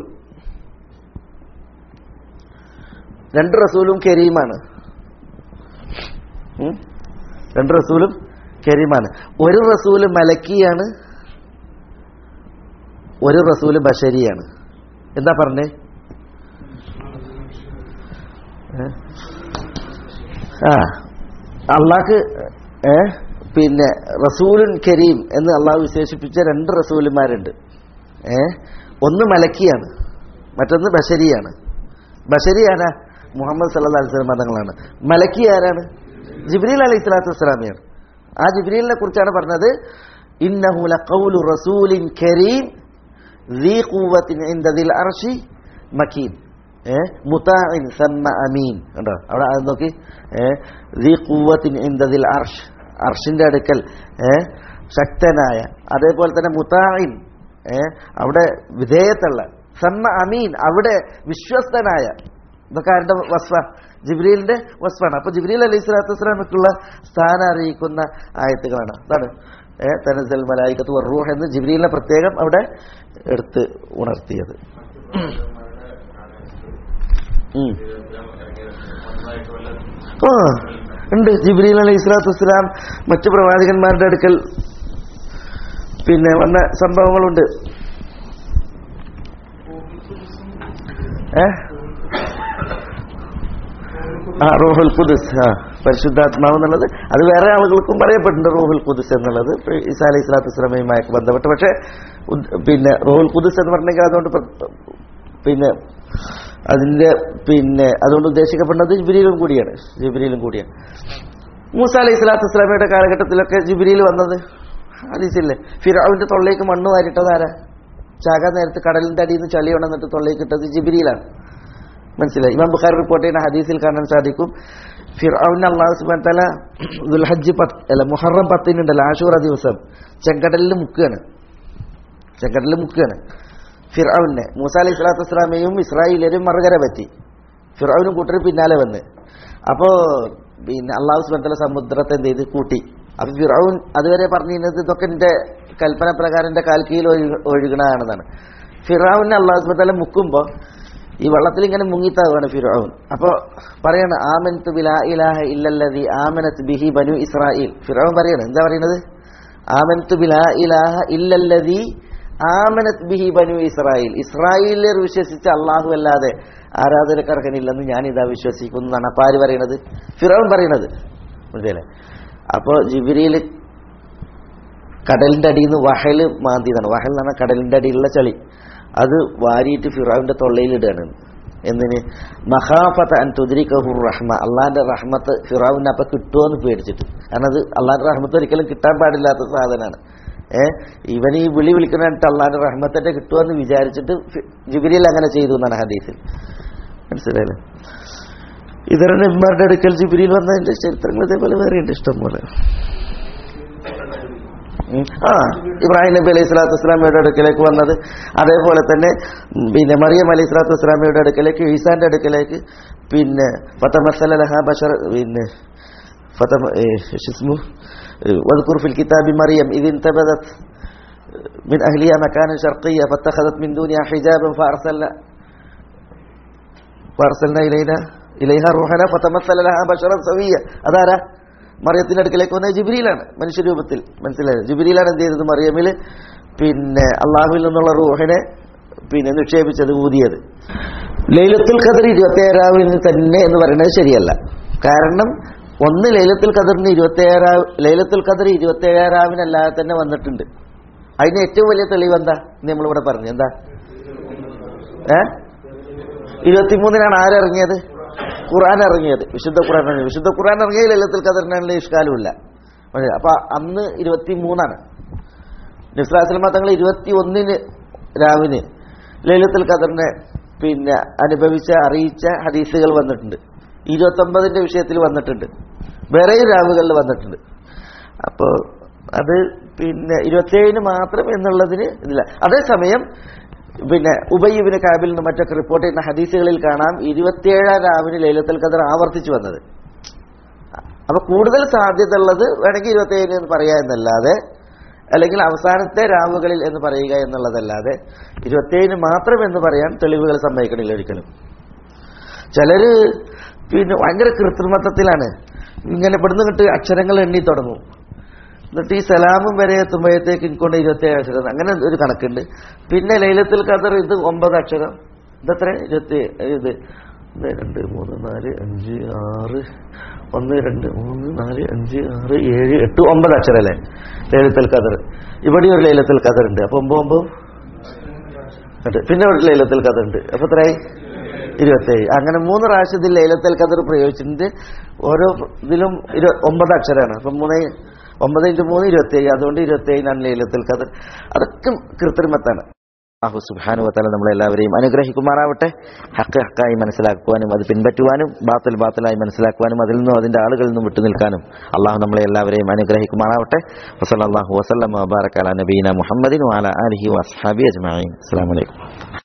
രണ്ട് റസൂലും കരീമാണ് ഉം? രണ്ട് റസൂലും കരീമാണ് ഒരു റസൂല് മലക്കിയാണ് ഒരു റസൂല് ബഷരിയാണ് എന്താ പറഞ്ഞേ ഏ? ആ അള്ളാഹ് ഏ പിന്നെ റസൂലുൻ കരീം എന്ന് അള്ളാഹു വിശേഷിപ്പിച്ച രണ്ട് റസൂലുമാരുണ്ട് ഏ ഒന്ന് മലക്കിയാണ് മറ്റൊന്ന് ബഷരിയാണ് ബഷരി ആരാ മുഹമ്മദ് സല്ലാ അലിസ്ലാം മതങ്ങളാണ് മലക്കി ആരാണ് ജിബ്രീൽ അലൈഹി സ്വലാത്തു വസ്സലാമിയാണ് ആ ജിബ്രീലിനെ കുറിച്ചാണ് പറഞ്ഞത് ഇന്നഹു ലഖൗലു റസൂലിൻ കരീം ذي قوة عند ذي العرش مكين ഏ മുതാഇൻ സമ്മ അമീൻ കണ്ടോ അവിടെ അത് നോക്കി ഏ ذي قوة عند ذي العرش അർഷിന്റെ അടുക്കൽ ഏ ശക്തനായ അതേപോലെ തന്നെ മുതാഇൻ ഏ അവിടെ വിധേയത്തുള്ള സമ്മ അമീൻ അവിടെ വിശ്വസ്തനായ ഇതൊക്കെ ആരുടെ വസ്ഫ ജിബ്രീലിന്റെ വസ്ഫാണ് അപ്പൊ ജിബ്രീൽ അലൈഹി സ്വലാത്തു വസ്സലാമക്കുള്ള സ്ഥാനം അറിയിക്കുന്ന ആയത്തുകളാണ് അതാണ് ഏ തനസൽ മലായിക്കത്ത് റൂഹ് എന്ന് ജിബ്രീലിനെ പ്രത്യേകം അവിടെ എടുത്ത് ഉണർത്തിയത് ഉം. ആ ഉണ്ട് ജിബ്രീൽ അലൈഹി സ്വലാത്തു വസ്സലാം മറ്റു പ്രവാചകന്മാരുടെ അടുക്കൽ പിന്നെ വന്ന സംഭവങ്ങളുണ്ട് ഏ ആ റൂഹുൽ ഖുദുസ് ആ പരിശുദ്ധാത്മാവ് എന്നുള്ളത് അത് വേറെ ആളുകൾക്കും പറയപ്പെട്ടിട്ടുണ്ട് റൂഹുൽ ഖുദുസ് എന്നുള്ളത് ഇപ്പൊ ഈസാ അലൈഹി സ്വലാത്തു വസ്സലാമയുമായൊക്കെ ബന്ധപ്പെട്ട് പക്ഷേ ഉദ്- പിന്നെ റൂഹുൽ ഖുദുസ് എന്ന് പറഞ്ഞെങ്കിൽ അതുകൊണ്ട് പ്ര- പിന്നെ അതിന്റെ പിന്നെ അതുകൊണ്ട് ഉദ്ദേശിക്കപ്പെടുന്നത് ജിബിരിയിലും കൂടിയാണ് ജിബിരിയിലും കൂടിയാണ് മൂസ അലൈഹി സ്വലാത്തു വസ്സലാമയുടെ കാലഘട്ടത്തിലൊക്കെ ജിബിരിയിൽ വന്നത് ഹദീസില്ലേ ഫിറാവിന്റെ തൊള്ളേക്ക് മണ്ണ് വാരിട്ടത് ആരാ ചാകാൻ നേരത്ത് കടലിന്റെ അടിയിൽ നിന്ന് ചളി ഉണർന്നിട്ട് തൊള്ളേക്ക് ഇട്ടത് ജിബിരിയിലാണ് മനസ്സിലായി ഇമാം ബുഖാരി റിപ്പോർട്ട് ചെയ്യുന്ന ഹദീസിൽ കാണാൻ സാധിക്കും ഫിർഔൻ അള്ളാഹു സുബാൻ തല ദുൽഹജ്ജ് പത്ത് അല്ല മുഹറം പത്തിനുണ്ടല്ലോ ആഷൂറ ദിവസം ചെങ്കടലിൽ മുക്കുകയാണ് ചെങ്കടലിൽ മുക്കുകയാണ് ഫിർഔനെ മൂസ അലൈഹി സ്വലാത്തു വസ്സലാമയും ഇസ്രായേലരും മറുകര പറ്റി ഫിർഔനും കൂട്ടർ പിന്നാലെ വന്ന് അപ്പോ പിന്നെ അള്ളാഹു സുബാൻ തല സമുദ്രത്തെ എന്ത് ചെയ്ത് കൂട്ടി അപ്പൊ ഫിറൌൻ അതുവരെ പറഞ്ഞിരുന്നത് ഇതൊക്കെ എന്റെ കൽപ്പന പ്രകാരം എന്റെ കാൽക്കീയിൽ ഒഴുകണതാണെന്നാണ് ഫിറൌനെ അള്ളാഹു സുബാൻ തല മുക്കുമ്പോ ഈ വെള്ളത്തിൽ ഇങ്ങനെ മുങ്ങിത്താവുകയാണ് ഫിറൌൻ അപ്പോ പറയാണ് ആമൻതു ബിലാ ഇലാഹ ഇല്ലല്ലദി ആമനത് ബിഹി ബനു ഇസ്രായേൽ ഫിറൌൻ പറയാണ് എന്താ പറയുന്നത് ആമൻതു ബിലാ ഇലാഹ ഇല്ലല്ലദി ആമനത് ബിഹി ബനു ഇസ്രായേൽ ഇസ്രായേലിൽ വിശ്വസിച്ച അള്ളാഹു അല്ലാതെ ആരാധനക്കർഹനില്ലെന്ന് ഞാൻ ഇതാ വിശ്വസിക്കുന്നു എന്നാണ് അപ്പൊ ആര് പറയണത് ഫിറോൻ പറയണത് മനസ്സിലെ അപ്പോ ജിബിരിയിൽ കടലിന്റെ അടിയിൽ നിന്ന് വഹല് മാന്തിയതാണ് വഹൽ എന്ന് പറഞ്ഞാൽ കടലിന്റെ അടിയിലുള്ള ചളി അത് വാരിയിട്ട് ഫിറാവിന്റെ തൊള്ളയിലിടുകയാണ് എന്തിന് മഹാഫത്ത അൻ തുദ്രിക്കഹുർ റഹ്മ അള്ളാന്റെ റഹ്മത്ത് ഫിറാവിന് അപ്പൊ കിട്ടുമോന്ന് പേടിച്ചിട്ട് കാരണം അത് അള്ളാന്റെ റഹ്മത്ത് ഒരിക്കലും കിട്ടാൻ പാടില്ലാത്ത സാധനമാണ് ഏ ഇവൻ ഈ വിളി വിളിക്കുന്നിട്ട് അള്ളാന്റെ റഹ്മത്തിന്റെ കിട്ടുമെന്ന് വിചാരിച്ചിട്ട് ഫി- ജിബിരിയിൽ അങ്ങനെ ചെയ്തു എന്നാണ് ഹദീസിൽ മനസ്സിലായില്ലേ ഇതര നബിമാരുടെ അടുക്കൽ ജിബിരിയിൽ വന്നതിന്റെ ചരിത്രങ്ങൾ ഇതേപോലെ വേറെയുണ്ട് ഇഷ്ടം പോലെ ഉം. ആ ഇബ്രാഹിം നബി അലൈഹി സ്വലാത്തു വസ്സലാമയുടെ അടുക്കലേക്ക് വന്നത് അതേപോലെ തന്നെ ഉം, പിന്നെ മറിയം അലൈഹി സ്വലാത്തു വസ്സലാമയുടെ അടുക്കലേക്ക് ഈസാന്റെ അടുക്കലേക്ക് പിന്നെ ഫതമസലഹ ബഷർ പിന്നെ ഫതമ ഏ, ഇസ്മു واذكر في الكتاب مريم إذ انتبذت من أهلها مكانا شرقيا فاتخذت من دونها حجابا فأرسلنا فأرسلنا إلينا إليها روحنا فتمثل لها بشرا سويا അതാരാ മറിയത്തിന്റെ അടുക്കലേക്ക് വന്ന ജിബിരിയിലാണ് മനുഷ്യരൂപത്തിൽ മനസ്സിലായത് ജിബിരിയിലാണ് എന്ത് ചെയ്തത് മറിയമിൽ പിന്നെ അള്ളാഹുവിൽ നിന്നുള്ള റൂഹിനെ പിന്നെ നിക്ഷേപിച്ചത് ഊതിയത് ലൈലത്തുൽ ഖദർ ഇരുപത്തിയേഴാവിന് തന്നെ എന്ന് പറയുന്നത് ശരിയല്ല കാരണം ഒന്ന് ലൈലത്തുൽ ഖദറിന് ഇരുപത്തിയേഴാ ലൈലത്തുൽ ഖദർ ഇരുപത്തിയേഴാവിനല്ലാതെ തന്നെ വന്നിട്ടുണ്ട് അതിന് ഏറ്റവും വലിയ തെളിവ് എന്താ നമ്മളിവിടെ പറഞ്ഞു എന്താ ഏ ഇരുപത്തിമൂന്നിനാണ് ആരിറങ്ങിയത് ഖുർആൻ ഇറങ്ങിയത് വിശുദ്ധ ഖുർആൻ ഇറങ്ങിയത് വിശുദ്ധ ഖുർആൻ ഇറങ്ങിയ ലളിതത്തിൽ കതിറിനുള്ള ഇഷ്കാലമില്ല മനസ്സിലായോ? അപ്പൊ അന്ന് ഇരുപത്തി മൂന്നാണ് നിസ്ലാസ്ലമ തങ്ങൾ ഇരുപത്തി ഒന്നിന് രാവിന് ലളിതത്തിൽ കതിറിനെ പിന്നെ അനുഭവിച്ച അറിയിച്ച ഹദീസുകൾ വന്നിട്ടുണ്ട് ഇരുപത്തൊമ്പതിന്റെ വിഷയത്തിൽ വന്നിട്ടുണ്ട് വേറെയും രാവുകളിൽ വന്നിട്ടുണ്ട് അപ്പോൾ അത് പിന്നെ ഇരുപത്തിയേഴിന് മാത്രം എന്നുള്ളതിന് ഇതില്ല അതേസമയം പിന്നെ ഉബയ്യബിന് കാബിൽ നിന്ന് മറ്റൊക്കെ റിപ്പോർട്ട് ചെയ്യുന്ന ഹദീസുകളിൽ കാണാം ഇരുപത്തിയേഴാം രാവിന് ലൈലത്തുൽ ഖദർ ആവർത്തിച്ചു വന്നത് അപ്പൊ കൂടുതൽ സാധ്യത ഉള്ളത് വേണമെങ്കിൽ ഇരുപത്തിയേഴിന് എന്ന് പറയാ എന്നല്ലാതെ അല്ലെങ്കിൽ അവസാനത്തെ രാവുകളിൽ എന്ന് പറയുക എന്നുള്ളതല്ലാതെ ഇരുപത്തിയേഴിന് മാത്രം എന്ന് പറയാൻ തെളിവുകൾ സമ്മതിക്കണില്ല ഒരിക്കലും ചിലര് പിന്നെ ഭയങ്കര കൃത്രിമത്വത്തിലാണ് ഇങ്ങനെ ഇവിടുന്ന് കിട്ട് അക്ഷരങ്ങൾ എണ്ണി തുടങ്ങും എന്നിട്ട് ഈ സലാമും വരെ എത്തുമ്പോഴത്തേക്ക് എനിക്കൊണ്ട് ഇരുപത്തിയേഴ് അക്ഷരം അങ്ങനെ ഒരു കണക്കുണ്ട് പിന്നെ ലൈലത്തിൽ ഖദർ ഇത് ഒമ്പത് അക്ഷരം ഇതത്ര ഇരുപത്തി ഇത് ഒന്ന് രണ്ട് മൂന്ന് നാല് അഞ്ച് ആറ് ഒന്ന് രണ്ട് മൂന്ന് നാല് അഞ്ച് ആറ് ഏഴ് എട്ട് ഒമ്പത് അക്ഷരം അല്ലേ ലൈലത്തുൽ ഖദർ ഇവിടെ ഒരു ലൈലത്തുൽ ഖദർ ഉണ്ട് അപ്പൊ ഒമ്പത് ഒമ്പത് ഉണ്ട്. പിന്നെ ഒരു ലൈലത്തുൽ ഖദർ ഉണ്ട് അപ്പൊ എത്രയായി ഇരുപത്തേഴ് അങ്ങനെ മൂന്ന് പ്രാവശ്യം ഇതിൽ ലൈലത്തുൽ ഖദർ പ്രയോഗിച്ചിട്ടുണ്ട് ഓരോ ഇതിലും ഇരു- ഒമ്പത് അക്ഷരമാണ് അപ്പൊ മൂന്ന് ഒമ്പത് ഇൻറ്റു മൂന്ന് ഇരുപത്തേഴ് അതുകൊണ്ട് ഇരുപത്തേഴിനാണ് ലൈലത്തുൽ ഖദർ അതൊക്കെ കൃത്രിമത്താണ് അഹു സുബാനുവത്താല നമ്മളെല്ലാവരെയും അനുഗ്രഹിക്കുമാറാവട്ടെ ഹക്ക് ഹക്കായി മനസ്സിലാക്കുവാനും അത് പിൻപറ്റുവാനും ബാത്തിൽ ബാത്തിലായി മനസ്സിലാക്കുവാനും അതിൽ നിന്നും അതിന്റെ ആളുകളിൽ നിന്നും വിട്ടുനിൽക്കാനും അള്ളാഹു നമ്മളെ എല്ലാവരെയും അനുഗ്രഹിക്കുമാറാവട്ടെ വസല്ലാഹു വസ്ലം വബാറക്കാല നബീന മുഹമ്മദിൻ വാല അലഹി വസ്ഹാബി അജ്മാൻ അസ്സാം വലൈക്കും